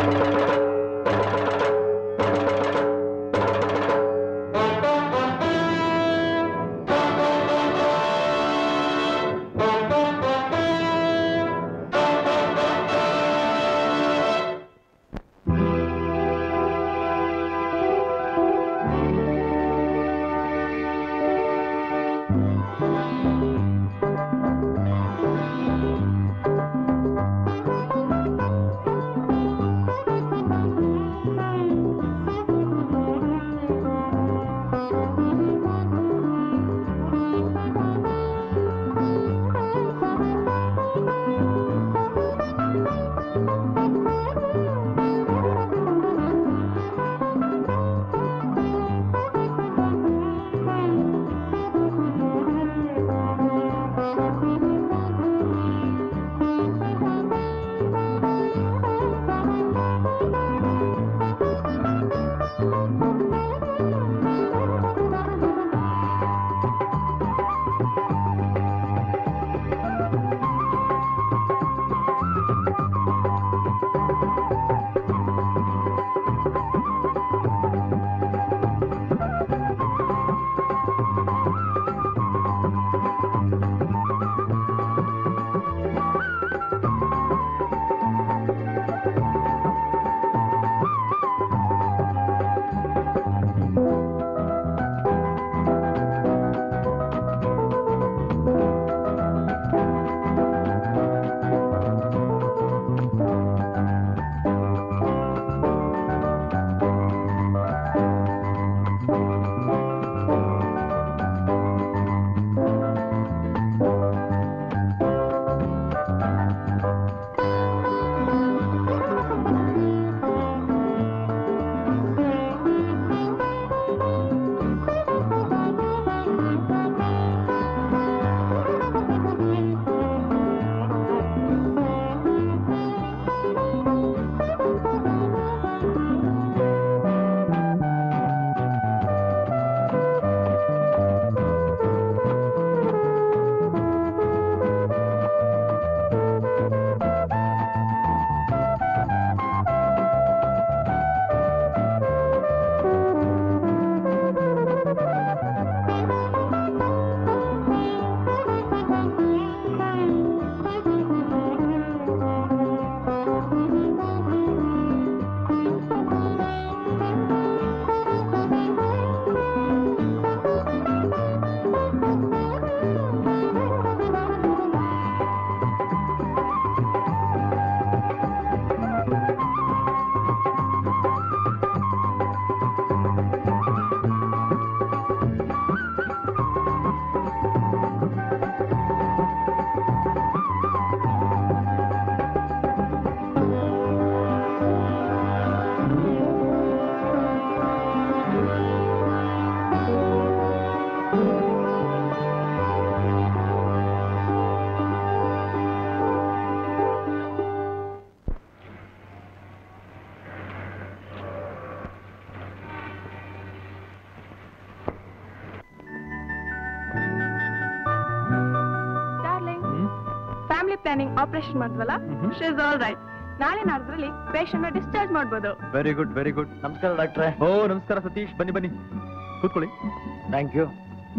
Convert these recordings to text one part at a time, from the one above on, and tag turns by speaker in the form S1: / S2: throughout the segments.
S1: Planning operation ಮಾಡಿದ್ವಲ್ಲ
S2: ಮ್ಹೂ.
S1: She's all right ನಾಳೆ ನಾಡ್ದ್ರಲ್ಲಿ ಪೇಷಂಟ್ ಡಿಸ್ಚಾರ್ಜ್ ಮಾಡ್ಬೋದು
S2: ವೆರಿ ಗುಡ್ ವೆರಿ ಗುಡ್
S3: ನಮಸ್ಕಾರ ಡಾಕ್ಟ್ರೆ
S2: ಓ ನಮಸ್ಕಾರ ಸತೀಶ್ ಬನ್ನಿ ಬನ್ನಿ ಕೂತ್ಕೊಳ್ಳಿ
S3: ಥ್ಯಾಂಕ್ ಯು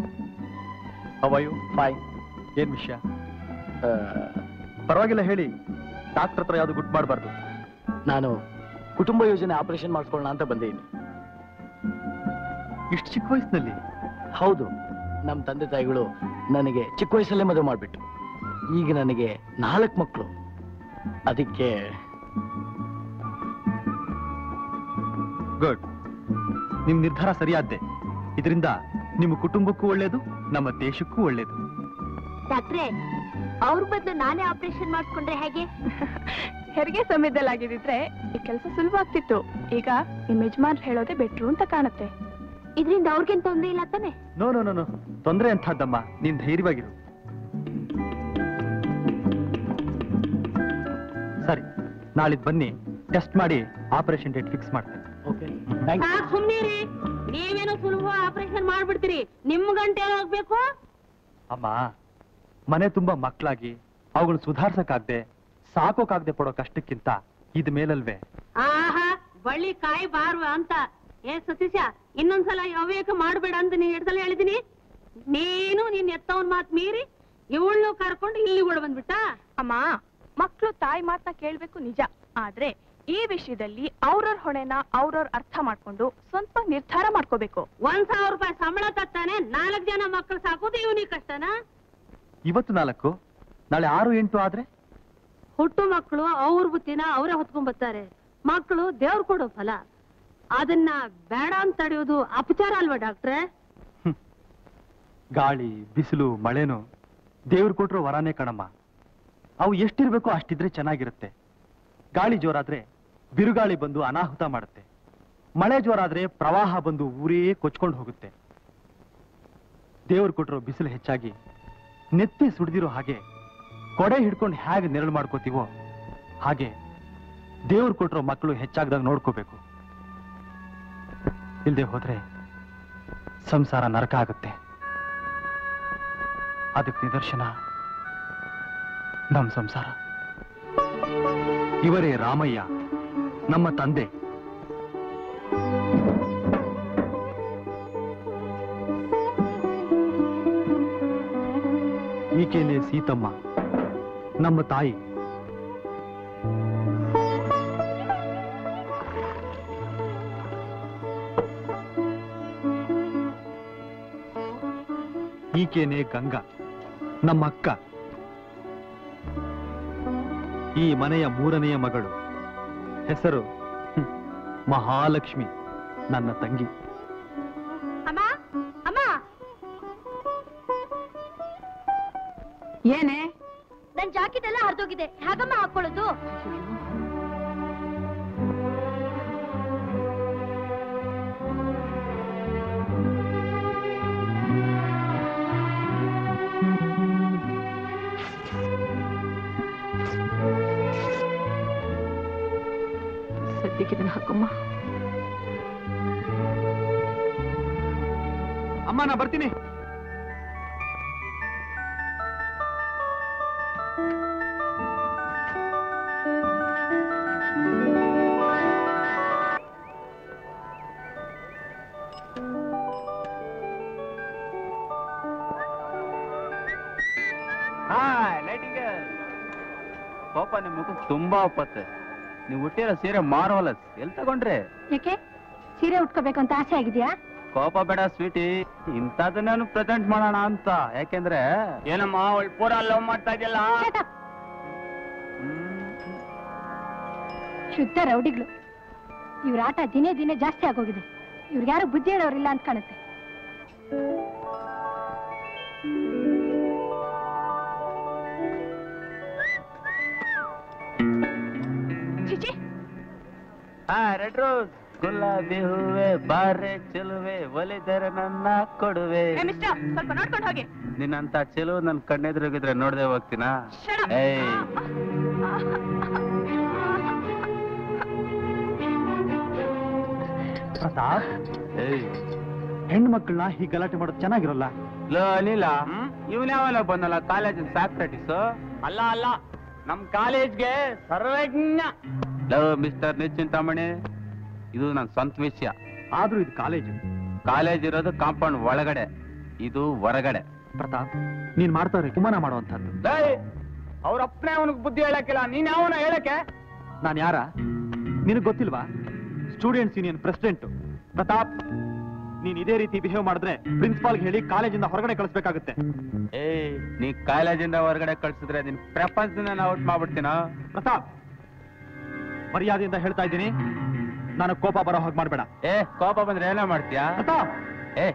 S2: ಹವಾಯು
S3: ಬಾಯ್
S2: ಏನ್ ವಿಷಯ ಪರವಾಗಿಲ್ಲ ಹೇಳಿ ಡಾಕ್ಟರ್ ಹತ್ರ ಯಾವ್ದು ಗುಟ್ ಮಾಡಬಾರ್ದು
S3: ನಾನು ಕುಟುಂಬ ಯೋಜನೆ ಆಪರೇಷನ್ ಮಾಡಿಸ್ಕೊಳ್ಳೋಣ ಅಂತ ಬಂದಿದ್ದೀನಿ
S2: ಇಷ್ಟು ಚಿಕ್ಕ ವಯಸ್ಸಿನಲ್ಲಿ
S3: ಹೌದು ನಮ್ಮ ತಂದೆ ತಾಯಿಗಳು ನನಗೆ ಚಿಕ್ಕ ವಯಸ್ಸಲ್ಲೇ ಮದುವೆ ಮಾಡಿಬಿಟ್ರು ಈಗ ನನಗೆ ನಾಲ್ಕು ಮಕ್ಕಳು ಅದಕ್ಕೆ
S2: ಗುಡ್ ನಿಮ್ ನಿರ್ಧಾರ ಸರಿಯಾದ್ದೆ ಇದರಿಂದ ನಿಮ್ಮ ಕುಟುಂಬಕ್ಕೂ ಒಳ್ಳೇದು ನಮ್ಮ ದೇಶಕ್ಕೂ ಒಳ್ಳೇದು
S4: ಡಾಕ್ಟ್ರೆ ಅವ್ರ ಬದಲು ನಾನೇ ಆಪರೇಷನ್ ಮಾಡಿಸ್ಕೊಂಡ್ರೆ ಹೇಗೆ
S1: ಹೆರಿಗೆ ಸಮಯದಲ್ಲಿ ಆಗಿದ್ರೆ ಈ ಕೆಲಸ ಸುಲಭ ಆಗ್ತಿತ್ತು ಈಗ ನಿಮ್ ಯಜಮಾನ್ ಹೇಳೋದೇ ಬೆಟ್ರು ಅಂತ ಕಾಣುತ್ತೆ
S4: ಇದರಿಂದ ಅವ್ರಿಗೇನ್ ತೊಂದ್ರೆ ಇಲ್ಲ ತಾನೆ
S2: ನೋ ನೋ ನೋ ನೋ ತೊಂದ್ರೆ ಅಂತದ್ದಮ್ಮ ನೀನ್ ಧೈರ್ಯವಾಗಿರು ಸರಿ ನಾಳಿದ್ ಬನ್ನಿ ಟೆಸ್ಟ್ ಮಾಡಿ ಆಪರೇಷನ್ ಡೇಟ್ ಫಿಕ್ಸ್ ಮಾಡ್ತೇನೆ
S3: ಓಕೆ ಥ್ಯಾಂಕ್ ಯು
S4: ಸುಮ್ನಿರಿ ನೀವೇನೋ ಸುಲಭ ಆಪರೇಷನ್ ಮಾಡ್ಬಿಡ್ತೀರಿ ನಿಮ್ ಗಂಟೆ ಹೋಗ್ಬೇಕು
S2: ಅಮ್ಮ ಮನೆ ತುಂಬಾ ಮಕ್ಕಳಾಗಿ ಅವುಗಳನ್ನ ಸುಧಾರ್ಸಕ್ಕಾಗ್ದೆ ಸಾಕೋಕಾಗ್ದೆ ಪಡೋ ಕಷ್ಟಕ್ಕಿಂತ ಇದ್ ಮೇಲಲ್ವೇ
S4: ಆಹಾ ಬಳ್ಳಿ ಕಾಯಿ ಬಾರುವ ಅಂತ ಏ ಸತೀಶ ಇನ್ನೊಂದ್ಸಲ ಅವೇಕ ಮಾಡ್ಬೇಡ ಅಂತ ನೀ ಎರಡ್ ಸಲ ಹೇಳಿದೀನಿ ನೀನು ನಿನ್ ಎತ್ತವನ್ ಮಾತ್ ಮೀರಿ ಇವಳು ಕರ್ಕೊಂಡು ಇಲ್ಲಿ ಓಡ್ ಬಂದ್ಬಿಟ್ಟ
S1: ಅಮ್ಮ ಮಕ್ಕಳು ತಾಯಿ ಮಾತನ್ನ ಕೇಳ್ಬೇಕು ನಿಜ ಆದ್ರೆ ಈ ವಿಷಯದಲ್ಲಿ ಅವ್ರವ್ರ ಹೊಣೆನ ಅವ್ರವ್ರ ಅರ್ಥ ಮಾಡ್ಕೊಂಡು ಸ್ವಂತ ನಿರ್ಧಾರ ಮಾಡ್ಕೋಬೇಕು
S4: ಒಂದ್ ಸಾವಿರ ರೂಪಾಯಿ ಸಂಬಳ ತತ್ತಾನೆ ನಾಲ್ಕ್ ಜನ ಮಕ್ಕಳು ಸಾಕೋದು ಇವನಿಗೆ ಕಷ್ಟನಾ
S2: ಇವತ್ತು ನಾಲ್ಕು ನಾಳೆ ಆರು ಎಂಟು ಆದ್ರೆ
S4: ಹುಟ್ಟು ಮಕ್ಕಳು ಅವ್ರ ಬುತ್ತಿನ ಅವರೇ ಹೊತ್ಕೊಂಡ್ ಬರ್ತಾರೆ ಮಕ್ಕಳು ದೇವ್ರು ಕೊಡೋ ಫಲ ಅದನ್ನ ಬೇಡ ಅಂತ ತಡೆಯೋದು ಅಪಚಾರ ಅಲ್ವಾ ಡಾಕ್ಟ್ರೆ
S2: ಗಾಳಿ ಬಿಸಿಲು ಮಳೆನು ದೇವ್ರು ಕೊಟ್ರೋ ವರಾನೇ ಕಣಮ್ಮ ಅವು ಎಷ್ಟಿರ್ಬೇಕೋ ಅಷ್ಟಿದ್ರೆ ಚೆನ್ನಾಗಿರುತ್ತೆ ಗಾಳಿ ಜೋರಾದ್ರೆ ಬಿರುಗಾಳಿ ಬಂದು ಅನಾಹುತ ಮಾಡುತ್ತೆ ಮಳೆ ಜೋರಾದ್ರೆ ಪ್ರವಾಹ ಬಂದು ಊರೇ ಕೊಚ್ಕೊಂಡು ಹೋಗುತ್ತೆ ದೇವ್ರು ಕೊಟ್ಟಿರೋ ಬಿಸಿಲು ಹೆಚ್ಚಾಗಿ ನೆತ್ತಿ ಸುಡ್ದಿರೋ ಹಾಗೆ ಕೊಡೆ ಹಿಡ್ಕೊಂಡು ಹೇಗೆ ನೆರಳು ಮಾಡ್ಕೋತೀವೋ ಹಾಗೆ ದೇವ್ರು ಕೊಟ್ಟಿರೋ ಮಕ್ಕಳು ಹೆಚ್ಚಾಗ್ದಾಗ ನೋಡ್ಕೋಬೇಕು ಇಲ್ದೆ ಹೋದ್ರೆ ಸಂಸಾರ ನರಕ ಆಗುತ್ತೆ ಅದಕ್ಕೆ ನಿದರ್ಶನ ನಮ್ ಸಂಸಾರ ಇವರೇ ರಾಮಯ್ಯ ನಮ್ಮ ತಂದೆ ಈಕೆನೇ ಸೀತಮ್ಮ ನಮ್ಮ ತಾಯಿ ಈಕೆನೇ ಗಂಗಾ ನಮ್ಮ ಅಕ್ಕ ಈ ಮನೆಯ ಮೂರನೆಯ ಮಗಳು ಹೆಸರು ಹ್ಮ್, ಮಹಾಲಕ್ಷ್ಮಿ ನನ್ನ ತಂಗಿ
S1: ಅಮ್ಮ ಅಮ್ಮ ಏನೇ
S5: ನನ್ ಜಾಕೆಟ್ ಎಲ್ಲ ಹರಿದೋಗಿದೆ ಹೇಗಮ್ಮ ಹಾಕೊಳ್ಳೋದು
S1: ಸದ್ಯಕ್ಕೆ ಇದನ್ನ ಹಾಕಮ್ಮ
S2: ಅಮ್ಮ ನಾ ಬರ್ತೀನಿ
S6: ಹಾಯ್ ಲೈಟಿಂಗ್ ಪಾಪ ನಿಮ್ ಮುಖ ತುಂಬಾ ಒಪ್ಪತ್ತೆ ನೀವು ಹುಟ್ಟಿರೋ ಸೀರೆ ಮಾರ್ವಲಸ್ ಎಲ್ ತಗೊಂಡ್ರೆ
S5: ಯಾಕೆ ಸೀರೆ ಉಟ್ಕೋಬೇಕಂತ ಆಸೆ ಆಗಿದ್ಯಾ
S6: ಕೋಪ ಬೇಡ ಸ್ವೀಟಿ ಇಂಥದನ್ನ ಪ್ರೆಸೆಂಟ್ ಮಾಡೋಣ ಅಂತ ಯಾಕೆಂದ್ರೆ ಏನಮ್ಮ ಅವಳು ಪೂರ ಲವ್ ಮಾಡ್ತಾ ಇದೆಯಲ್ಲ
S5: Shut up. ಶುದ್ಧ ರೌಡಿಗಳು ಇವ್ರ ಆಟ ದಿನೇ ದಿನೇ ಜಾಸ್ತಿ ಆಗೋಗಿದೆ ಇವ್ರಿಗ್ಯಾರು ಬುದ್ಧಿ ಹೇಳೋರಿಲ್ಲ ಅಂತ ಕಾಣುತ್ತೆ
S1: ಚಿಚಿ
S6: ಹಾ ರೆಡ್ ರೋಸ್ ಗುಲಾಬಿ ಹೂವೆ ಬಾರೆ ಚೆಲುವೆ ಒಲಿದರೆ ನನ್ನ ಕೊಡುವೆ
S1: ಏ ಮಿಸ್ಟರ್ ಸ್ವಲ್ಪ ನೋಡ್ಕೊಂಡು ಹೋಗಿ
S6: ನಿನ್ನಂತ ಚೆಲುವು ನನ್ ಕಣ್ಣೆದುರುಗಿದ್ರೆ ನೋಡ್ದೆ ಹೋಗ್ತೀನಾ
S1: Shut up.
S6: ಏಯ್
S2: ಪ್ರತಾಪ್
S6: ಏಯ್
S2: ಹೆಣ್ಣು ಮಕ್ಕಳನ್ನ ಹೀಗೆ ಗಲಾಟೆ ಮಾಡೋದು ಚೆನ್ನಾಗಿರಲ್ಲ
S6: ಲೋ ಅನಿಲ ಇವನ್ ಯಾವನ ಬಂದಲ್ಲ ಕಾಲೇಜ್ ಸಾಕ್ರೆಟಿಸ್ ಅಲ್ಲ ಅಲ್ಲ ನಮ್ ಕಾಲೇಜ್ಗೆ ಸರ್ವಜ್ಞ ಲೋ ಮಿಸ್ಟರ್ ನಿಶ್ಚಿಂತಾಮಣಿ ಇದು ನನ್ ಸ್ವಂತ ವಿಷಯ
S2: ಆದ್ರೂ ಇದು ಕಾಲೇಜು
S6: ಕಾಲೇಜ್ ಇರೋದು ಕಾಂಪೌಂಡ್ ಒಳಗಡೆ ಇದು ಹೊರಗಡೆ
S2: ಪ್ರತಾಪ್ ನೀನ್ ಮಾಡ್ತಾರೆ ಕುಮಾನ ಮಾಡುವಂಥದ್ದು
S6: ಅವ್ರ ಅಪ್ಪನೇ ಅವನಿಗೆ ಬುದ್ಧಿ ಹೇಳಕ್ಕಿಲ್ಲ ನೀನ್ ಯಾವನ ಹೇಳಕ್ಕೆ
S2: ನಾನು ಯಾರ ನಿನಗ್ ಗೊತ್ತಿಲ್ವಾ ಸ್ಟೂಡೆಂಟ್ಸ್ ಯೂನಿಯನ್ ಪ್ರೆಸಿಡೆಂಟ್ ಪ್ರತಾಪ್ ನೀನ್ ಇದೇ ರೀತಿ ಬಿಹೇವ್ ಮಾಡಿದ್ರೆ ಪ್ರಿನ್ಸಿಪಾಲ್ಗೆ ಹೇಳಿ ಕಾಲೇಜಿಂದ ಹೊರಗಡೆ ಕಳಿಸ್ಬೇಕಾಗುತ್ತೆ
S6: ಏಯ್ ನೀ ಕಾಲೇಜಿಂದ ಹೊರಗಡೆ ಕಳ್ಸಿದ್ರೆ ನಿನ್ ಪ್ರಪಂಚದಿಂದ ಔಟ್ ಮಾಡ್ಬಿಡ್ತೀನ
S2: ಪ್ರತಾಪ್ ಮರ್ಯಾದೆಯಿಂದ ಹೇಳ್ತಾ ಇದ್ದೀನಿ ನಾನು ಕೋಪ ಬರೋ ಹಾಗೆ ಮಾಡ್ಬೇಡ
S6: ಏ ಕೋಪ ಬಂದ್ರೆ ಏನೋ ಮಾಡ್ತೀಯಾ
S2: ಪ್ರತಾಪ್
S6: ಏ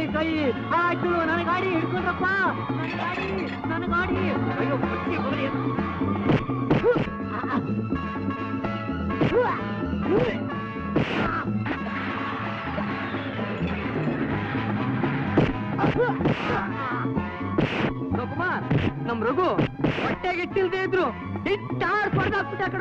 S3: ಕೈ ಆಯ್ತು ನನ್ನ ಗಾಡಿ ಹಿಡ್ಕೊಂಡ್ರಪ್ಪ ನನ್ನ ಗಾಡಿ ನನ್ನ ಗಾಡಿ ಅಯ್ಯೋ ಬುಟ್ಟಿ ಹೋಗ್ಲಿ. ರಘುಮಾರ್ ನಮ್ ರಘು ಹೊಟ್ಟೆಗೆ ಇಟ್ಟಿಲ್ದೇ ಇದ್ರು ಹಿಟ್ಟಾಡ್ ಹೊಡೆದಾಕ್ಬಿಟ್ಟ ಕಣ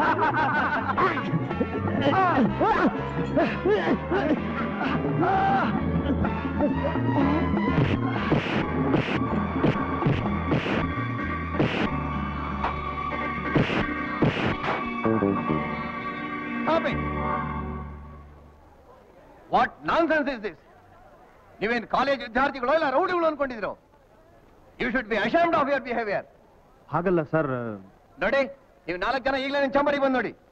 S7: what nonsense is this ನೀವೇನ್ ಕಾಲೇಜ್ ವಿದ್ಯಾರ್ಥಿಗಳು ಇಲ್ಲ ರೌಡಿಗಳು ಅನ್ಕೊಂಡಿದ್ರು you should be ashamed of your behaviour
S2: ಹಾಗಲ್ಲ ಸರ್
S7: ನೋಡಿ ನೀವು ನಾಲ್ಕು ಜನ ಈಗಲೇ ನನ್ನ ಚಂಬರಿಗೆ ಬಂದು ನೋಡಿ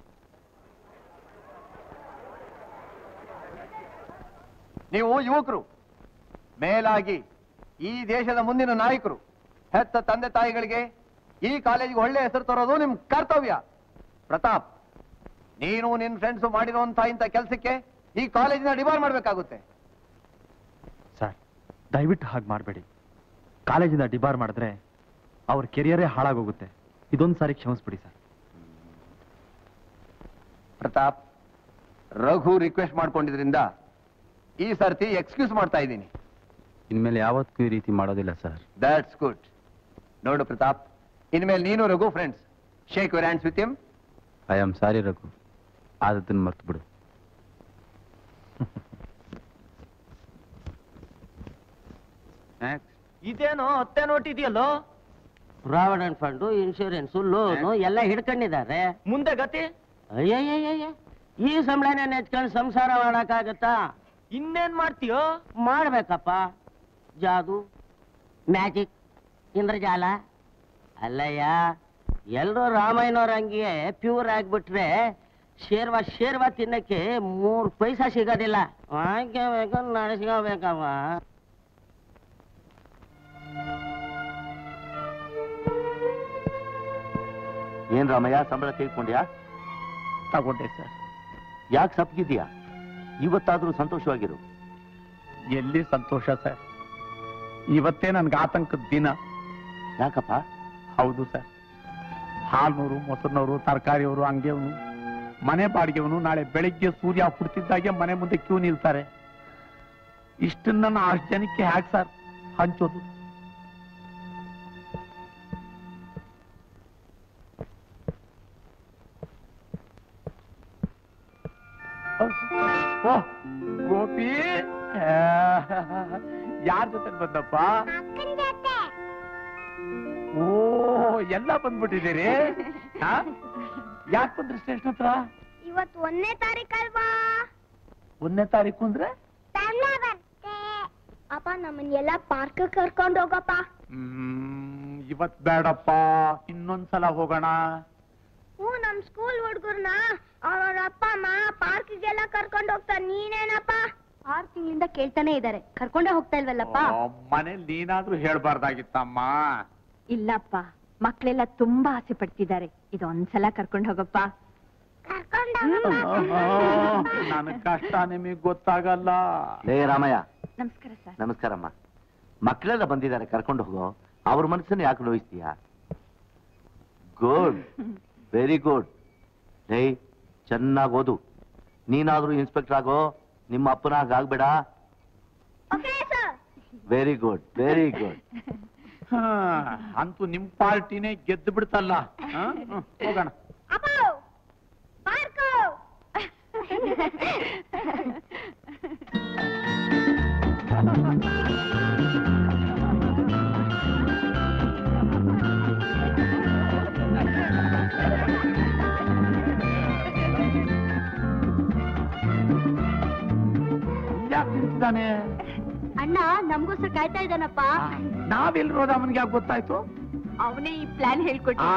S7: ನೀವು ಯುವಕರು ಮೇಲಾಗಿ ಈ ದೇಶದ ಮುಂದಿನ ನಾಯಕರು ಹೆತ್ತ ತಂದೆ ತಾಯಿಗಳಿಗೆ ಈ ಕಾಲೇಜಿಗೆ ಒಳ್ಳೆ ಹೆಸರು ತರೋದು ನಿಮ್ ಕರ್ತವ್ಯ ಪ್ರತಾಪ್ ನೀನು ನಿನ್ ಫ್ರೆಂಡ್ಸ್ ಮಾಡಿರುವಂತ ಇಂಥ ಕೆಲಸಕ್ಕೆ ಈ ಕಾಲೇಜಿನ ಡಿಬಾರ್ ಮಾಡ್ಬೇಕಾಗುತ್ತೆ
S2: ಸರ್ ದಯವಿಟ್ಟು ಹಾಗೆ ಮಾಡಬೇಡಿ ಕಾಲೇಜಿಂದ ಡಿಬಾರ್ ಮಾಡಿದ್ರೆ ಅವ್ರ ಕೆರಿಯರೇ ಹಾಳಾಗೋಗುತ್ತೆ ಇದೊಂದು ಸಾರಿ ಕ್ಷಮಿಸ್ಬಿಡಿ ಸರ್
S7: ಪ್ರತಾಪ್ ರಘು ರಿಕ್ವೆಸ್ಟ್ ಮಾಡ್ಕೊಂಡಿದ್ರಿಂದ ಈ ಸರ್ತಿ ಎಕ್ಸ್ಕ್ಯೂಸ್ ಮಾಡ್ತಾ ಇದ್ದೀನಿ
S6: ಇನ್ಮೇಲೆ ಯಾವತ್ತೂ ಈ ರೀತಿ ಮಾಡೋದಿಲ್ಲ ಸರ್
S7: ದಟ್ಸ್ ಗುಡ್ ನೋಡು ಪ್ರತಾಪ್ ಇನ್ಮೇಲೆ ನೀನು Raghu friends shake your hands with him
S6: I am sorry Raghu ಆದದನ್ನು ಮರ್ತು ಬಿಡು ನೆಕ್ಸ್ಟ್
S3: ಇದೇನೋ ಹತ್ತೆ ನೋಟ್ ಇದೆಯಲ್ಲೋ
S8: ಪ್ರಾವಿಡೆಂಟ್ ಫಂಡು ಇನ್ಶೂರೆನ್ಸು ಲೋನು ಎಲ್ಲ ಹಿಡ್ಕೊಂಡಿದ್ದಾರೆ
S3: ಮುಂದೆ ಗತಿ
S8: ಅಯ್ಯಯ್ಯಯ್ಯ ಈ ಸಂಬಳನ ನೆಚ್ಕೊಂಡು ಸಂಸಾರ ಮಾಡಕ್ಕಾಗತ್ತಾ
S3: ಇನ್ನೇನ್ ಮಾಡ್ತೀಯೋ
S8: ಮಾಡ್ಬೇಕಪ್ಪ ಜಾದು ಮ್ಯಾಜಿಕ್ ಇಂದ್ರಜಾಲ ಅಲ್ಲಯ್ಯ ಎಲ್ರೂ ರಾಮಾಯಣವ್ರ ಹಂಗೆ ಪ್ಯೂರ್ ಆಗ್ಬಿಟ್ರೆ ಶೇರ್ವ ಶೇರ್ವ ತಿನ್ನಕ್ಕೆ ಮೂರ್ ಪೈಸಾ ಸಿಗೋದಿಲ್ಲ ಹಾಕ್ಯಬೇಕು ನಡೆಸ್ಕೋಬೇಕವ್ವ
S9: ಏನ್ ರಾಮಯ್ಯ ಸಂಬಳ ತೆಗೆದುಕೊಂಡ್ಯಾ
S3: ತಗೊಂಡೆ ಸರ್
S9: ಯಾಕೆ ಸಪ್ಗಿದ್ಯಾ ಇವತ್ತಾದ್ರೂ ಸಂತೋಷವಾಗಿರು
S3: ಎಲ್ಲಿ ಸಂತೋಷ ಸರ್ ಇವತ್ತೇ ನನ್ಗೆ ಆತಂಕದ ದಿನ
S9: ಯಾಕಪ್ಪ
S3: ಹೌದು ಸರ್ ಹಾಲ್ನೂರು ಮೊಸರಿನವರು ತರಕಾರಿಯವರು ಅಂಗಡಿಯವನು ಮನೆ ಬಾಡಿಗೆವನು ನಾಳೆ ಬೆಳಿಗ್ಗೆ ಸೂರ್ಯ ಹುಡ್ತಿದ್ದಾಗೆ ಮನೆ ಮುಂದೆ ಕ್ಯೂ ನಿಲ್ತಾರೆ ಇಷ್ಟನ್ನ ನಾ ಅಷ್ಟು ಜನಕ್ಕೆ ಹ್ಯಾಕ್ ಸರ್ ಹಂಚೋದು ಓ ಗೋಪಿ ಯಾರ ಜೊತೆ ಬಂದಪ್ಪ ಓ ಎಲ್ಲ ಬಂದ್ಬಿಟ್ಟಿದ್ದೀರಿ ಯಾಕೆ ಬಂದ್ರಿ ಸ್ಟೇಷನ್ ಹತ್ರ
S5: ಇವತ್ತು ಒಂದನೇ ತಾರೀಕಲ್ವಾ
S3: ಒಂದನೇ ತಾರೀಕು ಅಂದ್ರೆ
S5: ಅಪ್ಪ ನಮ್ಮನ್ನೆಲ್ಲ ಪಾರ್ಕ್ ಕರ್ಕೊಂಡು ಹೋಗಪ್ಪ
S3: ಹ್ಮ್, ಇವತ್ ಬೇಡಪ್ಪ ಇನ್ನೊಂದ್ಸಲ ಹೋಗೋಣ
S5: ಹ್ಞೂ ನಮ್ ಸ್ಕೂಲ್ ಹುಡ್ಗರ್ನ ಅವ್ರವ್ರ ಅಪ್ಪ ಅಮ್ಮ ಪಾರ್ಕ್ಗೆಲ್ಲ ಕರ್ಕೊಂಡು ಹೋಗ್ತಾರೆ ನೀನೇನಪ್ಪ ಆರು ತಿಂಗಳಿಂದ ಕೇಳ್ತಾನೆ ಇದ್ದಾರೆ ಕರ್ಕೊಂಡೇ ಹೋಗ್ತಾ ಇಲ್ವಲ್ಲಪ್ಪ
S3: ಆ, ಮನೇಲಿ ನೀನಾದ್ರೂ ಹೇಳ್ಬಾರ್ದಾಗಿತ್ತಮ್ಮ
S10: ಇಲ್ಲಪ್ಪ ಮಕ್ಕಳೆಲ್ಲ ತುಂಬಾ ಆಸೆ ಪಡ್ತಿದ್ದಾರೆ ಇದು ಒಂದ್ಸಲ ಕರ್ಕೊಂಡು ಹೋಗಪ್ಪ
S3: ನನಗ್ ಕಷ್ಟ ನಿಮಗ್ ಗೊತ್ತಾಗಲ್ಲ
S9: ಲೇ ರಾಮಯ್ಯ
S10: ನಮಸ್ಕಾರ ಸರ್
S9: ನಮಸ್ಕಾರಮ್ಮ ಮಕ್ಕಳೆಲ್ಲ ಬಂದಿದ್ದಾರೆ ಕರ್ಕೊಂಡು ಹೋಗೋ ಅವ್ರ ಮನಸ್ಸನ್ನು ಯಾಕೆ ನೋಯಿಸ್ತೀಯಾ ಗುಡ್ ವೆರಿ ಗುಡ್ ಲೇ ಚೆನ್ನಾಗಿ ಓದು ನೀನಾದ್ರೂ ಇನ್ಸ್ಪೆಕ್ಟರ್ ಆಗೋ ನಿಮ್ಮ ಅಪ್ಪನಾಗ ಆಗ್ಬೇಡ ವೆರಿ ಗುಡ್ ವೆರಿ ಗುಡ್
S3: ಹಾ, ಅಂತೂ ನಿಮ್ ಪಾರ್ಟಿನೇ ಗೆದ್ದು ಬಿಡ್ತಲ್ಲ ಹಾ? ಹ್ಮ್, ಹೋಗೋಣ ಯಾಕೆ ನಿಂತಿದ್ದಾನೆ
S5: ಅಣ್ಣ ನಮ್ಗೋಸ್ಕರ ಕಾಯ್ತಾ ಇದ್ದಾನಪ್ಪ
S3: ನಾವೆಲ್ರೋದು ಅವನಿಗೆ ಯಾಕೆ ಗೊತ್ತಾಯ್ತು
S10: ಅವನೇ ಈ ಪ್ಲಾನ್ ಹೇಳ್ಕೊಟ್ಟು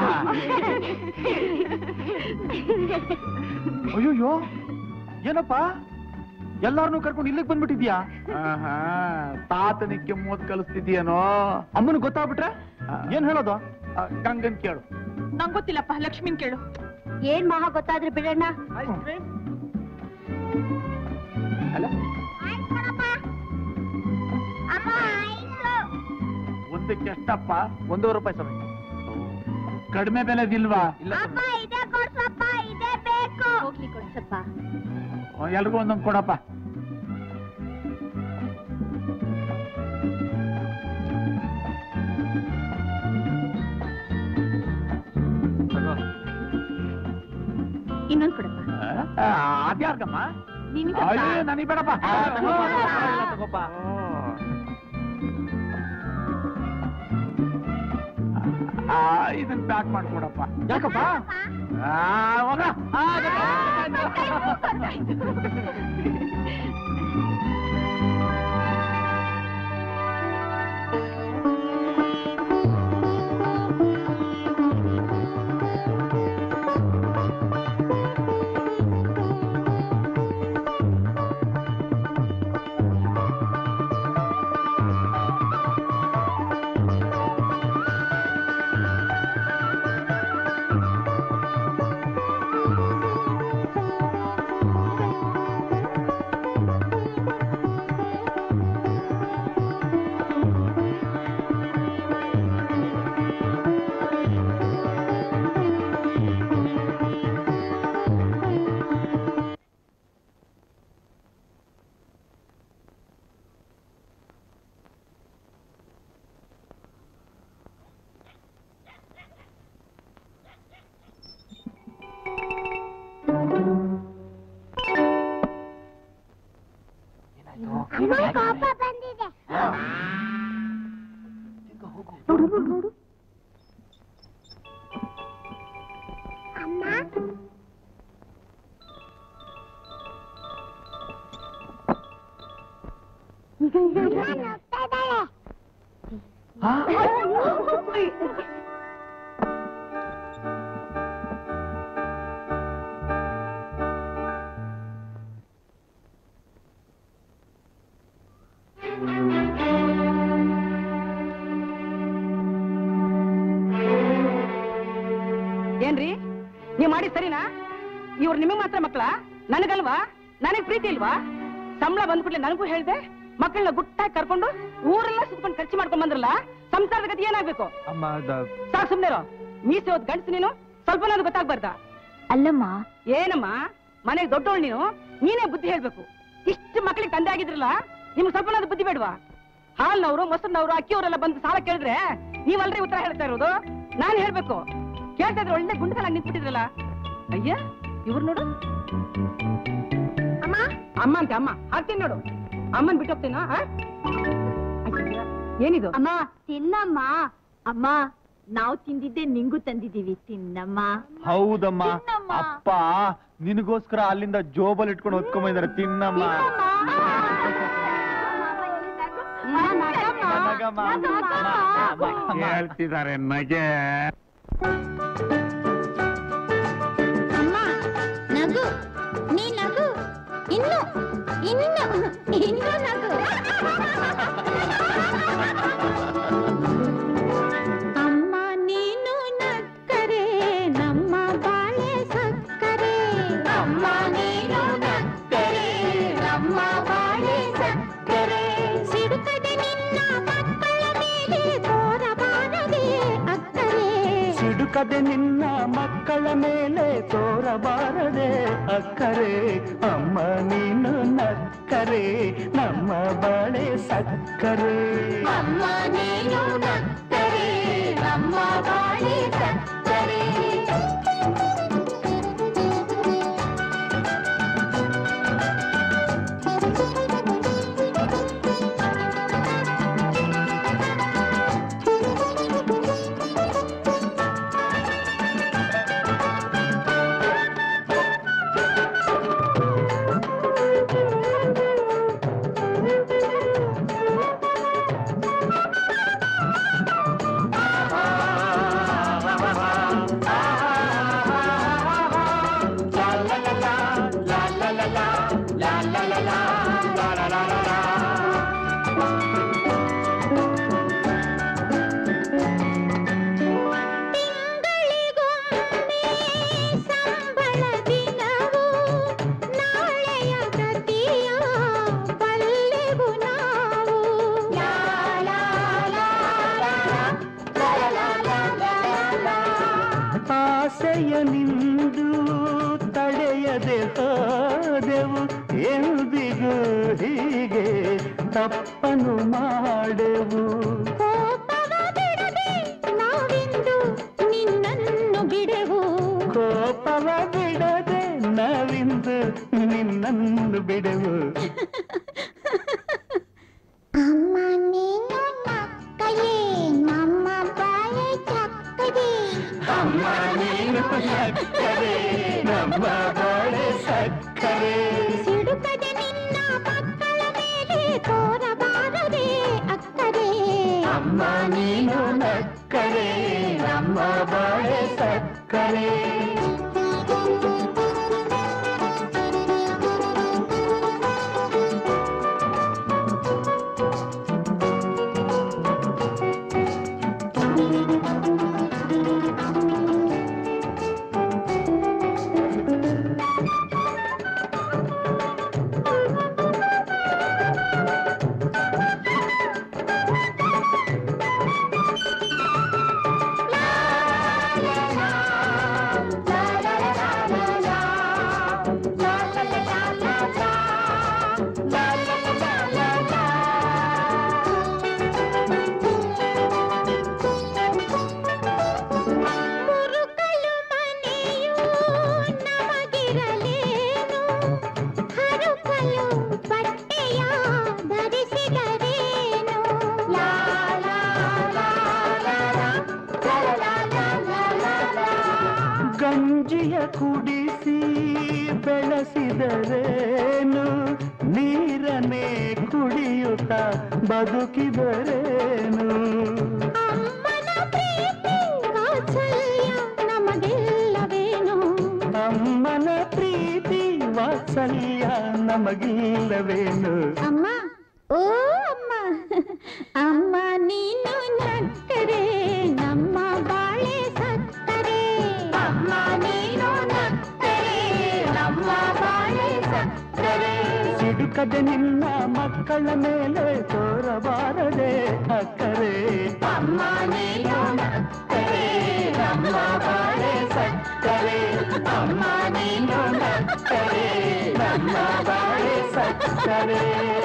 S2: ಅಯ್ಯೋಯ್ಯೋ ಏನಪ್ಪ ಎಲ್ಲಾರನ್ನೂ ಕರ್ಕೊಂಡು ಇಲ್ಲಿಗೆ ಬಂದ್ಬಿಟ್ಟಿದ್ಯಾ
S3: ಆಹಾ, ತಾತನಿಗೆ ಮೂವತ್ ಕಲಿಸ್ತಿದ್ಯೇನೋ
S2: ಅಮ್ಮನ ಗೊತ್ತಾಗ್ಬಿಟ್ರೆ ಏನ್ ಹೇಳೋದು
S3: ಆ, ಗಂಗನ್ ಕೇಳು
S1: ನಂಗ್ ಗೊತ್ತಿಲ್ಲಪ್ಪ ಲಕ್ಷ್ಮಿನ್ ಕೇಳು
S5: ಏನ್ ಮಹಾ ಗೊತ್ತಾದ್ರೆ ಬಿಡಣ್ಣ
S3: ಅಲ್ಲ ಒಂದಕ್ಕೆ ಎಷ್ಟಪ್ಪ
S2: ಒಂದೂವರೆ ರೂಪಾಯಿ ಸ್ವಾಮಿ
S3: ಕಡಿಮೆ ಬೆಲೆದಿಲ್ವಾ
S2: ಇಲ್ಲ
S5: ಅಪ್ಪ ಇದೇ ಕೊಡ್ಸಪ್ಪ ಇದೇ ಬೇಕು
S10: ಹೋಗ್ಲಿ ಕೊಡ್ಸಪ್ಪ
S3: ಎಲ್ರಿಗೂ ಒಂದೊಂದು ಕೊಡಪ್ಪ
S10: ಇನ್ನೊಂದ್ ಕೊಡಪ್ಪ
S3: ಆ, ಅದ್ಯಾರ್ಗಮ್ಮ
S10: ನಿನ್ಗೆ
S3: ಅಯ್ಯೋ ನನಗೆ ಬೇಡಪ್ಪ
S2: ತಗೋಪ್ಪ.
S3: ಆ, ಇದನ್ನ ಪ್ಯಾಕ್ ಮಾಡ್ಕೊಡಪ್ಪ
S2: ಯಾಕಪ್ಪ
S3: ಆ, ಹೋಗ
S5: ಅಮ್ಮ ಕೋಪ ಬಂದಿದೆ ಅಮ್ಮ ಅಮ್ಮ ನಗ್ತಾ ಇದ್ದಾಳೆ.
S11: ಏನ್ರಿ ನೀವ್ ಮಾಡಿ ಸರಿನಾ ಇವ್ರು ನಿಮಗ್ ಮಾತ್ರ ಮಕ್ಳ ನನಗಲ್ವಾ ನನಗ್ ಪ್ರೀತಿ ಇಲ್ವಾ ಸಂಬಳ ಬಂದ್ಬಿಟ್ಲೆ ನನಗೂ ಹೇಳ್ದೆ ಮಕ್ಕಳನ್ನ ಗುಟ್ಟಾಗಿ ಕರ್ಕೊಂಡು ಊರೆಲ್ಲ ಸುತ್ಕೊಂಡು ಖರ್ಚು ಮಾಡ್ಕೊಂಡ್ ಬಂದ್ರಲ್ಲ ಸಂಸಾರದ ಗತಿ ಏನಾಗ್ಬೇಕು
S2: ಅಮ್ಮ ದ-
S11: ಸಾಕ್ ಸುಮ್ನೆರೋ ಮೀಸೆ ಹೋದ್ ಗಂಡ್ಸು ನೀನು ಸ್ವಲ್ಪ ನಾನು ಗೊತ್ತಾಗ್ಬಾರ್ದ
S10: ಅಲ್ಲಮ್ಮ
S11: ಏನಮ್ಮ ಮನೆಗೆ ದೊಡ್ಡವಳು ನೀನು ನೀನೇ ಬುದ್ಧಿ ಹೇಳ್ಬೇಕು ಇಷ್ಟು ಮಕ್ಳಿಗೆ ತಂದೆ ಆಗಿದ್ರಲ್ಲ ನಿಮ್ಗೆ ಸ್ವಲ್ಪ ಬುದ್ಧಿ ಬೇಡವಾ ಹಾಲ್ನವ್ರು ಮೊಸರಿನವ್ರು ಅಕ್ಕಿಯವರೆಲ್ಲ ಬಂದು ಸಾಲ ಕೇಳಿದ್ರೆ ನೀವಲ್ರಿ ಉತ್ತರ ಹೇಳ್ತಾ ಇರೋದು ನಾನ್ ಹೇಳ್ಬೇಕು ಕೇಳ್ತಾ ಇದ್ರೆ ಒಳ್ಳೆ ಗುಂಡಕಲಾಗಿ ನಿಂತ್ಬಿಟ್ಟಿದ್ರಲ್ಲ ಅಯ್ಯ ಇವ್ರು ನೋಡು
S5: ಅಮ್ಮ
S11: ಅಮ್ಮ ಅಂತೆ ಅಮ್ಮ ಹಾಕ್ತೀನಿ ನೋಡು ಅಮ್ಮನ್ ಬಿಟ್ಟು ಹೋಗ್ತೀನಾ ಏನಿದು
S10: ಅಮ್ಮ ತಿನ್ನಮ್ಮ ಅಮ್ಮ ನಾವು ತಿಂದಿದ್ದೆ ನಿಂಗೂ ತಂದಿದೀವಿ ತಿನ್ನಮ್ಮ
S2: ಹೌದಮ್ಮ
S10: ತಿನ್ನಮ್ಮ.
S2: ಅಪ್ಪ ನಿನಗೋಸ್ಕರ ಅಲ್ಲಿಂದ ಜೋಬಲ್ ಇಟ್ಕೊಂಡು ಹೊತ್ಕೊಂಡ್ ಬಂದಿದ್ದಾರೆ ತಿನ್ನಮ್ಮ ನಗಮ್ಮ. ಅಮ್ಮ, ಅಮ್ಮ.
S3: ಹೇಳ್ತಿದ್ದಾರೆ ನಗೆ
S5: ಅಮ್ಮ ನಗು ನೀ ನಗು ಇನ್ನು ಇನ್ನು ಇನ್ನು ನಗು ಅಮ್ಮ ನೀನು ನಕ್ಕರೆ ನಮ್ಮ ಬಾಳೆ ಸಕ್ಕರೆ ಅಮ್ಮ ನೀನು ನಕ್ಕರೆ ನಮ್ಮ ಬಾಳೆ ಸಕ್ಕರೆ ಸಿಡುಕದೆ ನಿನ್ನ ಮಕ್ಕಳ ಮೇಲೆ ತೋರಬಾರದೆ ಅಕ್ಕರೆ
S12: ಸಿಡುಕದೆ ನಿನ್ನ ಮಕ್ಕಳ ಮೇಲೆ ತೋರಬಾರದೆ ಅಕ್ಕರೆ ಅಮ್ಮ ನೀನು ನಕ್ಕರೆ ನಮ್ಮ ಬಾಳೆ ಸಕ್ಕರೆ
S5: ಅಮ್ಮ ನೀನು ನಕ್ಕರೆ ನಮ್ಮ ಬಾಳೆ ಸಕ್ಕರೆ
S12: ಆ ಹೃದಯ ನಿಂದು ತಡೆಯದೆ ಹೋದೆವು ಎಂದಿಗೂ ಹೀಗೆ ತಪ್ಪನು ಮಾಡೆವು
S5: ಕೋಪವ ಬಿಡದೆ ನಾವಿಂದು ನಿನ್ನನ್ನು ಬಿಡೆವು
S12: ಕೋಪವ ಬಿಡದೆ ನಾವಿಂದು ನಿನ್ನನ್ನು ಬಿಡೆವು
S5: ಅಮ್ಮ ನೀನು ನಕ್ಕಯೇ ನಮ್ಮ ಬಾಳೆ ಚಕ್ಕದೆ
S12: ಅಮ್ಮ ನೀನು ಸಕ್ಕರೆ ನಮ್ಮ ಬಾಳೆ ಸಕ್ಕರೆ
S5: ಸಿಡುಕದೆ ನಿನ್ನ ಮಕ್ಕಳ ಮೇಲೆ ತೋರಬಾರದೆ ಅಕ್ಕರೆ
S12: ಅಮ್ಮ ನೀನು ನಕ್ಕರೆ ನಮ್ಮ ಬಾಳೆ ಸಕ್ಕರೆ
S5: ಮುರುಕಲು ಮನೆಯು ನಮಗಿರಲೇನು ಹರುಕಲು ಬಟ್ಟೆಯ ಧರಿಸಿದರೇನು ಲಾ ಲಾ ಲಾ ಲಾ ಲಾ, ಲಾ ಲಾ ಲಾ ಲಾ ಲಾ ಲಾ.
S12: ಗಂಜಿಯ ಕುಡಿಸಿ ಬೆಳೆಸಿದರೇನು ನೀರನ್ನೇ ಕುಡಿಯುತ್ತ ಬದುಕಿದರೇನು
S5: ಅಮ್ಮನ ಪ್ರೀತಿ ವಾತ್ಸಲ್ಯ ನಮಗೆಲ್ಲವೇನು
S12: ಅಮ್ಮನ ಪ್ರೀತಿ ವಾತ್ಸಲ್ಯ ನಮಗಿಲ್ಲವೇನು
S5: ಅಮ್ಮ ಓ ಅಮ್ಮ ಅಮ್ಮ ನೀನು ನಕ್ಕರೆ ನಮ್ಮ ಬಾಳೆ ಸಕ್ಕರೆ ಅಮ್ಮ ನೀನು ನಕ್ಕರೆ ನಮ್ಮ ಬಾಳೆ ಸಕ್ಕರೆ
S12: ಸಿಡುಕದೆ ನಿನ್ನ ಮಕ್ಕಳ ಮೇಲೆ ತೋರಬಾರದೆ ಅಕ್ಕರೆ
S5: ಅಮ್ಮ ನೀನು
S12: ನಕ್ಕರೆ ನಮ್ಮ ಬಾಳೆ ಸಕ್ಕರೆ ಅಮ್ಮ ನೀನು ನಕ್ಕರೆ ನಮ್ಮ ಬಾಳೆ ಸಕ್ಕರೆ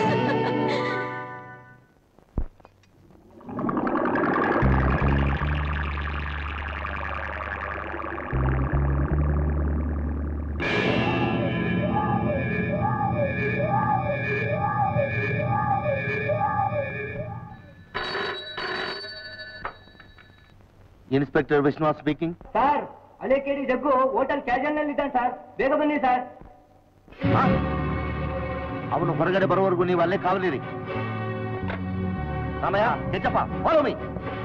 S9: ಇನ್ಸ್ಪೆಕ್ಟರ್ ವಿಶ್ವನಾಥ್ ಸ್ಪೀಕಿಂಗ್
S13: ಸರ್ ಹಳೇಕೇಡಿ ಜಗ್ಗು ಹೋಟೆಲ್ ಕ್ಯಾಜುವಲ್ ನಲ್ಲಿ ಇದ್ದಾನೆ ಸರ್ ಬೇಗ ಬನ್ನಿ ಸರ್
S9: ಅವನು ಹೊರಗಡೆ ಬರೋವರೆಗೂ ನೀವು ಅಲ್ಲೇ ಕಾವಲಿರಿ ರಾಮಯ್ಯ ಹೆಚ್ಚಪ್ಪ ಫಾಲೋ ಮೀ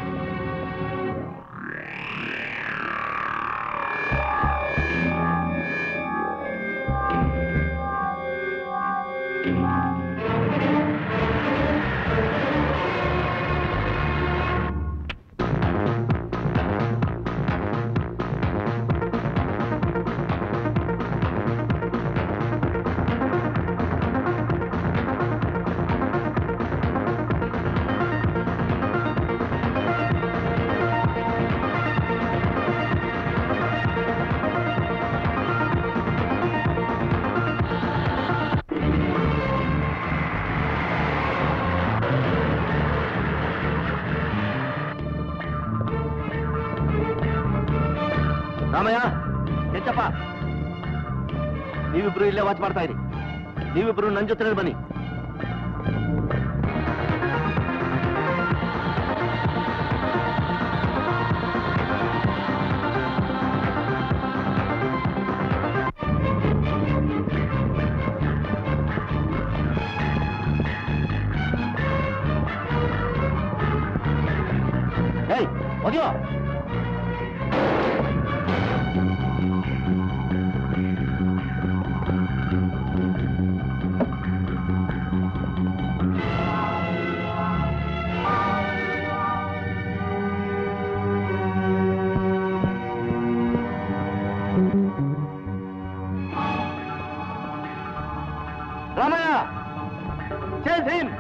S9: ರಾಮಯ್ಯ ಹೆಚ್ಚಪ್ಪ ನೀವಿಬ್ರು ಇಲ್ಲೇ ವಾಚ್ ಮಾಡ್ತಾ ಇರಿ ನೀವಿಬ್ರು ನನ್ನ ಜೊತೆ ಬನ್ನಿ ಏಯ್ ಒದಿಯೋ ರಾಮಯ್ಯ ಚೇಸ್ ಹಿಮ್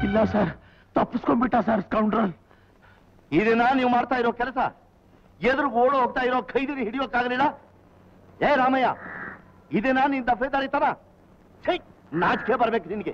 S3: ಇಲ್ಲ ಸರ್ ತಪ್ಪಿಸ್ಕೊಂಡ್ಬಿಟ್ಟ ಸರ್ ಸ್ಕೌಂಡ್ರಲ್
S9: ಇದೇನಾ ನೀವು ಮಾಡ್ತಾ ಇರೋ ಕೆಲಸ ಎದುರು ಓಡೋ ಹೋಗ್ತಾ ಇರೋ ಕೈದಿರಿ ಹಿಡಿಯೋಕ್ಕಾಗಲಿಲ್ಲ ಏ ರಾಮಯ್ಯ ಇದೇನಾ ನಿನ್ ದಫೇದಾರಿ ತರ ಛೈ ನಾಚಿಕೆ ಬರ್ಬೇಕು ನಿನ್ಗೆ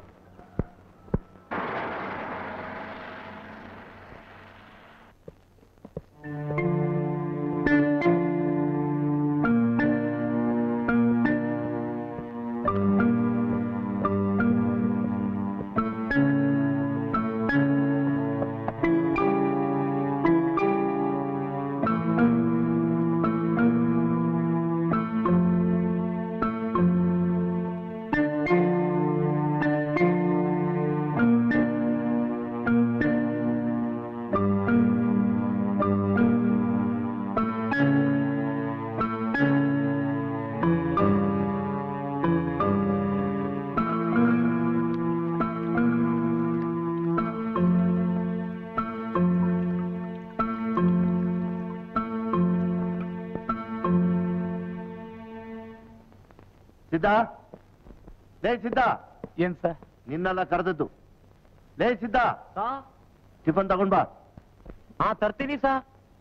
S9: ಸಿದ್ಧ ಲೇ ಸಿದ್ಧ
S3: ಏನ್ ಸರ್
S9: ನಿನ್ನೆಲ್ಲ ಕರೆದದ್ದು ಲೇ ಸಿದ್ಧ ಟಿಫನ್ ತಗೊಂಡ್ ಬಾ
S3: ಹಾ ತರ್ತೀನಿ ಸರ್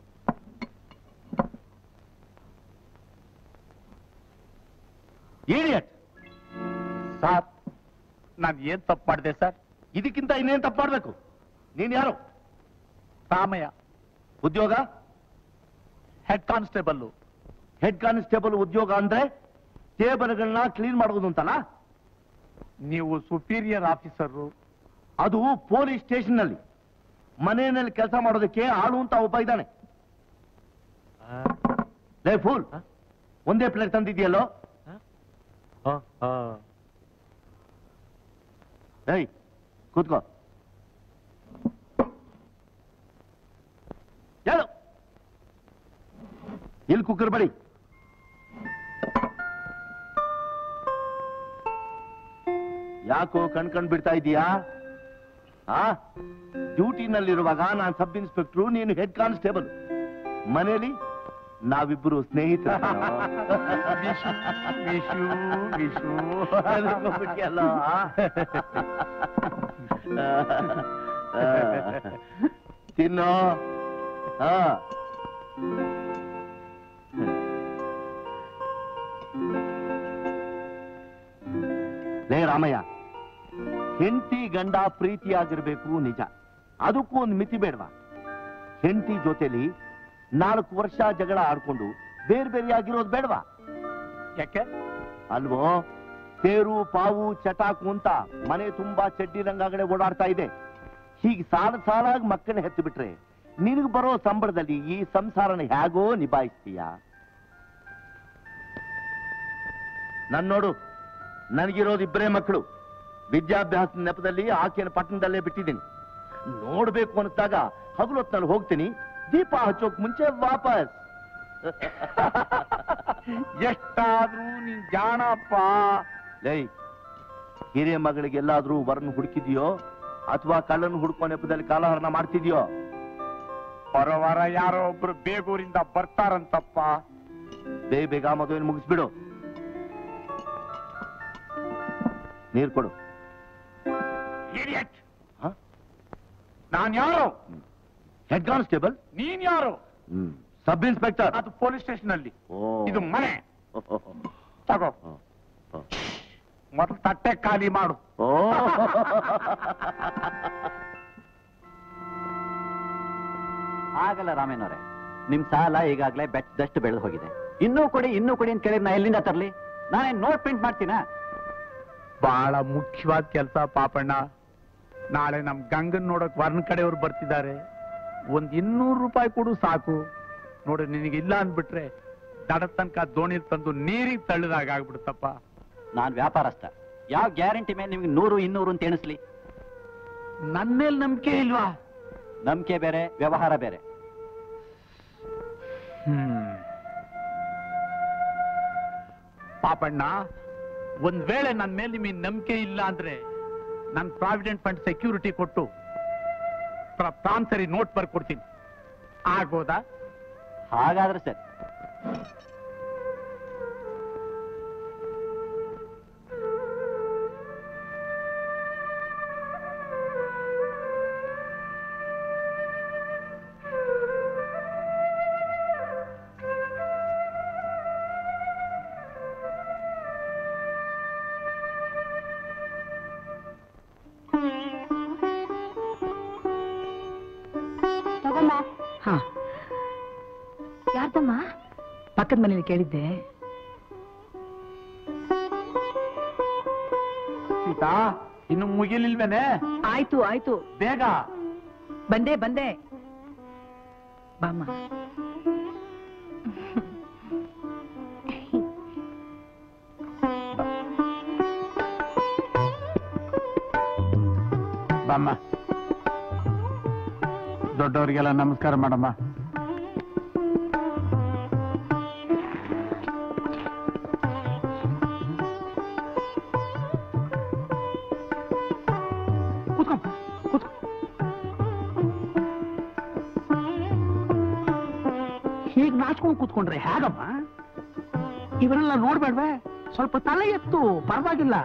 S9: ಇಡಿಯಟ್
S3: ಸರ್ ನಾನು ಏನ್ ತಪ್ಪು ಮಾಡಿದೆ ಸರ್
S9: ಇದಕ್ಕಿಂತ ಇನ್ನೇನ್ ತಪ್ಪು ಮಾಡ್ಬೇಕು ನೀನ್ ಯಾರು
S3: ರಾಮಯ್ಯ
S9: ಉದ್ಯೋಗ
S3: ಹೆಡ್ ಕಾನ್ಸ್ಟೇಬಲ್
S9: ಹೆಡ್ ಕಾನ್ಸ್ಟೇಬಲ್ ಉದ್ಯೋಗ ಅಂದ್ರೆ ಟೇಬಲ್ಗಳನ್ನ ಕ್ಲೀನ್ ಮಾಡೋದು ಅಂತಲ್ಲ
S3: ನೀವು ಸುಪೀರಿಯರ್ ಆಫೀಸರು
S9: ಅದು ಪೊಲೀಸ್ ಸ್ಟೇಷನ್ ನಲ್ಲಿ ಮನೆಯಲ್ಲಿ ಕೆಲಸ ಮಾಡೋದಕ್ಕೆ ಆಳು ಅಂತ ಒಬ್ಬ ಇದ್ದಾನೆ ಲೇ ಫೂಲ್ ಒಂದೇ ಪ್ಲೇಟ್ ತಂದಿದ್ಯಲ್ಲೋ ಏಯ್ ಕೂತ್ಕೋ ಹೇಳು ಇಲ್ಲಿ ಕುಕ್ಕರ್ ಬಡಿ ಯಾಕೋ ಕಣ್ ಕಣ್ ಬಿಡ್ತಾ ಇದೀಯಾ ಆ ಡ್ಯೂಟಿನಲ್ಲಿರುವಾಗ ನಾನು ಸಬ್ ಇನ್ಸ್ಪೆಕ್ಟ್ರು ನೀನು ಹೆಡ್ ಕಾನ್ಸ್ಟೇಬಲ್ ಮನೇಲಿ ನಾವಿಬ್ಬರು ಸ್ನೇಹಿತರು
S3: ವಿಶು ವಿಶು ವಿಶು
S9: ಹೆದರ್ಕೊಂಡ್ಬಿಟ್ಯಲ್ಲ, ಆ? ತಿನ್ನೋ ಹಾ ಲೇ ರಾಮಯ್ಯ ಹೆಂಡತಿ ಗಂಡ ಪ್ರೀತಿಯಾಗಿರ್ಬೇಕು ನಿಜ ಅದಕ್ಕೂ ಒಂದು ಮಿತಿ ಬೇಡವಾ ಹೆಂಡತಿ ಜೊತೆಲಿ ನಾಲ್ಕು ವರ್ಷ ಜಗಳ ಆಡ್ಕೊಂಡು ಬೇರೆ ಬೇರೆಯಾಗಿರೋದು ಬೇಡವಾ
S3: ಯಾಕೆ
S9: ಅಲ್ವೋ ತೇರು ಪಾವು ಚಟಾಕು ಅಂತ ಮನೆ ತುಂಬಾ ಚಡ್ಡಿ ರಂಗಾಗಡೆ ಓಡಾಡ್ತಾ ಇದೆ ಹೀಗೆ ಸಾಲ ಸಾಲಾಗಿ ಮಕ್ಕಳನ್ನ ಹೆತ್ತು ಬಿಟ್ರೆ ನಿನಗೆ ಬರೋ ಸಂಬಳದಲ್ಲಿ ಈ ಸಂಸಾರನ ಹೇಗೋ ನಿಭಾಯಿಸ್ತೀಯ ನನ್ ನೋಡು ನನಗಿರೋದು ಇಬ್ಬರೇ ಮಕ್ಕಳು ವಿದ್ಯಾಭ್ಯಾಸ ನೆಪದಲ್ಲಿ ಆಕೆಯನ್ನು ಪಟ್ಟಣದಲ್ಲೇ ಬಿಟ್ಟಿದ್ದೀನಿ ನೋಡ್ಬೇಕು ಅನಿಸ್ದಾಗ ಹಗಲು ಹೊತ್ನಲ್ಲಿ ಹೋಗ್ತೀನಿ ದೀಪ ಹಚ್ಚೋಕ್ ಮುಂಚೆ ವಾಪಸ್
S3: ಎಷ್ಟಾದ್ರೂ ನೀನ್ ಜಾಣಪ್ಪ
S9: ಲೈ ಹಿರಿಯ ಮಗಳಿಗೆ ಎಲ್ಲಾದ್ರೂ ವರನ್ ಹುಡುಕಿದ್ಯೋ ಅಥವಾ ಕಳ್ಳನ್ ಹುಡುಕೋ ನೆಪದಲ್ಲಿ ಕಾಲಹರಣ ಮಾಡ್ತಿದ್ಯೋ
S3: ಬರೋವಾರ ಯಾರೋ ಒಬ್ರು ಬೇಗೂರಿಂದ ಬರ್ತಾರಂತಪ್ಪ
S9: ಬೇಗ ಬೇಗ ಮದುವೆ ಮುಗಿಸ್ಬಿಡು ನೀರ್ ಕೊಡು
S3: Idiot!
S9: ಹ?
S3: ನಾನ್ ಯಾರು
S9: ಹೆಡ್ ಕಾನ್ಸ್ಟೇಬಲ್
S3: ನೀನ್ ಯಾರು
S9: ಹ್ಮ್ ಸಬ್ ಇನ್ಸ್ಪೆಕ್ಟರ್
S3: ಅದು ಪೊಲೀಸ್ ಸ್ಟೇಷನ್ ಅಲ್ಲಿ
S9: ಓ
S3: ಇದು ಮನೆ ತಗೋ ಮೊದಲು ತಟ್ಟೆ ಖಾಲಿ ಮಾಡು
S9: ಓ
S2: ಆಗಲ್ಲ ರಾಮೇನವ್ರೆ ನಿಮ್ ಸಾಲ ಈಗಾಗಲೇ ಬೆಟ್ಟದಷ್ಟು ಬೆಳೆದು ಹೋಗಿದೆ ಇನ್ನೂ ಕೊಡಿ ಇನ್ನೂ ಕೊಡಿ ಅಂತ ಕೇಳಿದ್ರೆ ನಾ ಎಲ್ಲಿಂದ ತರ್ಲಿ ನಾನೇನ್ ನೋಟ್ ಪ್ರಿಂಟ್ ಮಾಡ್ತೀನಾ
S3: ಬಹಳ ಮುಖ್ಯವಾದ ಕೆಲಸ ಪಾಪಣ್ಣ ನಾಳೆ ನಮ್ ಗಂಗನ್ ನೋಡಕ್ ವರ್ಣ ಕಡೆಯವ್ರು ಬರ್ತಿದ್ದಾರೆ ಒಂದ್ ಇನ್ನೂರು ರೂಪಾಯಿ ಕೊಡು ಸಾಕು ನೋಡು ನಿನಗೆ ಇಲ್ಲ ಅಂದ್ಬಿಟ್ರೆ ದಡ ತನಕ ದೋಣಿ ತಂದು ನೀರಿಗೆ ತಳ್ಳಿದಾಗ ಆಗ್ಬಿಡುತ್ತಪ್ಪ
S2: ನಾನ್ ವ್ಯಾಪಾರಸ್ಥ ಯಾವ ಗ್ಯಾರಂಟಿ ಮೇಲೆ ನಿಮ್ಗೆ ನೂರು ಇನ್ನೂರು ಅಂತ ಎಣಿಸ್ಲಿ
S3: ನನ್ ಮೇಲೆ ನಂಬಿಕೆ ಇಲ್ವಾ
S2: ನಂಬಿಕೆ ಬೇರೆ ವ್ಯವಹಾರ ಬೇರೆ
S3: ಹ್ಮ್ ಪಾಪಣ್ಣ ಒಂದ್ ವೇಳೆ ನನ್ ಮೇಲೆ ನಿಮಗೆ ನಂಬಿಕೆ ಇಲ್ಲ ಅಂದ್ರೆ ನನ್ ಪ್ರಾವಿಡೆಂಟ್ ಫಂಡ್ ಸೆಕ್ಯೂರಿಟಿ ಕೊಟ್ಟು ಪ್ರ- ಪ್ರಾನ್ಸರಿ ನೋಟ್ ಬರ್ಕೊಡ್ತೀನಿ ಆಗ್ಬೋದಾ
S2: ಹಾಗಾದ್ರೆ ಸರ್
S5: ಯಾರದಮ್ಮ
S11: ಹಾ
S5: ಯಾರ್ದಮ್ಮ
S11: ಪಕ್ಕದ ಮನೇಲಿ ಕೇಳಿದ್ದೆ
S3: ಸೀತಾ ಇನ್ನು ಮುಗಿಲಿಲ್ವೇನೆ
S11: ಆಯ್ತು ಆಯ್ತು
S3: ಬೇಗ
S11: ಬಂದೆ ಬಂದೆ ಬಾಮ್ಮ
S3: ಬಾಮ್ಮ ದೊಡ್ಡವರಿಗೆಲ್ಲ ನಮಸ್ಕಾರ ಮಾಡಮ್ಮ ಕೂತ್ಕೊ, ಕೂತ್ಕೊ. ಹೀಗ್ ನಾಚ್ಕೊಂಡು ಕೂತ್ಕೊಂಡ್ರೆ ಹೇಗಮ್ಮ ಇವರೆಲ್ಲ ನೋಡ್ಬೇಡ್ವೆ ಸ್ವಲ್ಪ ತಲೆ ಎತ್ತು ಪರವಾಗಿಲ್ಲ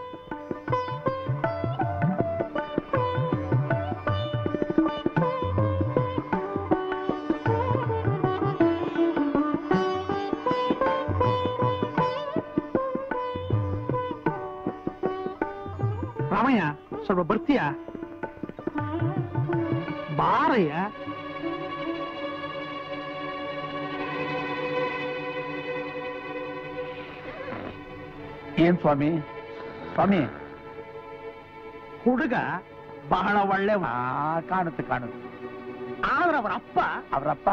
S3: ರಾಮಯ್ಯ ಸ್ವಲ್ಪ ಬರ್ತೀಯ ಬಾರಯ್ಯ ಏನ್ ಸ್ವಾಮಿ ಸ್ವಾಮಿ ಹುಡುಗ ಬಹಳ ಒಳ್ಳೆ ಕಾಣುತ್ತೆ ಕಾಣುತ್ತೆ ಆದ್ರೆ ಅವರ ಅಪ್ಪ ಅವರಪ್ಪ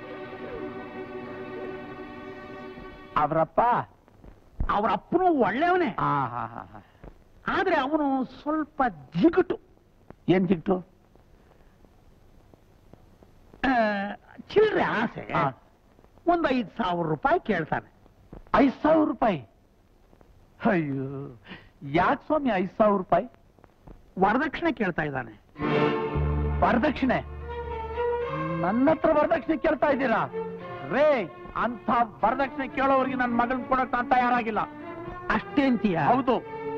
S3: ಅವರಪ್ಪ ಅವರ ಅಪ್ಪನು ಒಳ್ಳೆಯವನೇ ಆದ್ರೆ ಅವನು ಸ್ವಲ್ಪ ಜಿಗುಟು ಏನ್ ಜಿಗುಟು ಆ, ಚಿಲ್ಲರೆ ಆಸೆ ಒಂದು ಐದು ಸಾವಿರ ರೂಪಾಯಿ ಕೇಳ್ತಾನೆ ಐದು ಸಾವಿರ ರೂಪಾಯಿ ಅಯ್ಯೋ ಯಾಕೆ ಸ್ವಾಮಿ ಐದು ಸಾವಿರ ರೂಪಾಯಿ ವರದಕ್ಷಿಣೆ ಕೇಳ್ತಾ ಇದ್ದಾನೆ ವರದಕ್ಷಿಣೆ ನನ್ನ ಹತ್ರ ವರದಕ್ಷಿಣೆ ಕೇಳ್ತಾ ಇದ್ದೀರಾ ರೇ ಅಂತ ವರದಕ್ಷಿಣೆ ಕೇಳೋರಿಗೆ ನನ್ನ ಮಗಳನ್ನ ಕೊಡಕ್ ನಾನು ತಯಾರಾಗಿಲ್ಲ ಅಷ್ಟೇ ಅಂತೀಯ ಹೌದು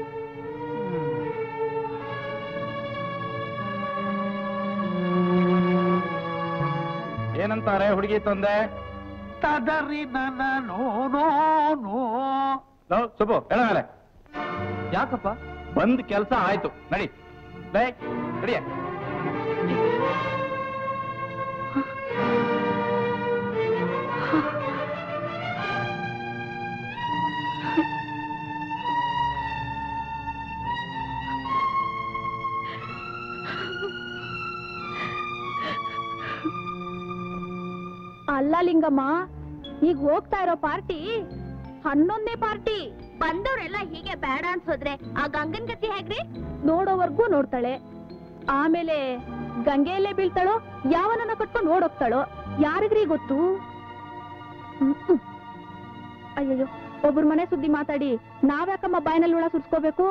S6: ಏನಂತಾರೆ ಹುಡುಗಿ ತಂದೆ
S3: ತದರಿ ನನ್ನ ನೋ ನೋ ನೋ
S6: ಸುಬ್ಬು ಹೇಳ ಮೇಲೆ ಯಾಕಪ್ಪ ಬಂದ್ ಕೆಲಸ ಆಯ್ತು ನಡಿ ಲೇ ನಡಿಯ
S5: ಅಲ್ಲ ಲಿಂಗಮ್ಮ ಈಗ ಹೋಗ್ತಾ ಇರೋ ಪಾರ್ಟಿ ಹನ್ನೊಂದನೇ ಪಾರ್ಟಿ ಬಂದವರೆಲ್ಲ ಹೀಗೆ ಬೇಡ ಅನ್ಸೋದ್ರೆ ಆ ಗಂಗನ್ ಗತಿ ಹೇಗ್ರಿ ನೋಡೋವರ್ಗೂ ನೋಡ್ತಾಳೆ ಆಮೇಲೆ ಗಂಗೆಯಲ್ಲೇ ಬೀಳ್ತಾಳೋ ಯಾವನನ್ನ ಕಟ್ಕೊಂಡು ಓಡೋಗ್ತಾಳೋ ಯಾರಿಗ್ರಿ ಗೊತ್ತು ಹ್ಮ್, ಹ್ಮ್. ಅಯ್ಯಯ್ಯೋ ಒಬ್ರ ಮನೆ ಸುದ್ದಿ ಮಾತಾಡಿ ನಾವ್ಯಾಕಮ್ಮ ಬಾಯಿನಲ್ಲಿ ಹುಳ ಸುರ್ಸ್ಕೋಬೇಕು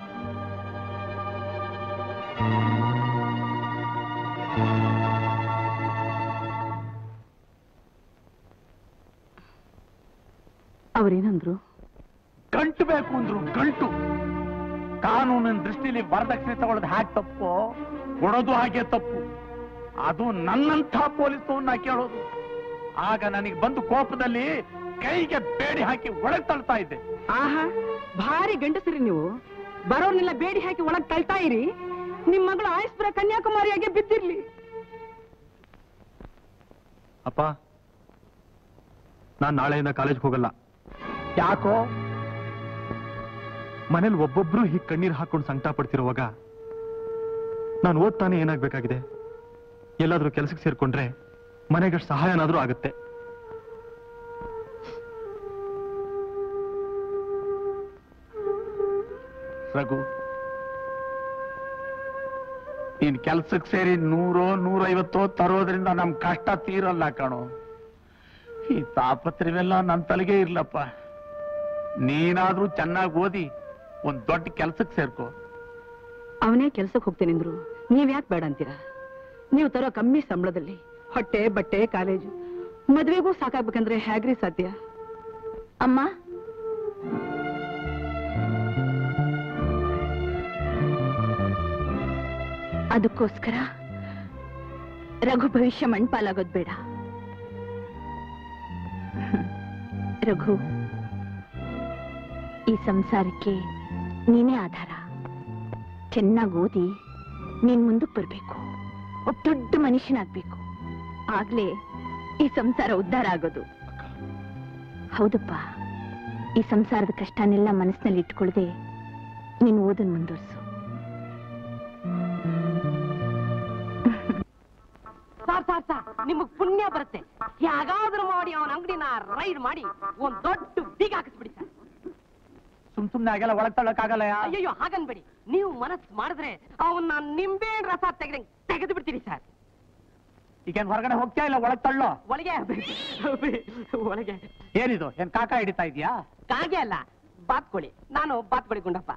S11: ಅವ್ರೇನಂದ್ರು
S3: ಗಂಟು ಬೇಕು ಅಂದ್ರು ಗಂಟು ಕಾನೂನಿನ ದೃಷ್ಟಿಲಿ ವರದಕ್ಷಿಣೆ ತಗೊಳ್ಳೋದು ಹ್ಯಾಕ್ ತಪ್ಪು ಕೊಡೋದು ಹಾಗೆ ತಪ್ಪು ಅದು ನನ್ನಂಥ ಪೊಲೀಸವನ್ನ ಕೇಳೋದು ಆಗ ನನಗೆ ಬಂದು ಕೋಪದಲ್ಲಿ ಕೈಗೆ ಬೇಡಿ ಹಾಕಿ ಒಳಗ್ ತಳ್ತಾ ಇದ್ದೆ
S11: ಆಹಾ ಭಾರಿ ಗಂಡಸರಿ ನೀವು ಬರೋರ್ನೆಲ್ಲ ಬೇಡಿ ಹಾಕಿ ಒಳಗ್ ತಳ್ತಾ ಇರಿ ನಿಮ್ ಮಗಳು ಆಯಸ್ಪುರ ಕನ್ಯಾಕುಮಾರಿಯಾಗೆ ಬಿದ್ದಿರ್ಲಿ
S2: ಅಪ್ಪ ನಾನ್ ನಾಳೆಯಿಂದ ಕಾಲೇಜ್ಗೆ ಹೋಗಲ್ಲ
S3: ಯಾಕೋ
S2: ಮನೇಲಿ ಒಬ್ಬೊಬ್ರು ಹೀಗ್ ಕಣ್ಣೀರ್ ಹಾಕೊಂಡು ಸಂಕಟ ಪಡ್ತಿರುವಾಗ ನಾನು ಓದ್ತಾನೆ ಏನಾಗ್ಬೇಕಾಗಿದೆ ಎಲ್ಲಾದ್ರೂ ಕೆಲ್ಸಕ್ಕೆ ಸೇರ್ಕೊಂಡ್ರೆ ಮನೆಗಷ್ಟು ಸಹಾಯನಾದ್ರೂ ಆಗುತ್ತೆ
S3: ರಘು ನೀನ್ ಕೆಲ್ಸಕ್ಕೆ ಸೇರಿ ನೂರೋ ನೂರೈವತ್ತೋ ತರೋದ್ರಿಂದ ನಮ್ ಕಷ್ಟ ತೀರಲ್ಲ ಕಣೋ ಈ ತಾಪತ್ರವೆಲ್ಲ ನನ್ ತಲೆಗೆ ಇರ್ಲಪ್ಪ ನೀನಾದ್ರೂ ಚೆನ್ನಾಗಿ ಓದಿ ಒಂದ್ ದೊಡ್ಡ ಕೆಲ್ಸಕ್ಕೆ ಸೇರ್ಕೋ
S11: ಅವನೇ ಕೆಲ್ಸಕ್ಕೆ ಹೋಗ್ತೇನೆಂದ್ರು ನೀವ್ ಯಾಕೆ ಬೇಡ ಅಂತೀರಾ ನೀವು ತರೋ ಕಮ್ಮಿ ಸಂಬಳದಲ್ಲಿ ಹೊಟ್ಟೆ ಬಟ್ಟೆ ಕಾಲೇಜು ಮದ್ವೆಗೂ ಸಾಕಾಗ್ಬೇಕಂದ್ರೆ ಹೇಗ್ರಿ ಸಾಧ್ಯ
S5: ಅಮ್ಮ ಅದಕ್ಕೋಸ್ಕರ ರಘು ಭವಿಷ್ಯ ಮಣ್ಪಾಲಾಗೋದ್ ಬೇಡ ರಘು ಈ ಸಂಸಾರಕ್ಕೆ ನೀನೇ ಆಧಾರ ಚೆನ್ನಾಗಿ ಓದಿ ನೀನ್ ಮುಂದಕ್ಕೆ ಬರ್ಬೇಕು ಒಬ್ಬ ದೊಡ್ಡ ಮನುಷ್ಯನಾಗ್ಬೇಕು
S10: ಆಗ್ಲೇ ಈ ಸಂಸಾರ ಉದ್ಧಾರ ಆಗೋದು ಹೌದಪ್ಪ ಈ ಸಂಸಾರದ ಕಷ್ಟನೆಲ್ಲ ಮನಸ್ಸಿನಲ್ಲಿ ಇಟ್ಕೊಳ್ದೆ ನೀನು ಓದನ್ ಮುಂದುವರ್ಸು
S11: ಸಾರ್ ಸಾರ್ ಸಾರ್ ನಿಮಗ್ ಪುಣ್ಯ ಬರುತ್ತೆ ಹೇಗಾದ್ರೂ ಮಾಡಿ ಅವನ ಅಂಗಡಿನ ರೈಡ್ ಮಾಡಿ ಒಂದ್ ದೊಡ್ಡ ಬೀಗ ಹಾಕಿಸ್ಬಿಡಿ ಸರ್
S3: ಸುಮ್ ಸುಮ್ನೆ ಆಗೆಲ್ಲ ಒಳಗ್ ತಳ್ಳಕ್ಕಾಗಲ್ಲ
S11: ಅಯ್ಯಯ್ಯೋ ಹಾಗನ್ಬೇಡಿ ನೀವು ಮನಸ್ ಮಾಡಿದ್ರೆ ಅವನ್ನ ನಿಂಬೆ ರಸ ತೆಗೆದ ತೆಗೆದು ಬಿಡ್ತೀರಿ ಸರ್
S3: ಈಗೇನ್ ಹೊರಗಡೆ ಹೋಗ್ತೀಯಾ ಇಲ್ಲ ಒಳಗ್ ತಳ್ಳೋ
S11: ಒಳಗೆ ಒಳಗೆ
S3: ಏನಿದು ಏನ್ ಕಾಕ ಹಿಡಿತಾ ಇದೀಯಾ
S11: ಕಾಗೆ ಅಲ್ಲ ಬಾತ್ಕೋಳಿ ನಾನು ಬಾತ್ಕೋಳಿ ಗುಂಡಪ್ಪ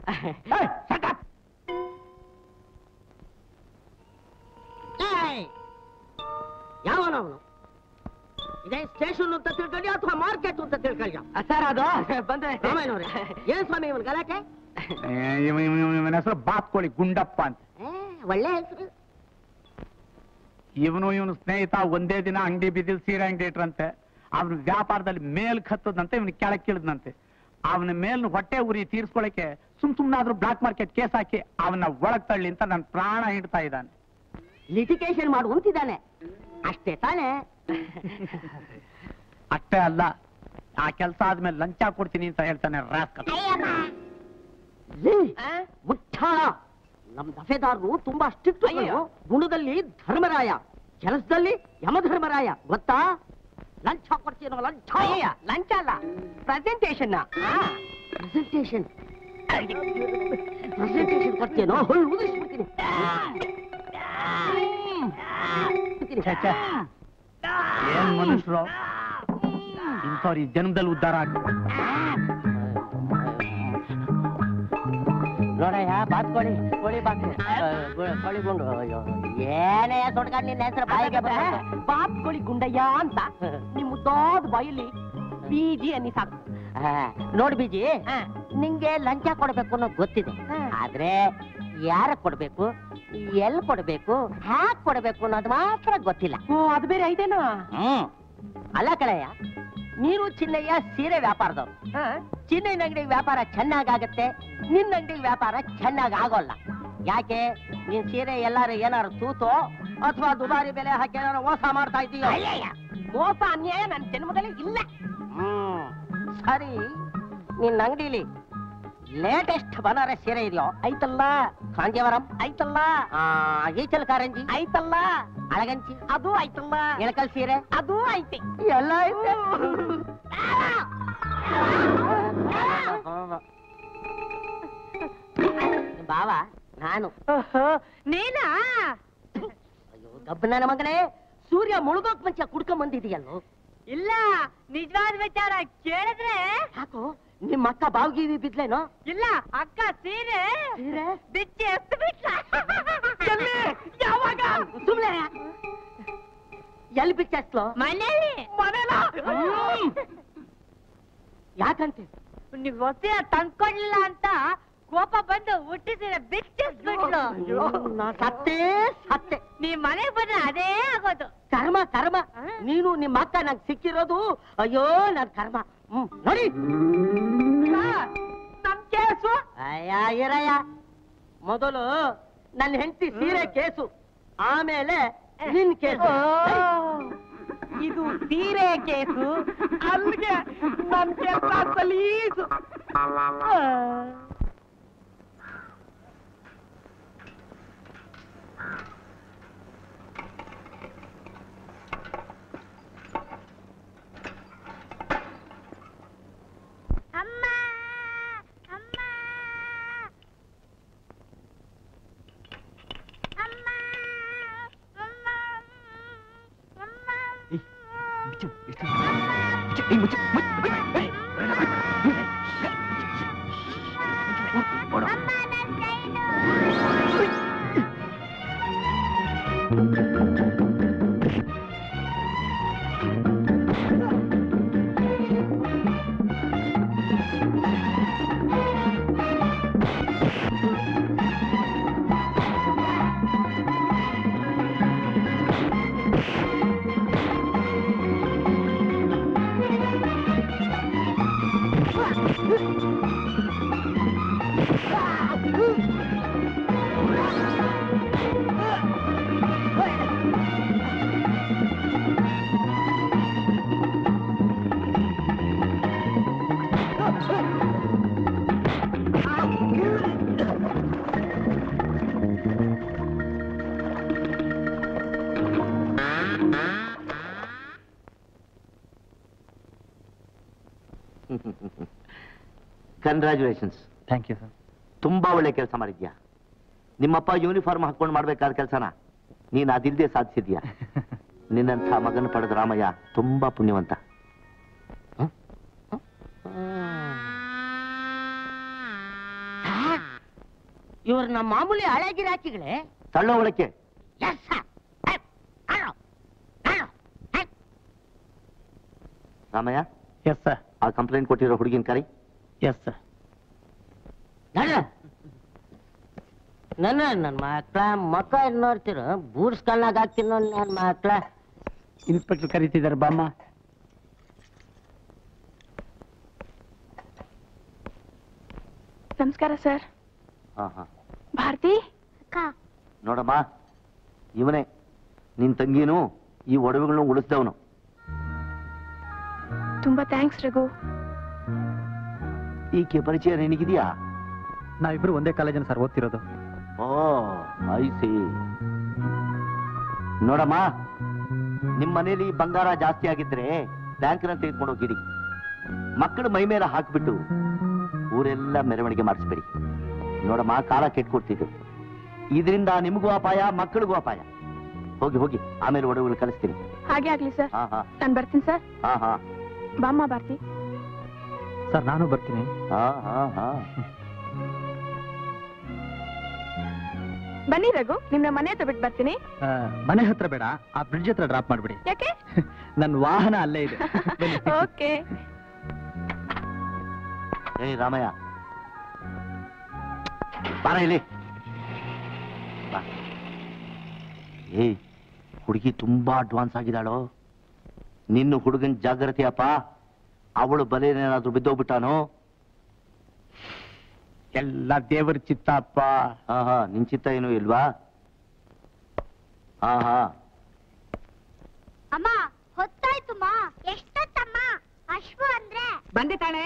S8: ಯಾವನವನು ಇದೇ ಸ್ಟೇಷನ್ ಅಂತ ತಿಳ್ಕೊಳ್ಳಿ ಅಥವಾ ಮಾರ್ಕೆಟ್ ಅಂತ ತಿಳ್ಕೊಳ್ಳಿ
S11: ಸರ್ ಅದು ಬಂದ್ರೆ
S8: ರಾಮಾಯಣವ್ರೆ ಏನ್ ಸ್ವಾಮಿ ಇವನ್ ಗಲಾಟೆ
S3: ಇವನ ಹೆಸರು ಬಾತ್ಕೋಳಿ ಗುಂಡಪ್ಪ ಅಂತ
S8: ಏ, ಒಳ್ಳೆ ಹೆಸರು
S3: ಇವನು ಇವನು ಸ್ನೇಹಿತ ಒಂದೇ ದಿನ ಅಂಗಡಿ ಬಿದ್ದಿಲ್ ಸೀರೆ ಅಂಗಡಿ ಇಟ್ರಂತೆ ಅವನ ವ್ಯಾಪಾರದಲ್ಲಿ ಮೇಲ್ ಹತ್ತದಂತೆ ಇವನು ಕೆಳಕ್ ಇಳಿದ್ನಂತೆ ಅವನ ಮೇಲ್ ಹೊಟ್ಟೆ ಉರಿ ತೀರ್ಸ್ಕೊಳಕ್ಕೆ ಸುಮ್ ಸುಮ್ನಾದ್ರೂ ಬ್ಲಾಕ್ ಮಾರ್ಕೆಟ್ ಕೇಸ್ ಹಾಕಿ ಅವನ ಒಳಗ್ ತಳ್ಳಿ ಅಂತ ನನ್ನ ಪ್ರಾಣ ಹಿಡ್ತಾ ಇದ್ದಾನೆ
S8: ಲಿಟಿಗೇಷನ್ ಮಾಡು ಅಂತಿದ್ದಾನೆ ಅಷ್ಟೇ ತಾನೇ
S3: ಅಷ್ಟೇ ಅಲ್ಲ ಆ ಕೆಲಸ ಆದ್ಮೇಲೆ ಲಂಚ ಕೊಡ್ತೀನಿ ಅಂತ ಹೇಳ್ತಾನೆ ರಾಸ್ಕಲ್
S8: ಮುಟ್ಟಾಳ ನಮ್ ದಫೆದಾರರು ತುಂಬಾ ಸ್ಟ್ರಿಕ್ಟ್ ಗುಣದಲ್ಲಿ ಧರ್ಮರಾಯ ಕೆಲಸದಲ್ಲಿ ಯಮಧರ್ಮರಾಯ ಗೊತ್ತಾ ಲಂಚ ಕೊಡ್ತೀನೋ ಲಂಚ
S11: ಲಂಚ ಅಲ್ಲ ಪ್ರೆಸೆಂಟೇಶನ್
S8: ಪ್ರೆಸೆಂಟೇಶನ್ ಪ್ರೆಸೆಂಟೇಶನ್ ಕೊಡ್ತೀನೋ ಹೊಳ್ಳು ಉದುರಿಸ್ಬಿಡ್ತೀನಿ
S3: ಛೆ, ಛೆ. ಏನ್ ಮನುಷ್ಯರು ಇಂಥವ್ರು ಈ ಜನ್ಮದಲ್ಲಿ ಉದ್ಧಾರ ಆಗ
S8: ನೋಡಯ್ಯ ಬಾತ್ಕೋಳಿ ಕೋಳಿ ಬಾತ್ ಕೋಳಿ ಗುಂಡು ಅಯ್ಯೋ ಏನೇ ತೊಡ್ಕೊಂಡು ನಿನ್ನ ಹೆಸರು ಬಾಯಿಗೆ ಬಂದ
S11: ಬಾತ್ಕೋಳಿ ಗುಂಡಯ್ಯ ಅಂತ ನಿಮ್ ಮುದ್ದಾದ ಬಾಯಲ್ಲಿ ಬೀಜಿ ಅನ್ನಿ ಸಾಕು
S8: ನೋಡ್ ಬೀಜಿ ನಿಂಗೆ ಲಂಚ ಕೊಡ್ಬೇಕು ಅನ್ನೋದು ಗೊತ್ತಿದೆ ಆದ್ರೆ ಯಾರ ಕೊಡ್ಬೇಕು ಎಲ್ಲಿ ಕೊಡ್ಬೇಕು ಹ್ಯಾಕ್ ಕೊಡ್ಬೇಕು ಅನ್ನೋದು ಮಾತ್ರ ಗೊತ್ತಿಲ್ಲ
S11: ಓ ಅದು ಬೇರೆ ಐತೇನೋ
S8: ಹ್ಮ್ ಅಲ್ಲ ಕಳೆಯ ನೀನು ಚಿನ್ನಯ್ಯ ಸೀರೆ ವ್ಯಾಪಾರದವ್ರು ಚಿನ್ನಯ್ಯನ ಅಂಗಡಿ ವ್ಯಾಪಾರ ಚೆನ್ನಾಗಾಗತ್ತೆ ನಿನ್ನ ಅಂಗಡಿ ವ್ಯಾಪಾರ ಚೆನ್ನಾಗ್ ಆಗೋಲ್ಲ ಯಾಕೆ ನೀನ್ ಸೀರೆ ಎಲ್ಲಾರು ಏನಾರು ತೂತೋ ಅಥವಾ ದುಬಾರಿ ಬೆಲೆ ಹಾಕಿ ಏನಾರು ಮೋಸ ಮಾಡ್ತಾ ಇದೀಯೋ
S11: ಮೋಸ ಅನ್ಯಾಯ ನನ್ನ ಜನ್ಮದಲ್ಲಿ ಇಲ್ಲ
S8: ಹ್ಮ್ ಸರಿ ನಿನ್ನ ಅಂಗಡಿಲಿ ಲೇಟೆಸ್ಟ್ ಬನಾರಸ್ ಸೀರೆ ಇದೆಯೋ ಐತಲ್ಲ ಕಾಂಜೀವರಂ ಐತಲ್ಲ ಆ, ಈಚಲ್ ಕಾರಂಜಿ ಐತಲ್ಲ ಅಳಗಂಚಿ ಅದು ಐತಲ್ಲ ಇಳಕಲ್ ಸೀರೆ ಅದು ಐತಿ ಎಲ್ಲ ಐತೆ ನಿಮ್ ಬಾವ ನಾನು
S11: ನೀನಾ
S8: ಅಯ್ಯೋ ಗಬ್ಬ ನನ್ನ ಮಗನೇ ಸೂರ್ಯ ಮುಳುಗೋಕ್ ಮುಂಚೆ ಕುಡ್ಕೊಂಡ್ ಬಂದಿದೀಯಲ್ಲೋ
S11: ಇಲ್ಲ ನಿಜವಾದ ವಿಚಾರ ಕೇಳಿದ್ರೆ
S8: ಯಾಕೋ ನಿಮ್ಮ ಅಕ್ಕ ಬಾವ್ಗೀವಿ ಬಿದ್ಲೇನೋ
S11: ಇಲ್ಲ ಅಕ್ಕ ಸೀರೆ
S8: ಸೀರೆ
S11: ಬಿಚ್ಚಿ ಎತ್ತು ಬಿಟ್ಟ ಯಾವಾಗ
S8: ಸುಮ್ನೆ ಎಲ್ಲಿ ಬಿಚ್ಚಸ್ಲೋ
S11: ಮನೇಲಿ ಮನೇಲ
S8: ಯಾಕಂತೆ
S11: ನೀವು ಹೊಸ ತಂದ್ಕೊಡ್ಲಿಲ್ಲ ಅಂತ ಕೋಪ ಬಂದು ಹುಟ್ಟಿಸಿದ ಬಿಚ್ಚಿಸ್ಬಿಟ್ಲು
S8: ನಾ ಸತ್ತೇ ಸತ್ತೆ
S11: ನೀವ್ ಮನೆಗ್ ಬಂದ್ರೆ ಅದೇ ಆಗೋದು
S8: ಕರ್ಮ ಕರ್ಮ ನೀನು ನಿಮ್ಮ ಅಕ್ಕ ನಂಗೆ ಸಿಕ್ಕಿರೋದು ಅಯ್ಯೋ ನನ್ ಕರ್ಮ ಹ್ಮ್ ನೋಡಿ
S11: ನಮ್ ಕೇಸು
S8: ಅಯ್ಯ ಇರಯ್ಯ ಮೊದಲು ನನ್ನ ಹೆಂಡತಿ ಸೀರೆ ಕೇಸು ಆಮೇಲೆ ನಿನ್ ಕೇಸು
S11: ಇದು ಸೀರೆ ಕೇಸು ಅಲ್ಲಿಗೆ ನನ್ ಕೆಲಸ ಸಲೀಸು
S5: ಅಮ್ಮ ಅಮ್ಮ ಅಮ್ಮ ಅಮ್ಮ ಅಮ್ಮ
S12: Ah!
S9: Congratulations
S2: thank you sir
S9: ತುಂಬಾ ಒಳ್ಳೆ ಕೆಲಸ ಮಾಡಿದ್ಯಾ ನಿಮ್ಮಪ್ಪ ಯೂನಿಫಾರ್ಮ್ ಹಾಕೊಂಡು ಮಾಡ್ಬೇಕಾದ ಕೆಲಸನ ನೀನು ಅದಿಲ್ಲದೆ ಸಾಧಿಸಿದ್ಯಾ ನಿನ್ನಂಥ ಮಗನ ಪಡೆದ ರಾಮಯ್ಯ ತುಂಬಾ ಪುಣ್ಯವಂತ
S8: ಇವ್ರು ನಮ್ಮ ಮಾಮೂಲಿ ಹಳೆ ಗಿರಾಕಿಗಳೇ
S9: ತಳ್ಳೋ ಒಳಕ್ಕೆ
S8: yes sir
S9: Ramaiah
S3: yes sir
S9: ಆ ಕಂಪ್ಲೇಂಟ್ ಕೊಟ್ಟಿರೋ ಹುಡುಗಿನ ಕರಿ
S3: ಎಸ್ ಸರ್
S8: ನನ್ನ ನನ್ನ ಮಕ್ಳ ಮಕ್ಕ ಏನ್ ನೋಡ್ತೀರ ಬೂಡ್ಸ್ ಕಣ್ಣಾಗ ಹಾಕ್ತೀನಿ ನನ್ನ ಮಕ್ಳ
S3: ಇನ್ಸ್ಪೆಕ್ಟರ್ ಕರೀತಿದ್ದಾರೆ ಬಾಮ್ಮ
S1: ನಮಸ್ಕಾರ ಸರ್
S9: ಹಾ ಹಾ
S1: ಭಾರತಿ
S9: ನೋಡಮ್ಮ ಇವನೇ ನಿನ್ ತಂಗಿನೂ ಈ ಒಡವೆಗಳನ್ನ ಉಳಿಸ್ದವನು
S1: ತುಂಬಾ ಥ್ಯಾಂಕ್ಸ್ ರಘು
S9: ಈಕೆ ಪರಿಚಯ ನಿನಗಿದೆಯಾ
S2: ನಾವಿಬ್ರು ಒಂದೇ ಕಾಲೇಜಲ್ಲಿ ಸರ್ ಓದ್ತಿರೋದು
S9: ಓ ಐ ಸಿ ನೋಡಮ್ಮ ನಿಮ್ ಮನೇಲಿ ಬಂಗಾರ ಜಾಸ್ತಿ ಆಗಿದ್ರೆ ಬ್ಯಾಂಕ್ನ ತೆಗೆದುಕೊಂಡು ಹೋಗಿಡಿ ಮಕ್ಕಳು ಮೈ ಮೇಲೆ ಹಾಕ್ಬಿಟ್ಟು ಊರೆಲ್ಲ ಮೆರವಣಿಗೆ ಮಾಡಿಸ್ಬೇಡಿ ನೋಡಮ್ಮ ಕಾಲ ಕೆಟ್ಕೊಡ್ತಿದ್ದು ಇದರಿಂದ ನಿಮಗೂ ಅಪಾಯ ಮಕ್ಕಳಿಗೂ ಅಪಾಯ ಹೋಗಿ ಹೋಗಿ ಆಮೇಲೆ ಒಡವೆಗಳು ಕಳಿಸ್ತೀನಿ
S1: ಹಾಗೆ ಆಗ್ಲಿ ಸರ್
S9: ಹಾ ಹಾ
S1: ನಾನು ಬರ್ತೀನಿ ಸರ್
S9: ಹಾ ಹಾ
S1: ಬಾಮ್ಮ ಭಾರತಿ
S2: ಸರ್ ನಾನು ಬರ್ತೀನಿ
S9: ಹಾ ಹಾ ಹಾ
S1: ಬನ್ನಿ ರಘು ನಿಮ್ನ ಮನೆ ಹತ್ರ ಬಿಟ್ಟು ಬರ್ತೀನಿ
S2: ಆ, ಮನೆ ಹತ್ರ ಬೇಡ ಆ ಬ್ರಿಡ್ಜ್ ಹತ್ರ ಡ್ರಾಪ್ ಮಾಡ್ಬಿಡಿ
S1: ಯಾಕೆ
S2: ನನ್ನ ವಾಹನ ಅಲ್ಲೇ ಇದೆ ಬನ್ನಿ.
S1: ಓಕೆ
S9: ಏಯ್ ರಾಮಯ್ಯ ಬಾರ ಇಲ್ಲಿ ಬಾ ಏಯ್ ಹುಡುಗಿ ತುಂಬಾ ಅಡ್ವಾನ್ಸ್ ಆಗಿದ್ದಾಳೋ ನಿನ್ನ ಹುಡುಗನ್ ಜಾಗ್ರತೆ ಅಪ್ಪ ಅವಳು ಬಲೇನೇನಾದ್ರೂ ಬಿದ್ದೋಗ್ಬಿಟ್ಟಾನೋ
S3: ಎಲ್ಲ ದೇವರ ಚಿತ್ತಪ್ಪ
S9: ಹಾ ಹಾ ನಿನ್ ಚಿತ್ತ ಏನೂ ಇಲ್ವಾ ಹಾ ಹಾ
S5: ಅಮ್ಮ ಹೊತ್ತಾಯ್ತುಮ್ಮ ಎಷ್ಟೊತ್ತಮ್ಮ ಅಶ್ವ ಅಂದ್ರೆ
S11: ಬಂದೆ ತಾಳೆ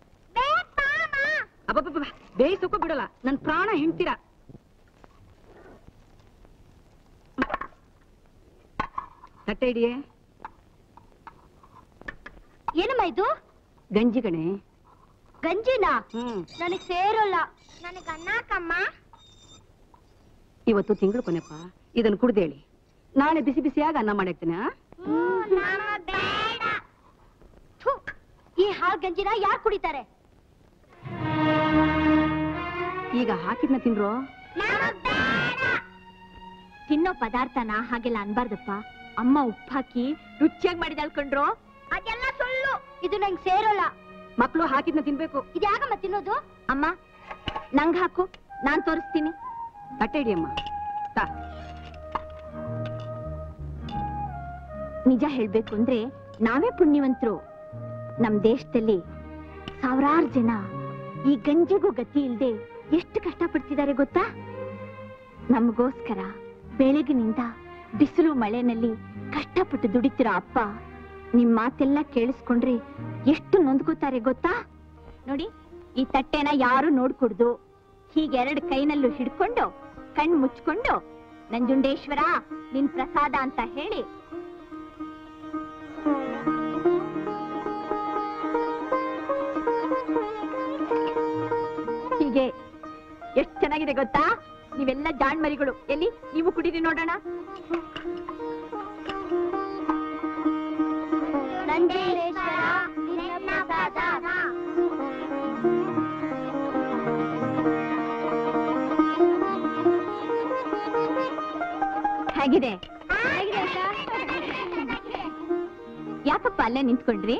S11: ಅಬ್ಬಬ್ಬ ಬೇಯಿಸೋಕೂ ಬಿಡಲ್ಲ ನನ್ ಪ್ರಾಣ ಹಿಂಡ್ತೀರಾ ತಟ್ಟೆ ಹಿಡಿಯೇ
S5: ಏನಮ್ಮ ಇದು
S11: ಗಂಜಿ ಗಣೆ
S5: ಗಂಜಿನ
S11: ಹ್ಮ್
S5: ನನಗ್ ಸೇರೋಲ್ಲ ನನಗ್ ಅನ್ನಕಮ್ಮ
S11: ಇವತ್ತು ತಿಂಗಳು ಕೊನೆಪ್ಪ ಇದನ್ನು ಕುಡ್ದೇಳಿ ನಾಳೆ ಬಿಸಿ ಬಿಸಿಯಾಗಿ ಅನ್ನ ಮಾಡಿರ್ತೀನಿ ಆ?
S5: ಥು, ಈ ಹಾಲ್ ಗಂಜಿನ ಯಾರು ಕುಡಿತಾರೆ
S11: ಈಗ ಹಾಕಿದ್ನ ತಿಂದ್ರು
S5: ತಿನ್ನೋ ಪದಾರ್ಥನ ಹಾಗೆಲ್ಲ ಅನ್ಬಾರ್ದಪ್ಪ ಅಮ್ಮ ಉಪ್ಪು ಹಾಕಿ ರುಚಿಯಾಗಿ ಮಾಡಿದಳ್ಕೊಂಡ್ರು ಅದೆಲ್ಲ ಸುಳ್ಳು ಇದು ನಂಗೆ ಸೇರೋಲ್ಲ
S11: ಮಕ್ಕಳು ಹಾಕಿದ್ನ ತಿನ್ಬೇಕು
S5: ಇದ್ಯಾಗಮ್ಮ ತಿನ್ನೋದು ಅಮ್ಮ ನಂಗ್ ಹಾಕು ನಾನ್ ತೋರಿಸ್ತೀನಿ
S11: ತಟ್ಟೆ ಹಿಡಿಯಮ್ಮ ತಾ
S10: ನಿಜ ಹೇಳ್ಬೇಕು ಅಂದ್ರೆ ನಾವೇ ಪುಣ್ಯವಂತರು ನಮ್ ದೇಶದಲ್ಲಿ ಸಾವಿರಾರು ಜನ ಈ ಗಂಜಿಗೂ ಗತಿ ಇಲ್ದೆ ಎಷ್ಟು ಕಷ್ಟಪಡ್ತಿದ್ದಾರೆ ಗೊತ್ತಾ ನಮಗೋಸ್ಕರ ಬೆಳಗಿನಿಂದ ಬಿಸಿಲು ಮಳೆನಲ್ಲಿ ಕಷ್ಟಪಟ್ಟು ದುಡಿತಿರೋ ಅಪ್ಪ ನಿಮ್ ಮಾತೆಲ್ಲ ಕೇಳಿಸ್ಕೊಂಡ್ರೆ ಎಷ್ಟು ನೊಂದ್ಕೋತಾರೆ ಗೊತ್ತಾ ನೋಡಿ ಈ ತಟ್ಟೆನ ಯಾರು ನೋಡ್ಕೊಡ್ದು ಹೀಗೆರಡು ಕೈನಲ್ಲೂ ಹಿಡ್ಕೊಂಡು ಕಣ್ ಮುಚ್ಕೊಂಡು ನಂಜುಂಡೇಶ್ವರ ನಿನ್ ಪ್ರಸಾದ ಅಂತ ಹೇಳಿ ಹೀಗೆ ಎಷ್ಟ್ ಚೆನ್ನಾಗಿದೆ ಗೊತ್ತಾ ನೀವೆಲ್ಲ ಜಾಣ್ಮರಿಗಳು ಎಲ್ಲಿ ನೀವು ಕುಡೀರಿ ನೋಡೋಣ ಹೇಗಿದೆ ಯಾಕಪ್ಪ ಅಲ್ಲೇ ನಿಂತ್ಕೊಂಡ್ರಿ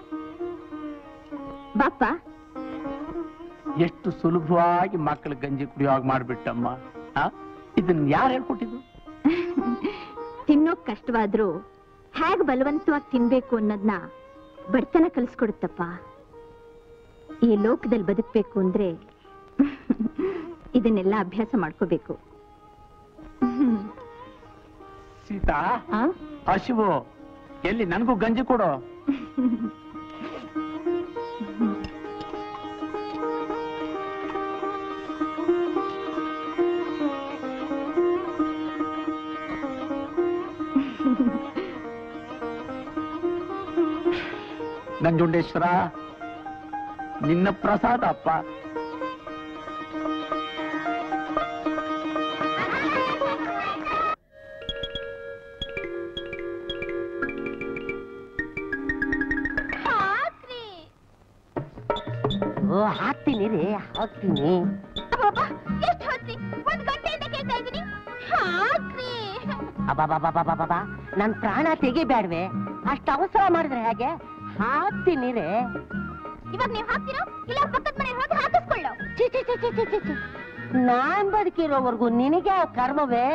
S10: ಬಾಪ್ಪ
S3: ಎಷ್ಟು ಸುಲಭವಾಗಿ ಮಕ್ಕಳು ಗಂಜಿ ಕುಡಿಯೋ ಹಾಗೆ ಮಾಡ್ಬಿಟ್ಟಮ್ಮ ಆ? ಇದನ್ನ ಯಾರು ಹೇಳ್ಕೊಟ್ಟಿದ್ದು
S10: ತಿನ್ನೋಕ್ ಕಷ್ಟವಾದ್ರೂ ಹೇಗ್ ಬಲವಂತವಾಗಿ ತಿನ್ಬೇಕು ಅನ್ನೋದ್ನ ಬಡತನ ಕಲಿಸ್ಕೊಡುತ್ತಪ್ಪ ಈ ಲೋಕದಲ್ಲಿ ಬದುಕ್ಬೇಕು ಅಂದ್ರೆ ಇದನ್ನೆಲ್ಲ ಅಭ್ಯಾಸ ಮಾಡ್ಕೋಬೇಕು
S3: ಸೀತಾ ಹಸಿವು ಎಲ್ಲಿ ನನಗೂ ಗಂಜಿ ಕೊಡು ನಂಜುಂಡೇಶ್ವರ ನಿನ್ನ ಪ್ರಸಾದ ಅಪ್ಪ
S8: ಓ ಹಾಕ್ತೀನಿ ರೀ ಹಾಕ್ತೀನಿ
S5: ಎಷ್ಟು ಹೊತ್ತಿ ಒಂದ್ ಗಂಟೆಯಿಂದ ಕೇಳ್ತಾ ಇದೀನಿ ಹಾಕ್ರಿ
S8: ಅಬ್ಬಬ್ಬಬ್ಬಬ್ಬಬ್ಬ ನನ್ ಪ್ರಾಣ ತೆಗಿಬೇಡ್ವೆ ಅಷ್ಟು ಅವಸರ ಮಾಡಿದ್ರೆ ಹೇಗೆ ಹಾಕ್ತೀನಿ ರೇ
S5: ಇವಾಗ ನೀವ್ ಹಾಕ್ತಿರೋ ಇಲ್ಲ ಪಕ್ಕದ ಮನೆ ಹೋಗಿ ಹಾಕಿಸ್ಕೊಳ್ಳೋ
S8: ಚಿ ಚಿ ಚಿ ಚಿ ಚಿ ಚಿ ಚಿ. ನಾನ್ ಬದುಕಿರೋವರೆಗೂ ನಿನಗೆ ಆ ಕರ್ಮವೇ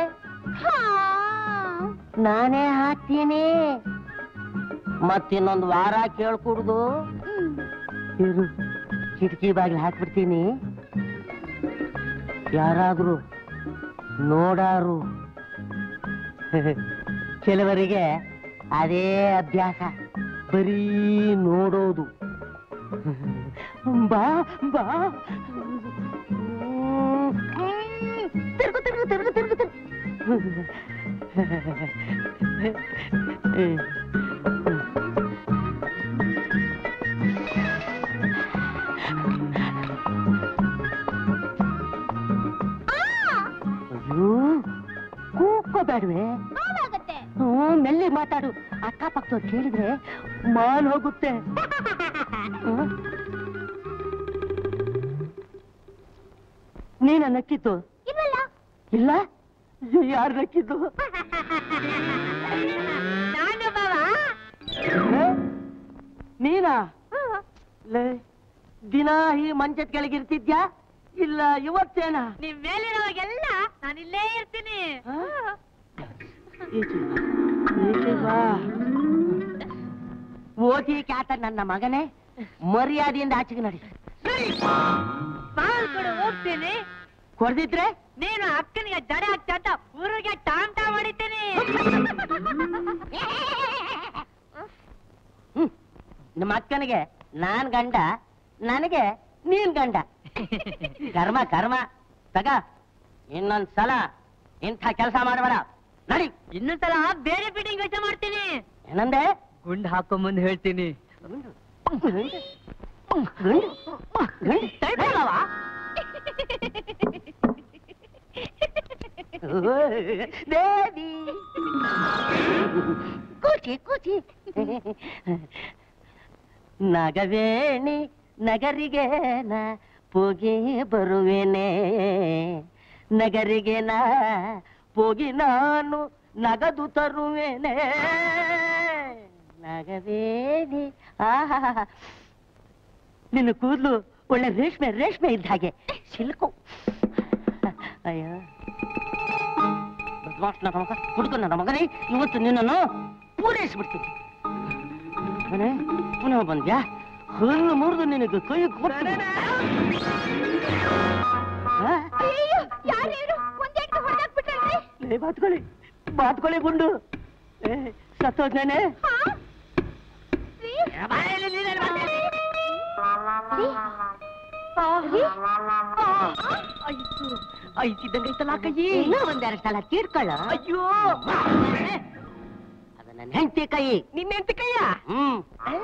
S8: ನಾನೇ ಹಾಕ್ತೀನಿ ಮತ್ತಿನ್ನೊಂದು ವಾರ ಕೇಳ್ಕೂಡ್ದು ಇರು ಕಿಟಕಿ ಬಾಗಿಲು ಹಾಕ್ಬಿಡ್ತೀನಿ ಯಾರಾದ್ರೂ ನೋಡಾರು ಕೆಲವರಿಗೆ ಅದೇ ಅಭ್ಯಾಸ ಬರೀ ನೋಡೋದು ಬಾ ಬಾ ತಿರುಗು ತಿರುಗು ತಿರುಗು ತಿರುಗು ತಿರುಗು ಅಯ್ಯೋ ಕೂಗ್ಕೋಬೇಡ್ವೆ
S5: ನೋವಾಗತ್ತೆ
S8: ಹ್ಞೂ ಮೆಲ್ಲಿ ಮಾತಾಡು ಅಕ್ಕಪಕ್ಕದವ್ರು ಕೇಳಿದ್ರೆ ಮಾಲ್ ಹೋಗುತ್ತೆ ಹ್ಮ್? ನೀನ ನಕ್ಕಿದ್ದು
S5: ಇಲ್ವಲ್ಲ
S8: ಇಲ್ಲ ಯಾರು ನಕ್ಕಿದ್ದು
S5: ನಾನು ಬಾವ
S8: ಹ? ನೀನಾ ಲೇ, ದಿನ ಈ ಮಂಚದ ಕೆಳಗೆ ಇರ್ತಿದ್ಯಾ ಇಲ್ಲ ಇವತ್ತೇನಾ
S4: ನಿಮ್ ಮೇಲಿರುವಾಗೆಲ್ಲ ನಾನು ಇಲ್ಲೇ ಇರ್ತೀನಿ
S8: ಈಚೆ ಬಾ, ಈಚೆ ಬಾ. ಓದಿ ಕ್ಯಾತ ನನ್ನ ಮಗನೇ ಮರ್ಯಾದೆಯಿಂದ ಆಚೆಗೆ ನಡಿ
S4: ಪಾಲ್ ಕೊಡು ಹೋಗ್ತೀನಿ
S8: ಕೊಡ್ದಿದ್ರೆ
S4: ನೀನು ಅಕ್ಕನಿಗೆ ಜಡೆ ಹಾಕ್ತಾ ಅಂತ ಊರಿಗೆ ಟಾಮ್ ಟಾಮ್ ಹೊಡಿತೀನಿ
S8: ಹ್ಮ್. ನಿಮ್ಮ ಅಕ್ಕನಿಗೆ ನಾನ್ ಗಂಡ ನನಗೆ ನೀನ್ ಗಂಡ ಕರ್ಮ ಕರ್ಮ ತಗ ಇನ್ನೊಂದ್ ಸಲ ಇಂಥ ಕೆಲಸ ಮಾಡಬೇಡ ನಡಿ
S4: ಇನ್ನೊಂದ್ಸಲ ಬೇರೆ ಫಿಟ್ಟಿಂಗ್ ವೆಚ್ಚ ಮಾಡ್ತೀನಿ
S8: ಏನಂದೆ
S11: ಗುಂಡ್ ಹಾಕೋ ಮುಂದೆ ಹೇಳ್ತೀನಿ
S8: ಗುಂಡು. ಗುಂಡು. ಗುಂಡು. ತಡ್ಕೊಳ್ಳವ? ದೇವಿ ಕೂಚಿ ಕೂಚಿ ನಗವೇಣಿ ನಗರಿಗೆ ನ ಪೋಗಿ ಬರುವೆನೆ ನಗರಿಗೆ ನ ಪೋಗಿ ನಾನು ನಗದು ತರುವೆನೆ ನಗವೇಣಿ ಆಹಾ ನಿನ್ನ ಕೂದಲು ಒಳ್ಳೆ ರೇಷ್ಮೆ ರೇಷ್ಮೆ ಇದ್ದ ಹಾಗೆ ಸಿಲ್ಕು ಅಯ್ಯೋ ಬದ್ಮಾಷ್ ನನ್ನ ಮಗ ಹುಡುಗ ನನ್ನ ಮಗನೇ ಇವತ್ತು ನಿನ್ನನ್ನು ಪೂರೈಸ್ಬಿಡ್ತೀನಿ ಮನೆ ಪುನಃ ಬಂದ್ಯಾ ಹಲ್ಲು ಮುರಿದು ನಿನಗೆ ಕೈ ಕೊಟ್ಟು ಆ?
S5: ಅಯ್ಯೋ ಯಾರು ಇವ್ರು ಒಂದೇಟು ಹೊಡೆದಾಕ್ಬಿಟ್ರಲ್ರಿ
S8: ಲೇ, ಬಾತ್ಕೊಳ್ಳಿ ಬಾತ್ಕೊಳ್ಳಿ ಗುಂಡು ಏ, ಸತ್ತೋದ್ನೇನೆ
S5: ಹಾ ರೀ? ರೀ?
S8: ಐತಿದ್ದಂಗೈತಲ್ಲ ಕೈ ಇನ್ನೂ ಒಂದೆರಡು ಸಲ ತೀರ್ಕೊಳ್ಳ
S11: ಅಯ್ಯೋ
S8: ಅದು ನನ್ನ ಹೆಂಡತಿ ಕೈ
S11: ನಿನ್ನ ಹೆಂಡತಿ ಕೈಯ
S8: ಹ್ಮ್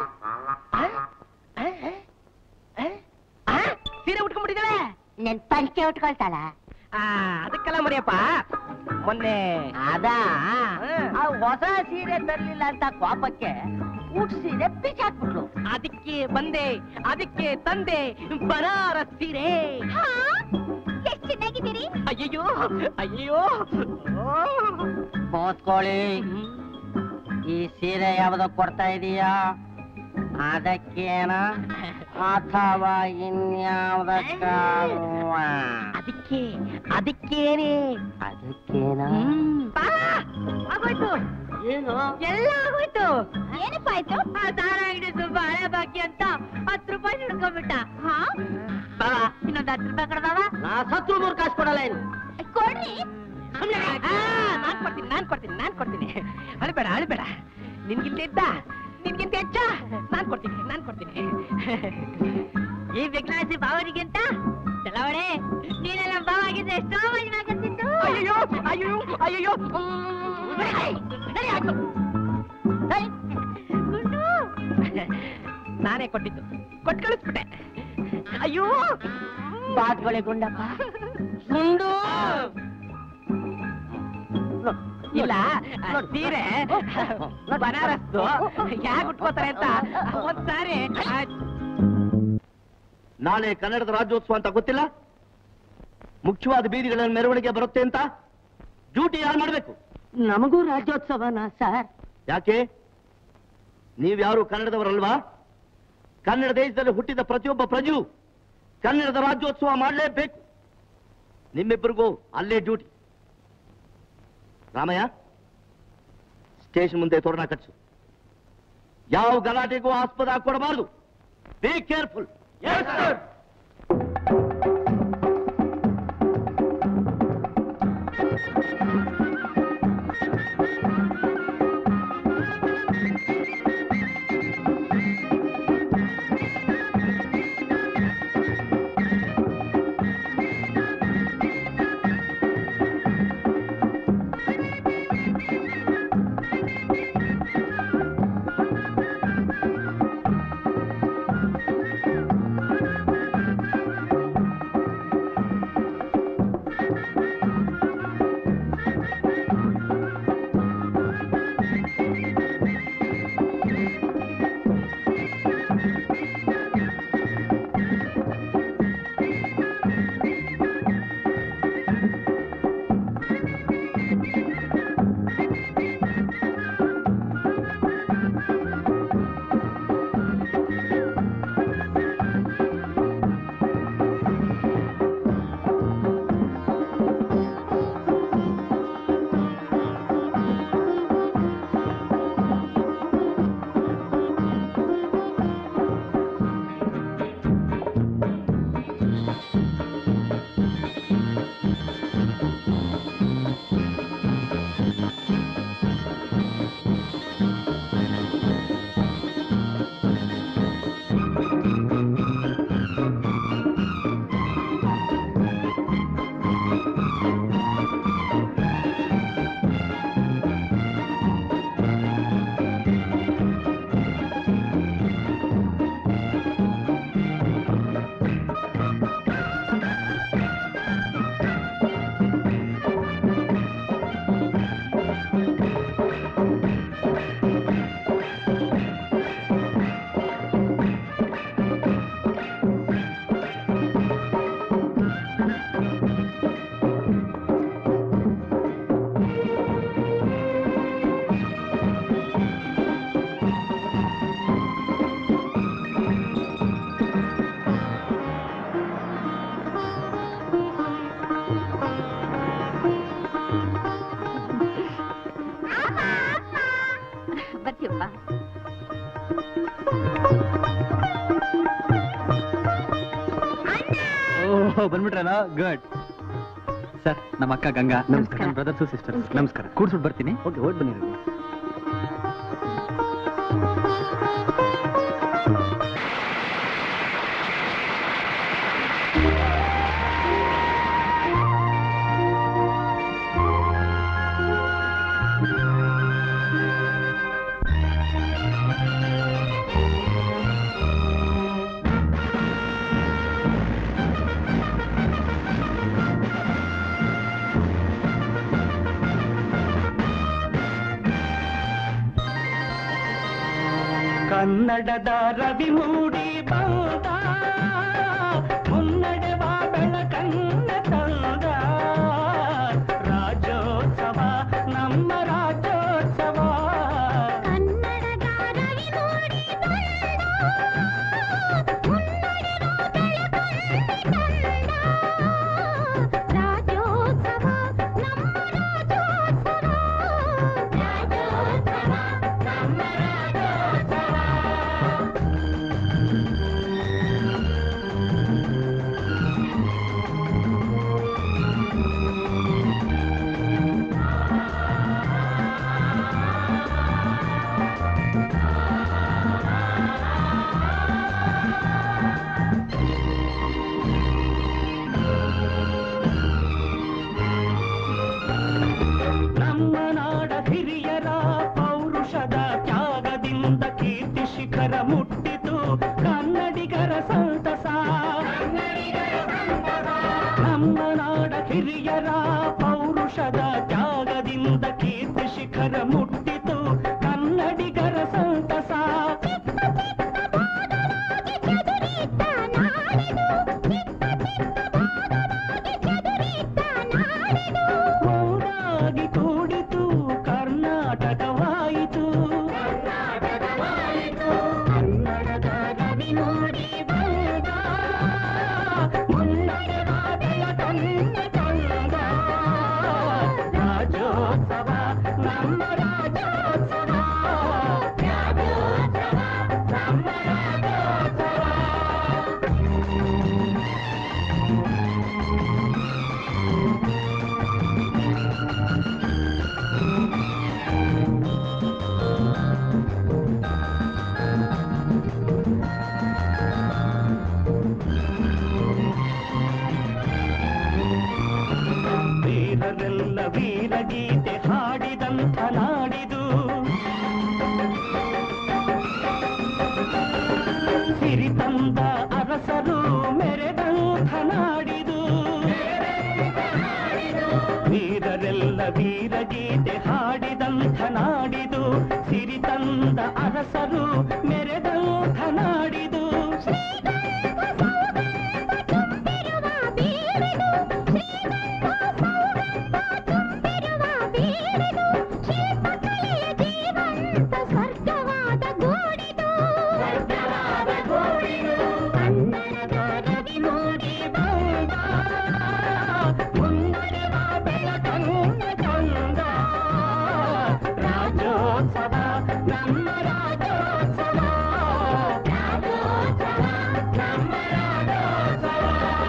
S11: ಸೀರೆ ಉಟ್ಕೊಂಡ್ಬಿಟ್ಟಿದ್ದಾಳೆ
S8: ನನ್ ಪಂಚೆ ಉಟ್ಕೊಳ್ತಾಳ
S11: ಆ ಅದಕ್ಕೆಲ್ಲ ಮರಿಯಪ್ಪ ಮೊನ್ನೆ
S8: ಅದ ಆ ಹೊಸ ಸೀರೆ ತರ್ಲಿಲ್ಲ ಅಂತ ಕೋಪಕ್ಕೆ ಊಟ ಸೀರೆ ಬಿಸಾಕ್ಬಿಟ್ರು
S11: ಅದಕ್ಕೆ ಬಂದೆ ಅದಕ್ಕೆ ತಂದೆ ಬನಾರಸ್ ಸೀರೆ
S5: ಹಾ ಎಷ್ಟ್ ಚೆನ್ನಾಗಿದ್ದೀರಿ
S11: ಅಯ್ಯಯ್ಯೋ ಅಯ್ಯಯ್ಯೋ
S8: ಕೂತ್ಕೊಳ್ಳಿ ಈ ಸೀರೆ ಯಾವ್ದೋ ಕೊಡ್ತಾ ಇದೀಯಾ ಅದಕ್ಕೇನ ಅಥವಾ ಇನ್ಯಾವ್ದಕ್ಕಾರುವ
S11: ಅದಕ್ಕೆ ಅದಕ್ಕೇನೆ
S8: ಅದಕ್ಕೇನ
S11: ಬಾ, ಆಗೋಯ್ತು
S8: ಏನು
S11: ಎಲ್ಲ ಆಗೋಯ್ತು
S5: ಏನಪ್ಪ ಆಯ್ತು
S4: ಆ ದಾರ ಅಂಗಡಿ ತುಂಬಾ ಹಳೆ ಬಾಕಿ ಅಂತ ಹತ್ತು ರೂಪಾಯಿ ಹಿಡ್ಕೊಂಡ್ಬಿಟ್ಟ
S5: ಹಾ
S4: ಬಾವ ಇನ್ನೊಂದು ಹತ್ತು ರೂಪಾಯಿ ಕೊಡ್ಬಾವ
S8: ನಾ ಸತ್ತು ಮೂರು ಕಾಸು ಕೊಡಲ್ಲ ಏನು
S5: ಕೊಡ್ರಿ
S11: ಸುಮ್ನೆ ಆ, ನಾನ್ ಕೊಡ್ತೀನಿ ನಾನ್ ಕೊಡ್ತೀನಿ ನಾನ್ ಕೊಡ್ತೀನಿ ಅಳ್ಬೇಡ ಅಳ್ಬೇಡ ನಿನ್ಗಿಂತ ಇದ್ದ ನಿನ್ಗಿಂತ ಹೆಚ್ಚ ನಾನ್ ಕೊಡ್ತೀನಿ ನಾನ್ ಕೊಡ್ತೀನಿ
S4: ಈ ವಿಘ್ನಾಸಿ ಬಾವನಿಗಿಂತ ಚಲವಡೆ ನೀನೆಲ್ಲ ಬಾವ ಆಗಿದ್ರೆ ಎಷ್ಟೋ ಮಜನಾಗತ್ತಿತ್ತು
S11: ಅಯ್ಯೋ ಅಯ್ಯೋ ಅಯ್ಯೋ
S4: ಗುಂಡು
S11: ನಾನೇ ಕೊಟ್ಟಿದ್ದು ಕೊಟ್ಟು ಕಳಿಸ್ಬಿಟ್ಟೆ
S8: ಅಯ್ಯೋ ಬಾಟ್ಗೊಳೆ ಗುಂಡಪ್ಪ ಗುಂಡು
S11: ಇಲ್ಲ ಸೀರೆ ಬನಾರಸ್ದು ಯಾಕೆ ಉಟ್ಕೋತಾರೆ ಅಂತ ಒಂದ್ಸಾರಿ
S9: ನಾಳೆ ಕನ್ನಡದ ರಾಜ್ಯೋತ್ಸವ ಅಂತ ಗೊತ್ತಿಲ್ಲ ಮುಖ್ಯವಾದ ಬೀದಿಗಳ ಮೆರವಣಿಗೆ ಬರುತ್ತೆ ಅಂತ ಡ್ಯೂಟಿ ಯಾರು ಮಾಡ್ಬೇಕು
S8: ನಮಗೂ ರಾಜ್ಯೋತ್ಸವನ ಸರ್
S9: ಯಾಕೆ ನೀವ್ಯಾರು ಕನ್ನಡದವರಲ್ವಾ ಕನ್ನಡ ದೇಶದಲ್ಲಿ ಹುಟ್ಟಿದ ಪ್ರತಿಯೊಬ್ಬ ಪ್ರಜೆಯು ಕನ್ನಡದ ರಾಜ್ಯೋತ್ಸವ ಮಾಡಲೇಬೇಕು ನಿಮ್ಮಿಬ್ಬರಿಗೂ ಅಲ್ಲೇ ಡ್ಯೂಟಿ ರಾಮಯ್ಯ ಸ್ಟೇಷನ್ ಮುಂದೆ ತೋರಣ ಕಟ್ಸು ಯಾವ ಗಲಾಟೆಗೂ ಆಸ್ಪದ ಕೊಡಬಾರದು ಬಿ ಕೇರ್ಫುಲ್
S10: ಬರ್ತೀವಪ್ಪ
S2: ಓಹ್ ಬಂದ್ಬಿಟ್ರಲ್ಲ ಗುಡ್ ಸರ್ ನಮ್ಮ ಅಕ್ಕ ಗಂಗಾ
S10: ನಮಸ್ಕಾರ.
S2: ಬ್ರದರ್ಸ್ ಸಿಸ್ಟರ್ ನಮಸ್ಕಾರ ಕೂಡ್ಸ್ಬಿಟ್ಟು ಬರ್ತೀನಿ ಓಕೆ ಹೋಗಿ ಬನ್ನಿ
S12: ಕನ್ನಡದ ರವಿ ಮೂಡಿ ಬಂದ ಮುನ್ನಡೆವ ಬೆಳಕನ್ನ ತಂದ ರಾಜ್ಯೋತ್ಸವ ನಮ್ಮ ರಾಜ್ಯೋತ್ಸವ ನಮ್ಮ ನಾಡ ಹಿರಿಯರ ಪೌರುಷದ ತ್ಯಾಗದಿಂದ ಕೀರ್ತಿ ಶಿಖರ ಮುಟ್ಟಿತು ಕನ್ನಡಿಗರ ಸಂತಸ ಹಿರಿಯರ ಪೌರುಷದ ತ್ಯಾಗದಿಂದ ಕೀರ್ತಿ ಶಿಖರ ಮುಟ್ಟಿತು ಕನ್ನಡಿಗರ ಸಂತಸ ಒಂದಾಗಿ ಕೂಡಿತು ಕರ್ನಾಟಕವಾಯಿತು ಕನ್ನಡದ ಗವಿ ನೋಡಿ ಬಂದ ಮುನ್ನಡೆವ ಬೆಳಕನ್ನ ತಂದ ರಾಜೋತ್ಸವ ನಮ್ಮ ರಾಜೋತ್ಸವ ರಾಜೋತ್ಸವ ನಮ್ಮ ರಾಜೋತ್ಸವ ವೀರರೆಲ್ಲ ವೀರಗೀತೆ ಹಾಡಿದಂಥ ನಾಡಿದು ಸಿರಿ ತಂದ ಅರಸರು ಮೆರೆದಂಥ ನಾಡಿದು ವೀರರೆಲ್ಲ ವೀರಗೀತೆ ಹಾಡಿದಂಥ ನಾಡಿದು ಸಿರಿ ತಂದ ಅರಸರು ಮೆರೆದಂಥ ನಾಡಿದು ರಾಜೋತ್ಸವ ನಮ್ಮ ರಾಜೋತ್ಸವ ರಾಜೋತ್ಸವ ನಮ್ಮ ರಾಜೋತ್ಸವ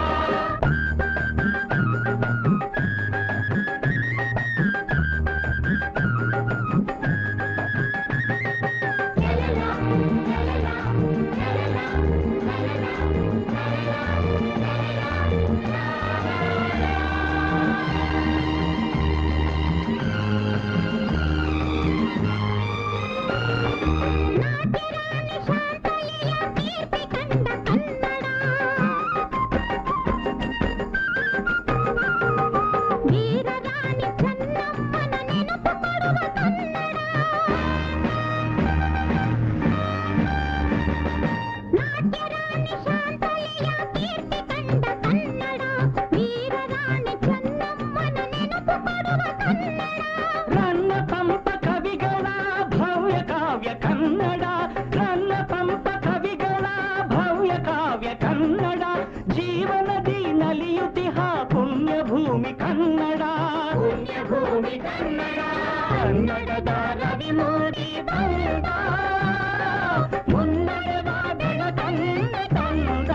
S12: ರನ್ನ ಪಂಪ ಕವಿಗಳ ಭವ್ಯ ಕಾವ್ಯ ಕನ್ನಡ ರನ್ನ ಪಂಪ ಕವಿಗಳ ಭವ್ಯ ಕಾವ್ಯ ಕನ್ನಡ ಜೀವನದಿ ನಲಿಯುತಿಹ ಪುಣ್ಯ ಭೂಮಿ ಕನ್ನಡ ಪುಣ್ಯ ಭೂಮಿ ಕನ್ನಡ ಕನ್ನಡದ ರವಿ ಮೂಡಿ ಬಂದ ಮುನ್ನಡೆವ ಬೆಳಕನ್ನ ತಂದ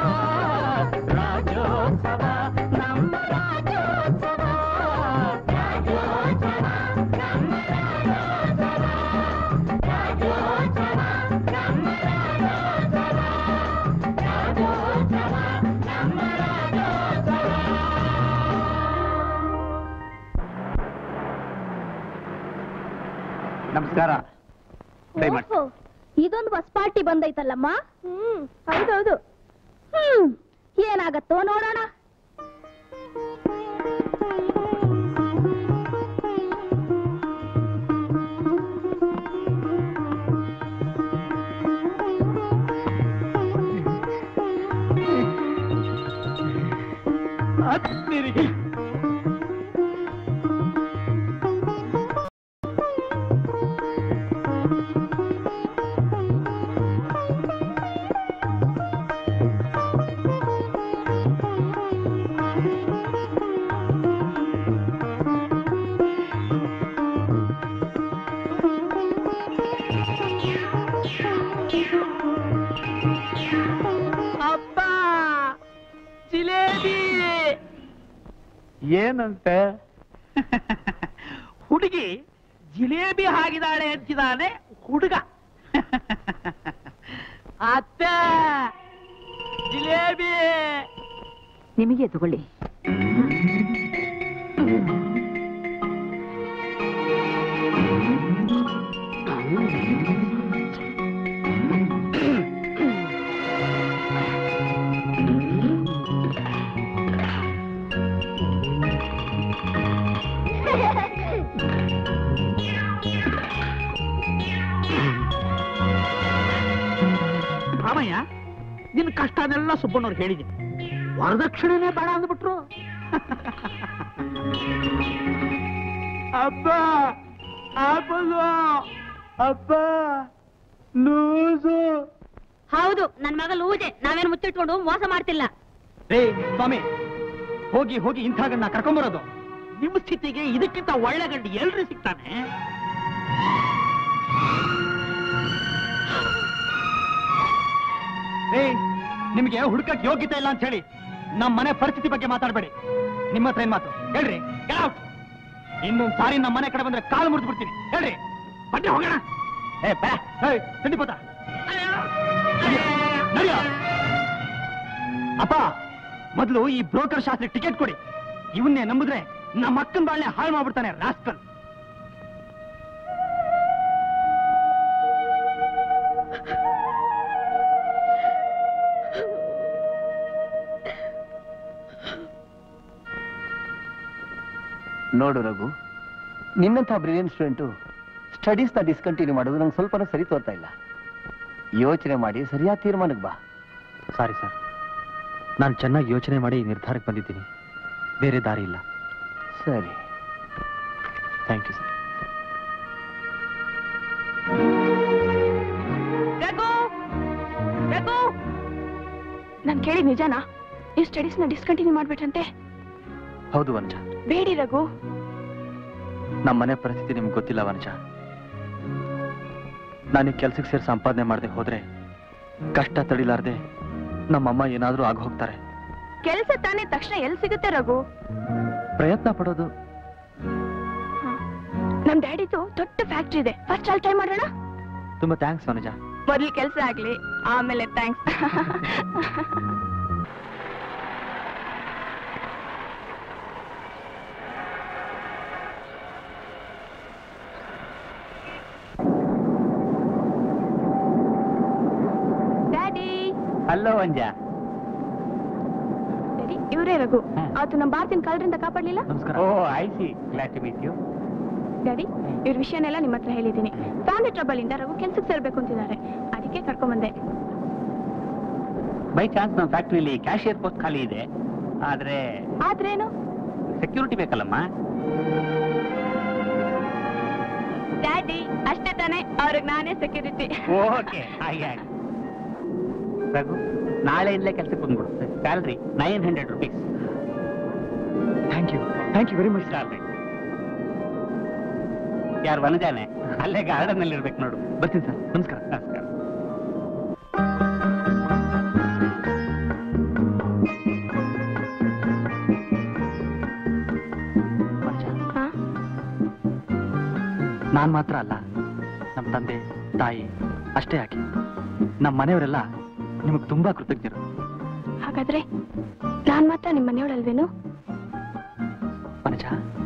S12: ರಾಜೋತ್ಸವ ನಮ್ಮ ರಾಜೋತ್ಸವ ರಾಜೋತ್ಸವ ನಮ್ಮ ರಾಜೋತ್ಸವ ರಾಜೋತ್ಸವ ನಮ್ಮ ರಾಜೋತ್ಸವ ರಾಜೋತ್ಸವ ನಮ್ಮ ರಾಜೋತ್ಸವ
S3: ನಮಸ್ಕಾರ ದಯಮಾಡಿ
S5: ಓಹೋ, ಇದೊಂದು ಬಸ್ ಪಾರ್ಟಿ ಬಂದೈತಲ್ಲಮ್ಮ ಹ್ಮ್ ಹೌದೌದು ಹ್ಮ್ ಏನಾಗತ್ತೋ ನೋಡೋಣ
S3: ಹತ್ತಿರಿಗೆ
S11: ಅಪ್ಪ ಜಿಲೇಬಿ
S3: ಏನಂತೆ
S11: ಹುಡುಗಿ ಜಿಲೇಬಿ ಹಾಗಿದ್ದಾಳೆ ಅಂತಿದ್ದಾನೆ ಹುಡುಗ ಅತ್ತೆ ಜಿಲೇಬಿ
S10: ನಿಮಗೆ ತಗೊಳ್ಳಿ
S3: ರಾಮಯ್ಯ ನಿನ್ ಕಷ್ಟನೆಲ್ಲ ಸುಬ್ಬಣ್ಣವ್ರು ಹೇಳಿದ್ದೀನಿ ವರದಕ್ಷಿಣೆನೇ ಬೇಡ ಅಂದ್ಬಿಟ್ರು
S12: ಅಪ್ಪ ಆಪಲು ಅಪ್ಪ ಲೂಸು
S4: ಹೌದು ನನ್ ಮಗ ಲೂಜೆ ನಾವೇನು ಮುಚ್ಚಿಟ್ಕೊಂಡು ಮೋಸ ಮಾಡ್ತಿಲ್ಲ
S2: ರೇ ಸ್ವಾಮಿ ಹೋಗಿ ಹೋಗಿ ಇಂಥ ಗಂಡ ಕರ್ಕೊಂಬರೋದು
S3: ನಿಮ್ಮ ಸ್ಥಿತಿಗೆ ಇದಕ್ಕಿಂತ ಒಳ್ಳೆ ಗಂಡು ಎಲ್ರಿ ಸಿಗ್ತಾನೆ
S2: ರೇ ನಿಮ್ಗೆ ಹುಡುಕಕ್ ಯೋಗ್ಯತೆ ಇಲ್ಲ ಅಂತ ಹೇಳಿ ನಮ್ಮ ಮನೆ ಪರಿಸ್ಥಿತಿ ಬಗ್ಗೆ ಮಾತಾಡಬೇಡಿ ನಿಮ್ಮ ಹತ್ರ ಏನ್ ಮಾತು ಹೇಳ್ರಿ get out. ಇನ್ನೊಂದ್ ಸಾರಿ ನಮ್ಮ ಮನೆ ಕಡೆ ಬಂದ್ರೆ ಕಾಲು ಮುರಿದು ಬಿಡ್ತೀನಿ ಹೇಳ್ರಿ ಬನ್ನಿ ಹೋಗೋಣ ಏ ಬಾ ಏಯ್ ತಿಂಡಿಪೋತ ನಡಿಯೋ ಅಪ್ಪ ಮೊದಲು ಈ ಬ್ರೋಕರ್ ಶಾಸ್ತ್ರಿ ಟಿಕೆಟ್ ಕೊಡಿ ಇವನ್ನೇ ನಂಬಿದ್ರೆ ನಮ್ಮ ಅಕ್ಕನ ಬಾಳ್ನೆ ಹಾಳು ಮಾಡ್ಬಿಡ್ತಾನೆ ರಾಸ್ಕಲ್
S7: ನೋಡು ರಘು ನಿನ್ನಂಥ ಬ್ರಿಲಿಯಂಟ್ ಸ್ಟೂಡೆಂಟು ಸ್ಟಡೀಸ್ನ ಡಿಸ್ಕಂಟಿನ್ಯೂ ಮಾಡೋದು ನಂಗೆ ಸ್ವಲ್ಪನೂ ಸರಿ ತೋರ್ತಾ ಇಲ್ಲ ಯೋಚನೆ ಮಾಡಿ ಸರಿಯಾದ ತೀರ್ಮಾನಕ್ಕೆ ಬಾ
S2: ಸಾರಿ ಸರ್ ನಾನು ಚೆನ್ನಾಗಿ ಯೋಚನೆ ಮಾಡಿ ಈ ನಿರ್ಧಾರಕ್ಕೆ ಬಂದಿದ್ದೀನಿ ಬೇರೆ ದಾರಿ ಇಲ್ಲ
S7: ಸರಿ
S2: thank you sir
S1: Raghu Raghu ನಾನ್ ಕೇಳಿದ್ ನಿಜನಾ ಈ ಸ್ಟಡೀಸ್ ನ ಡಿಸ್ಕಂಟಿನ್ಯೂ ಮಾಡ್ಬಿಟ್ರಂತೆ
S2: ಹೌದು ವನಜ
S1: ಬೇಡಿ ರಘು
S2: ನಮ್ಮ ಮನೆ ಪರಿಸ್ಥಿತಿ ನಿಮ್ಗೆ ಗೊತ್ತಿಲ್ಲ ವನಜ ನಾನು ಕೆಲ್ಸಕ್ಕೆ ಸೇರಿ ಸಂಪಾದನೆ ಮಾಡದೆ ಹೋದ್ರೆ ಕಷ್ಟ ತಡಿಲಾರ್ದೆ ನಮ್ಮಮ್ಮ ಏನಾದ್ರೂ ಆಗ ಹೋಗ್ತಾರೆ
S1: ಕೆಲ್ಸ ತಾನೇ ತಕ್ಷಣ ಎಲ್ಲಿ ಸಿಗುತ್ತೆ ರಘು
S2: ಪ್ರಯತ್ನ ಪಡೋದು
S1: ನಮ್ ಡ್ಯಾಡಿದು ದೊಡ್ಡ ಫ್ಯಾಕ್ಟ್ರಿ ಇದೆ ಫಸ್ಟ್ ಅಲ್ಲಿ ಟ್ರೈ ಮಾಡೋಣ
S2: ತುಂಬಾ ಥ್ಯಾಂಕ್ಸ್ ವನಜ
S1: ಮೊದ್ಲು ಕೆಲ್ಸ ಆಗ್ಲಿ ಆಮೇಲೆ ಥ್ಯಾಂಕ್ಸ್ ಡ್ಯಾಡಿ
S3: ಹಲೋ ಅಂಜ
S1: ಡ್ಯಾಡಿ ಇವರೇ ರಘು ಅವತ್ತು ನಮ್ಮ ಭಾರತಿನ ಕಳ್ಳರಿಂದ ಕಾಪಾಡ್ಲಿಲ್ಲ
S3: ಓ I C glad to meet you
S1: daddy ಇವ್ರ ವಿಷಯನೆಲ್ಲ ನಿಮ್ಮ ಹತ್ರ ಹೇಳಿದ್ದೀನಿ ಫ್ಯಾಮಿಲಿ ಟ್ರಬಲ್ ಇಂದ ರಘು ಕೆಲ್ಸಕ್ಕೆ ಸೇರ್ಬೇಕು ಅಂತಿದ್ದಾರೆ ಅದಕ್ಕೆ ಕರ್ಕೊಂಬಂದೆ
S3: ಬೈ ಚಾನ್ಸ್ ನಮ್ಮ ಫ್ಯಾಕ್ಟ್ರಿಲಿ ಕ್ಯಾಶಿಯರ್ ಪೋಸ್ಟ್ ಖಾಲಿ ಇದೆ ಆದ್ರೆ
S1: ಆದ್ರೇನು
S3: ಸೆಕ್ಯೂರಿಟಿ ಬೇಕಲ್ಲಮ್ಮ
S1: ಡ್ಯಾಡಿ ಅಷ್ಟೇ ತಾನೇ ಅವ್ರಿಗೆ ನಾನೇ ಸೆಕ್ಯೂರಿಟಿ
S3: ಓಕೆ ಹಾಗೆ ಹಾಗೆ ರಘು ನಾಳೆಯಿಂದಲೇ ಕೆಲಸಕ್ಕೆ ಬಂದ್ಬಿಡು salary nine hundred rupees
S2: thank you thank you very much
S3: salary ಯಾರು ವನಜಾನೆ ಅಲ್ಲೇ ಗಾರ್ಡನ್ ಅಲ್ಲಿ ಇರ್ಬೇಕು ನೋಡು
S2: ಬರ್ತೀನಿ ಸರ್ ನಮಸ್ಕಾರ
S3: ನಮಸ್ಕಾರ
S1: ಹಾ
S2: ನಾನ್ ಮಾತ್ರ ಅಲ್ಲ ನಮ್ಮ ತಂದೆ ತಾಯಿ ಅಷ್ಟೇ ಯಾಕೆ ನಮ್ಮ ಮನೆಯವರೆಲ್ಲ ನಿಮಗೆ ತುಂಬಾ ಕೃತಜ್ಞರು
S1: ಹಾಗಾದ್ರೆ ನಾನ್ ಮಾತ್ರ ನಿಮ್ಮ ಮನೆಯವಳಲ್ವೇನು
S2: ವನಜ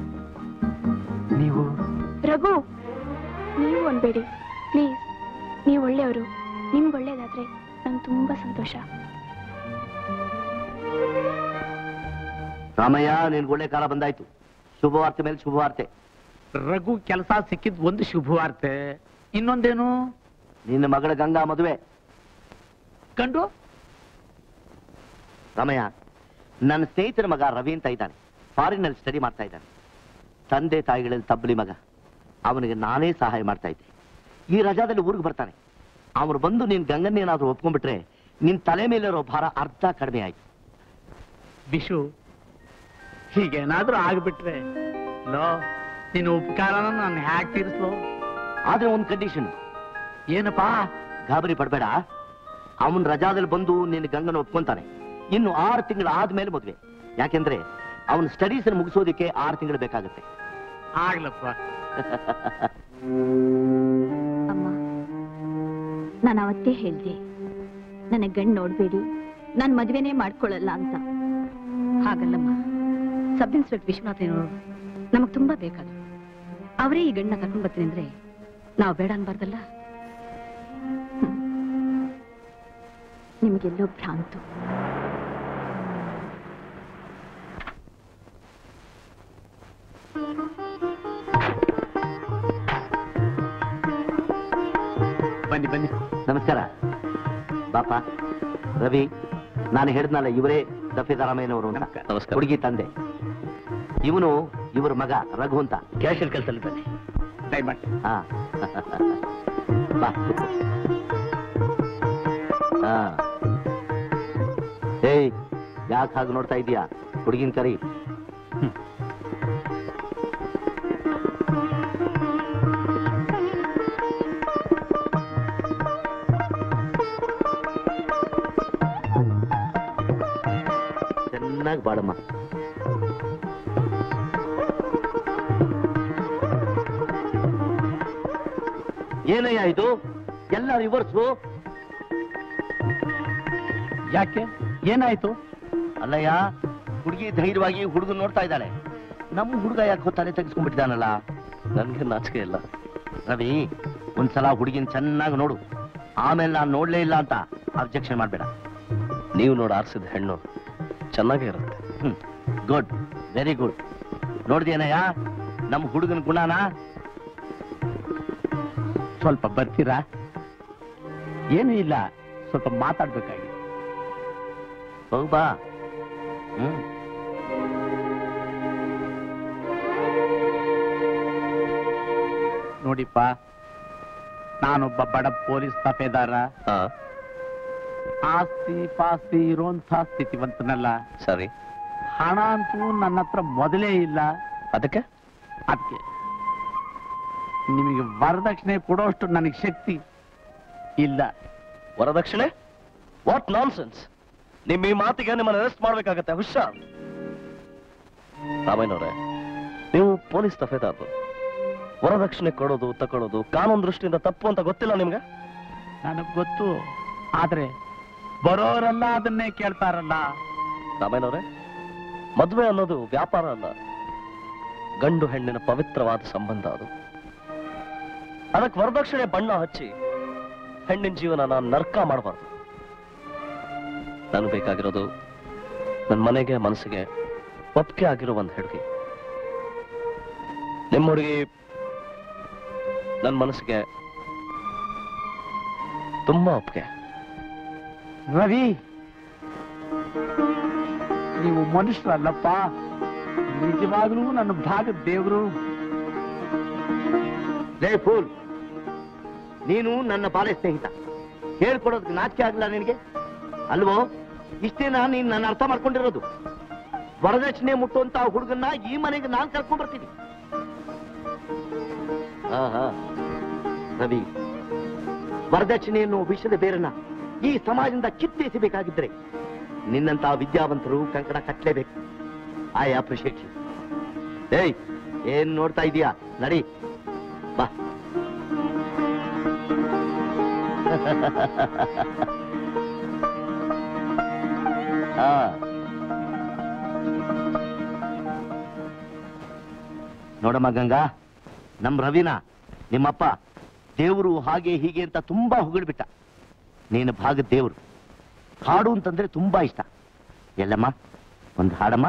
S2: ನೀವು
S1: ರಘು ನೀವು ಅನ್ಬೇಡಿ ಪ್ಲೀಸ್ ನೀವು ಒಳ್ಳೆಯವರು ನಿಮ್ಗೆ ಒಳ್ಳೇದಾದ್ರೆ ನಂಗೆ ತುಂಬಾ ಸಂತೋಷ
S9: ರಾಮಯ್ಯ ನಿನ್ಗೆ ಒಳ್ಳೆ ಕಾಲ ಬಂದಾಯ್ತು ಶುಭವಾರ್ತೆ ಮೇಲೆ ಶುಭವಾರ್ತೆ
S3: ರಘು ಕೆಲಸ ಸಿಕ್ಕಿದ್ ಒಂದು ಶುಭವಾರ್ತೆ ಇನ್ನೊಂದೇನು
S9: ನಿನ್ನ ಮಗಳ ಗಂಗಾ ಮದುವೆ
S3: ಕಂಡು
S9: ರಾಮಯ್ಯ ನನ್ನ ಸ್ನೇಹಿತರ ಮಗ ರವಿ ಅಂತ ಇದ್ದಾನೆ ಫಾರಿನಲ್ಲಿ ಸ್ಟಡಿ ಮಾಡ್ತಾ ಇದ್ದಾನೆ ತಂದೆ ತಾಯಿಗಳಲ್ಲಿ ತಬ್ಬಲಿ ಮಗ ಅವನಿಗೆ ನಾನೇ ಸಹಾಯ ಮಾಡ್ತಾ ಇದ್ದೆ ಈ ರಜಾದಲ್ಲಿ ಊರಿಗೆ ಬರ್ತಾನೆ ಅವನು ಬಂದು ನಿನ್ ಗಂಗನ್ನೇನಾದ್ರೂ ಒಪ್ಕೊಂಡ್ಬಿಟ್ರೆ ನಿನ್ ತಲೆ ಮೇಲಿರೋ ಭಾರ ಅರ್ಧ ಕಡಿಮೆ ಆಯ್ತು
S3: ವಿಶು ಹೀಗೇನಾದ್ರೂ ಆಗ್ಬಿಟ್ರೆ ಲೋ ನಿನ್ನ ಉಪಕಾರನ ನಾನು ಹ್ಯಾಕ್ ತೀರಿಸ್ಲೋ
S9: ಆದ್ರೆ ಒಂದು ಕಂಡೀಷನ್
S3: ಏನಪ್ಪಾ
S9: ಗಾಬರಿ ಪಡ್ಬೇಡ ಅವನ್ ರಜಾದಲ್ಲಿ ಬಂದು ನಿನ್ನ ಗಂಗನ ಒಪ್ಕೊಂತಾನೆ ಇನ್ನು ಆರು ತಿಂಗಳು ಆದ್ಮೇಲೆ ಮದುವೆ ಯಾಕೆಂದ್ರೆ ಅವನ ಸ್ಟಡೀಸ್ ಮುಗಿಸೋದಕ್ಕೆ ಆರು ತಿಂಗಳು ಬೇಕಾಗುತ್ತೆ
S3: ಆಗ್ಲಪ್ಪ
S10: ಅಮ್ಮ ನಾನು ಅವತ್ತೇ ಹೇಳ್ದೆ ನನಗೆ ಗಂಡು ನೋಡ್ಬೇಡಿ ನಾನು ಮದುವೆನೇ ಮಾಡ್ಕೊಳ್ಳಲ್ಲ ಅಂತ ಹಾಗಲ್ಲಮ್ಮ ಸಬ್ ಇನ್ಸ್ಪೆಕ್ಟರ್ ವಿಶ್ವನಾಥ್ ಏನೋರು ನಮಗ್ ತುಂಬಾ ಬೇಕಾದ್ರು ಅವರೇ ಈ ಗಂಡನ್ನ ಕರ್ಕೊಂಡ್ ಬರ್ತೀನಿ ಅಂದ್ರೆ ನಾವು ಬೇಡ ಅನ್ಬಾರ್ದಲ್ಲ ಹ್ಮ್. ನಿಮಗೆಲ್ಲೋ ಭ್ರಾಂತು
S3: ಬನ್ನಿ ಬನ್ನಿ
S9: ನಮಸ್ಕಾರ ಬಾಪ ರವಿ ನಾನು ಹೇಳಿದ್ನಲ್ಲ ಇವರೇ ದಫೇದಾರಾಮಯ್ಯನವರು ಅಂತ ಹುಡುಗಿ ತಂದೆ ಇವನು ಇವ್ರ ಮಗ ರಘು ಅಂತ ಕ್ಯಾಶಲ್ ಕೆಲಸದಲ್ಲಿದ್ದಾನೆ
S3: ದಯಮಾಡಿ
S9: ಹಾ ಬಾ ಕೂತ್ಕೋ. ಹಾ ಏಯ್ ಯಾಕೆ ಹಾಗೆ ನೋಡ್ತಾ ಇದೀಯಾ ಹುಡುಗಿನ ಕರಿ ಚೆನ್ನಾಗಿ ಬಾಡಮ್ಮ ಏನಯ್ಯ ಇದು ಎಲ್ಲ ರಿವರ್ಸು
S3: ಯಾಕೆ ಏನಾಯ್ತು
S9: ಅಲ್ಲಯ್ಯ ಹುಡುಗಿ ಧೈರ್ಯವಾಗಿ ಹುಡುಗ ನೋಡ್ತಾ ಇದ್ದಾಳೆ ನಮ್ಮ ಹುಡುಗ ಯಾಕೆ ತಲೆ ತೆಗೆಸ್ಕೊಂಡ್ಬಿಟ್ಟಿದ್ದಾನಲ್ಲ ನನ್ಗೆ ನಾಚಿಕೆ ಇಲ್ಲ ರವಿ ಒಂದ್ಸಲ ಹುಡುಗಿನ ಚೆನ್ನಾಗಿ ನೋಡು ಆಮೇಲೆ ನಾನು ನೋಡ್ಲೇ ಇಲ್ಲ ಅಂತ ಅಬ್ಜೆಕ್ಷನ್ ಮಾಡ್ಬೇಡ ನೀವು ನೋಡಿ ಆರಿಸಿದ ಹೆಣ್ಣು ಚೆನ್ನಾಗೇ ಇರುತ್ತೆ ಹ್ಮ್ ಗುಡ್ ವೆರಿ ಗುಡ್ ನೋಡ್ದೇನಯ್ಯ ನಮ್ಮ ಹುಡುಗನ ಗುಣನ
S3: ಸ್ವಲ್ಪ ಬರ್ತೀರಾ ಏನೂ ಇಲ್ಲ ಸ್ವಲ್ಪ ಮಾತಾಡ್ಬೇಕಾಗಿ
S9: ಹೋಗ್ ಬಾ ಹ್ಮ್
S3: ನೋಡಿಪ್ಪ ನಾನೊಬ್ಬ ಬಡ ಪೊಲೀಸ್ ತಫೇದಾರ ಆಸ್ತಿ ಪಾಸ್ತಿ ಇರೋಂಥ ಸ್ಥಿತಿವಂತನಲ್ಲ
S9: ಸರಿ
S3: ಹಣ ಅಂತೂ ನನ್ನ ಹತ್ರ ಮೊದಲೇ ಇಲ್ಲ
S9: ಅದಕ್ಕೆ
S3: ಅದಕ್ಕೆ ನಿಮಗೆ ವರದಕ್ಷಿಣೆ ಕೊಡೋಷ್ಟು ನನಗೆ ಶಕ್ತಿ ಇಲ್ಲ
S9: ವರದಕ್ಷಿಣೆ ವಾಟ್ ನಾನ್ ಸೆನ್ಸ್ ನಿಮ್ ಈ ಮಾತಿಗೆ ನಿಮ್ಮನ್ನ ಅರೆಸ್ಟ್ ಮಾಡ್ಬೇಕಾಗತ್ತೆ ಹುಷಾರ್ ರಾಮಯ್ಯನವ್ರೆ ನೀವು ಪೊಲೀಸ್ ತಫೇದಾರರು ವರದಕ್ಷಿಣೆ ಕೊಡೋದು ತಕೊಳ್ಳೋದು ಕಾನೂನು ದೃಷ್ಟಿಯಿಂದ ತಪ್ಪು ಅಂತ ಗೊತ್ತಿಲ್ಲ ನಿಮ್ಗೆ
S3: ನನಗ್ ಗೊತ್ತು ಆದ್ರೆ ಬರೋರೆಲ್ಲ ಅದನ್ನೇ ಕೇಳ್ತಾರಲ್ಲ
S9: ರಾಮಯ್ಯನವ್ರೆ ಮದುವೆ ಅನ್ನೋದು ವ್ಯಾಪಾರ ಅಲ್ಲ ಗಂಡು ಹೆಣ್ಣಿನ ಪವಿತ್ರವಾದ ಸಂಬಂಧ ಅದು ಅದಕ್ಕೆ ವರದಕ್ಷಿಣೆ ಬಣ್ಣ ಹಚ್ಚಿ ಹೆಣ್ಣಿನ ಜೀವನ ನರ್ಕ ಮಾಡಬಾರ್ದು ನನಗೆ ಬೇಕಾಗಿರೋದು ನನ್ನ ಮನೆಗೆ ಮನಸ್ಸಿಗೆ ಒಪ್ಪಿಗೆ ಆಗಿರೋ ಒಂದು ಹುಡುಗಿ ನಿಮ್ಮ ಹುಡುಗಿ ನನ್ನ ಮನಸ್ಸಿಗೆ ತುಂಬಾ ಒಪ್ಪಿಗೆ
S3: ರವಿ ನೀವು ಮನುಷ್ಯರಲ್ಲಪ್ಪ ನಿಜವಾಗ್ಲೂ ನನ್ನ ಭಾಗದ ದೇವ್ರು
S9: ಲೇ ಫೂಲ್ ನೀನು ನನ್ನ ಬಾಲ್ಯ ಸ್ನೇಹಿತ ಹೇಳ್ಕೊಡೋದಕ್ಕೆ ನಾಚಿಕೆ ಆಗಲ್ಲ ನಿನಗೆ ಅಲ್ವೋ ಇಷ್ಟೇನ ನೀನ್ ನನ್ನ ಅರ್ಥ ಮಾಡ್ಕೊಂಡಿರೋದು ವರದಕ್ಷಿಣೆ ಮುಟ್ಟುವಂತ ಹುಡುಗನ್ನ ಈ ಮನೆಗೆ ನಾನ್ ಕರ್ಕೊಂಡ್ ಬರ್ತೀನಿ ಹಾ ಹಾ ರವಿ ವರದಕ್ಷಿಣೆ ಎನ್ನುವ ವಿಷಯದ ಬೇರನ್ನ ಈ ಸಮಾಜದಿಂದ ಕಿತ್ತೆಸಬೇಕಾಗಿದ್ರೆ ನಿನ್ನಂತ ವಿದ್ಯಾವಂತರು ಕಂಕಣ ಕಟ್ಟಲೇಬೇಕು ಐ ಅಪ್ರಿಷಿಯೇಟ್ ಯು ಏಯ್ ಏನ್ ನೋಡ್ತಾ ಇದೀಯಾ ನಡಿ ಬಾ ಆ. ನೋಡಮ್ಮ ಗಂಗಾ ನಮ್ ರವಿನ ನಿಮ್ಮಪ್ಪ ದೇವರು ಹಾಗೆ ಹೀಗೆ ಅಂತ ತುಂಬಾ ಹೊಗಳ್ಬಿಟ್ಟ ನೀನು ಭಾಗದ ದೇವರು ಹಾಡು ಅಂತಂದ್ರೆ ತುಂಬಾ ಇಷ್ಟ ಎಲ್ಲಮ್ಮ ಒಂದು ಹಾಡಮ್ಮ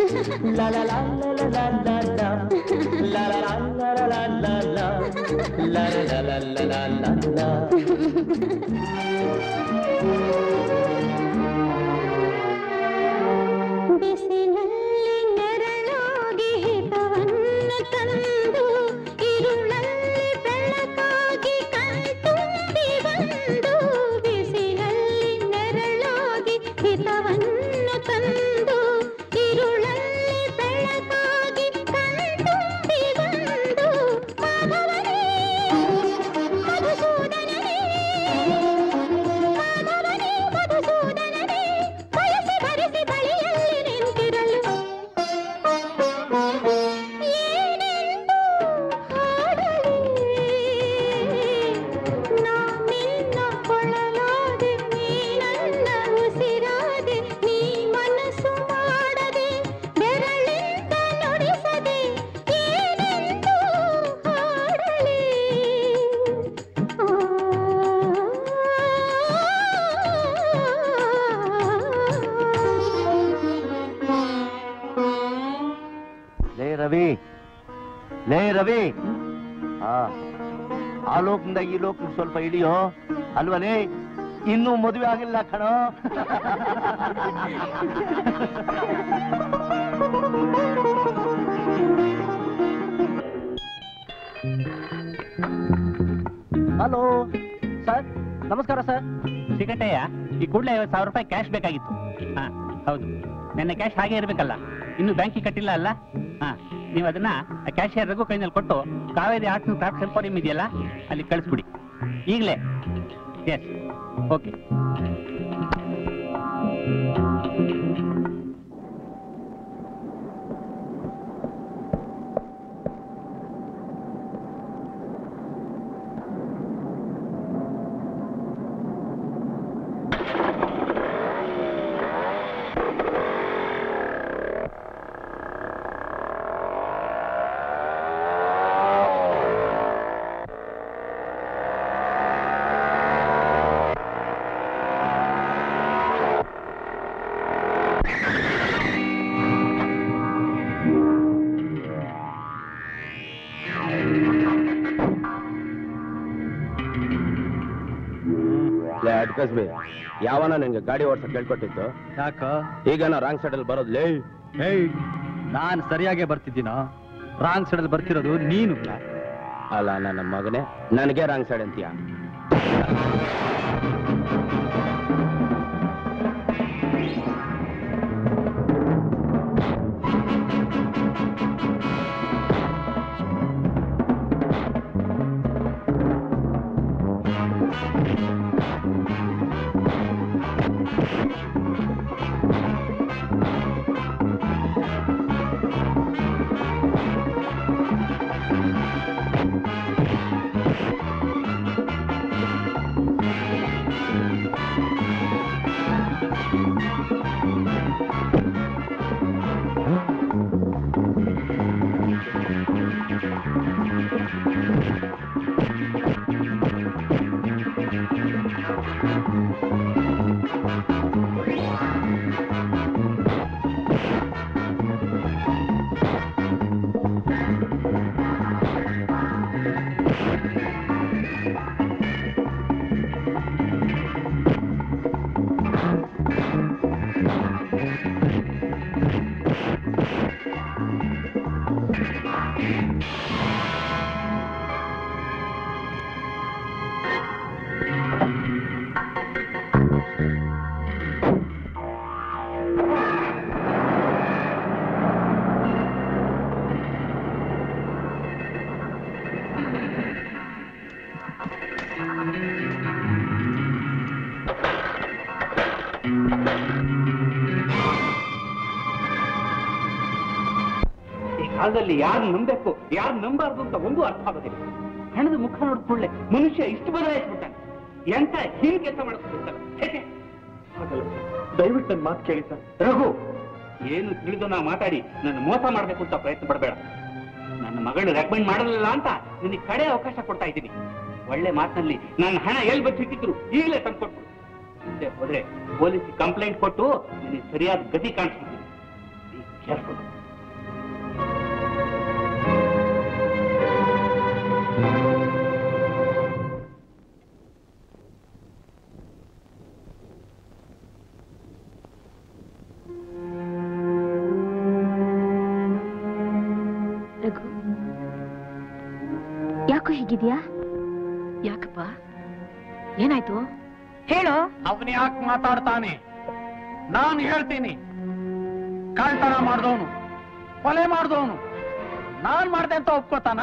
S14: La la la la la la la la. La la la la la la la la. La la la la la la la la.
S15: ಬಿಸಿಲಲ್ಲಿ ನೆರಳಾಗಿ ಹಿತವನ್ನು ತಂದು ഇരുളಲ್ಲಿ ಬೆಳಕಾಗಿ ಕಣ್ತುಂಬಿ ಬಂದು ಬಿಸಿಲಲ್ಲಿ ನೆರಳಾಗಿ ಹಿತವನ್ನು ತಂದು ഇരുളಲ್ಲಿ ಬೆಳಕಾಗಿ ಕಣ್ತುಂಬಿ ಬಂದು ಮಾಧವನೇ ಮಧುಸೂದನನೇ ಮಾಧವನೇ ಮಧುಸೂದನನೇ ಬಯಸಿ ಬರೆಸಿ ಬಳಿಯಲ್ಲಿ ನಿಂತಿರಲು ಏನೆಂದು ಹಾಡಲಿ ನಾ ನಿನ್ನ ಕೊಳಲಾದೆ ನೀ ನನ್ನ ಉಸಿರಾದೆ ನೀ ಮನಸ್ಸು ಮಾಡದೆ ಬೆರಳಿಂದ ನುಡಿಸದೆ ಏನೆಂದು ಹಾಡಲಿ
S9: ಲೇ ರವಿ ಲೇ ರವಿ ಆ ಆ ಲೋಕದಿಂದ ಈ ಲೋಕಕ್ಕೆ ಸ್ವಲ್ಪ ಇಳಿಯೋ ಅಲ್ವಲೇ ಇನ್ನೂ ಮದುವೆ ಆಗಿಲ್ಲ ಕಣೋ
S6: ಹಲೋ ಸರ್ ನಮಸ್ಕಾರ ಸರ್ ಸಿಗಟ್ಟಯ್ಯ ಈ ಕೂಡಲೇ ಐವತ್ತು ಸಾವಿರ ರೂಪಾಯಿ ಕ್ಯಾಶ್ ಬೇಕಾಗಿತ್ತು ಹಾ ಹೌದು ನನ್ನ ಕ್ಯಾಶ್ ಹಾಗೆ ಇರಬೇಕಲ್ಲ ಇನ್ನು ಬ್ಯಾಂಕಿಗೆ ಕಟ್ಟಿಲ್ಲ ಅಲ್ಲ ಹಾ ನೀವು ಅದನ್ನ ಕ್ಯಾಶಿಯರ್ ರಘು ಕೈನಲ್ಲಿ ಕೊಟ್ಟು Kaveri arts and crafts emporium ಇದೆಯಲ್ಲ ಅಲ್ಲಿ ಕಳಿಸ್ಬಿಡಿ ಈಗಲೇ ಎಸ್ ಓಕೆ
S16: ಲೇ ಅಡ್ಕಸ್ಬಿ ಯಾವನ ನಿಂಗೆ ಗಾಡಿ ಓಡ್ಸಕ್ ಕೇಳ್ಕೊಟ್ಟಿತ್ತು
S2: ಯಾಕ
S16: ಈಗ ನಾ ರಾಂಗ್ ಸೈಡ್ ಅಲ್ಲಿ ಬರೋದು ಲೇ
S2: ಹೇಯ್ ನಾನ್ ಸರಿಯಾಗೇ ಬರ್ತಿದ್ದೀನೋ ರಾಂಗ್ ಸೈಡಲ್ಲಿ ಬರ್ತಿರೋದು ನೀನು
S16: ಅಲ್ಲ ನನ್ನ ಮಗನೇ ನನಗೆ ರಾಂಗ್ ಸೈಡ್ ಅಂತೀಯ
S6: ಈ ಕಾಲದಲ್ಲಿ ಯಾರು ನಂಬೇಕು ಯಾರು ನಂಬಾರ್ದು ಅಂತ ಒಂದು ಅರ್ಥ ಆಗೋದಿಲ್ಲ ಹಣದ ಮುಖ ನೋಡಿದ ಕೂಡಲೇ ಮನುಷ್ಯ ಇಷ್ಟು ಬದಲಾಯಿಸ್ಬಿಟ್ಟಾನೆ ಎಂತ ಹೀಗೆ ಕೆಲಸ ಮಾಡಿಸ್ಬಿಡ್ತಾನೆ
S2: ದಯವಿಟ್ಟು ನನ್ನ ಮಾತು ಕೇಳಿ ಸರ್
S6: ರಘು ಏನು ತಿಳಿದು ನಾ ಮಾತಾಡಿ ನನ್ನ ಮೋಸ ಮಾಡ್ಬೇಕು ಅಂತ ಪ್ರಯತ್ನ ಪಡಬೇಡ ನನ್ನ ಮಗಳು ರೆಕಮೆಂಡ್ ಮಾಡಲಿಲ್ಲ ಅಂತ ನಿನಗೆ ಕಡೆ ಅವಕಾಶ ಕೊಡ್ತಾ ಇದ್ದೀನಿ ಒಳ್ಳೆ ಮಾತಿನಲ್ಲಿ ನನ್ನ ಹಣ ಎಲ್ಲಿ ಬಚ್ಚಿಟ್ಟಿದ್ರು ಈಗಲೇ ತಂದ್ಕೊಟ್ರು ಹಿಂದೆ ಹೋದ್ರೆ ಪೊಲೀಸ್ ಕಂಪ್ಲೇಂಟ್ ಕೊಟ್ಟು ನಿನಗೆ ಸರಿಯಾದ ಗತಿ ಕಾಣಿಸ್ಬಿಡ್ತೀನಿ
S3: ಕೇರ್ಫುಲ್
S10: ರಘು ಯಾಕೋ ಹೀಗಿದ್ಯಾ ಯಾಕಪ್ಪ ಏನಾಯ್ತು ಹೇಳು
S3: ಅವನ್ ಯಾಕೆ ಮಾತಾಡ್ತಾನೆ ನಾನು ಹೇಳ್ತೀನಿ ಕಳ್ತನ ಮಾಡ್ದವನು ಕೊಲೆ ಮಾಡ್ದವನು ನಾನ್ ಮಾಡ್ದೆ ಅಂತ ಒಪ್ಕೋತಾನ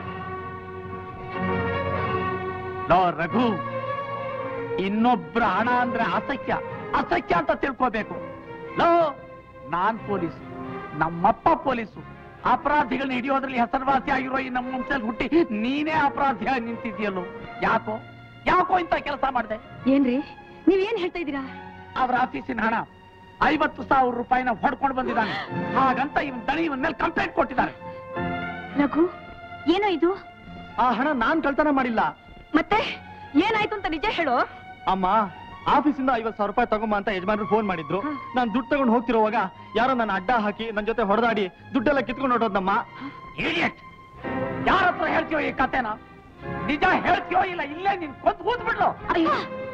S3: ಲೋ ರಘು ಇನ್ನೊಬ್ರ ಹಣ ಅಂದ್ರೆ ಅಸಖ್ಯ ಅಸಖ್ಯ ಅಂತ ತಿಳ್ಕೋಬೇಕು ಲೋ ನಾನ್ ಪೊಲೀಸು ನಮ್ಮಪ್ಪ ಪೊಲೀಸು ಅಪರಾಧಿಗಳನ್ನ ಹಿಡಿಯೋದ್ರಲ್ಲಿ ಹೆಸರುವಾಸಿ ಆಗಿರೋ ಈ ನಮ್ಮ ವಂಶದಲ್ಲಿ ಹುಟ್ಟಿ ನೀನೇ ಅಪರಾಧಿಯಾಗಿ ನಿಂತಿದ್ಯಲ್ಲೋ ಯಾಕೋ ಯಾಕೋ ಇಂತ ಕೆಲಸ ಮಾಡಿದೆ
S10: ಏನ್ರಿ ನೀವೇನ್ ಹೇಳ್ತಾ ಇದ್ದೀರಾ
S3: ಅವ್ರ ಆಫೀಸಿನ ಹಣ ಐವತ್ತು ಸಾವಿರ ರೂಪಾಯಿನ ಹೊಡ್ಕೊಂಡು ಬಂದಿದ್ದಾನೆ ಹಾಗಂತ ಇವನ್ ದಣಿ ಇವನ್ ಮೇಲೆ ಕಂಪ್ಲೇಂಟ್ ಕೊಟ್ಟಿದ್ದಾರೆ
S10: ರಘು ಏನೋ ಇದು
S2: ಆ ಹಣ ನಾನ್ ಕಳ್ತನ ಮಾಡಿಲ್ಲ
S10: ಮತ್ತೆ ಏನಾಯ್ತು ಅಂತ ನಿಜ ಹೇಳು
S2: ಅಮ್ಮ ಆಫೀಸಿಂದ ಐವತ್ ಸಾವಿರ ರೂಪಾಯಿ ತಗೊಂಬ ಅಂತ ಯಜಮಾನರು ಫೋನ್ ಮಾಡಿದ್ರು ನಾನ್ ದುಡ್ಡು ತಗೊಂಡು ಹೋಗ್ತಿರುವಾಗ ಯಾರೋ ನನ್ನ ಅಡ್ಡ ಹಾಕಿ ನನ್ನ ಜೊತೆ ಹೊಡೆದಾಡಿ ದುಡ್ಡೆಲ್ಲ ಕಿತ್ಕೊಂಡು ಹೊರಟೋದ್ನಮ್ಮ
S3: ಇಡಿಯಟ್ ಯಾರ ಹತ್ರ ಹೇಳ್ತೀಯೋ ಈ ಕತೆನ ನಿಜ ಹೇಳ್ತೀಯೋ ಇಲ್ಲ ಇಲ್ಲೇ ನಿನ್ ಕೊಂದು ಊದ್ ಬಿಡ್ಲು
S10: ಅಯ್ಯೋ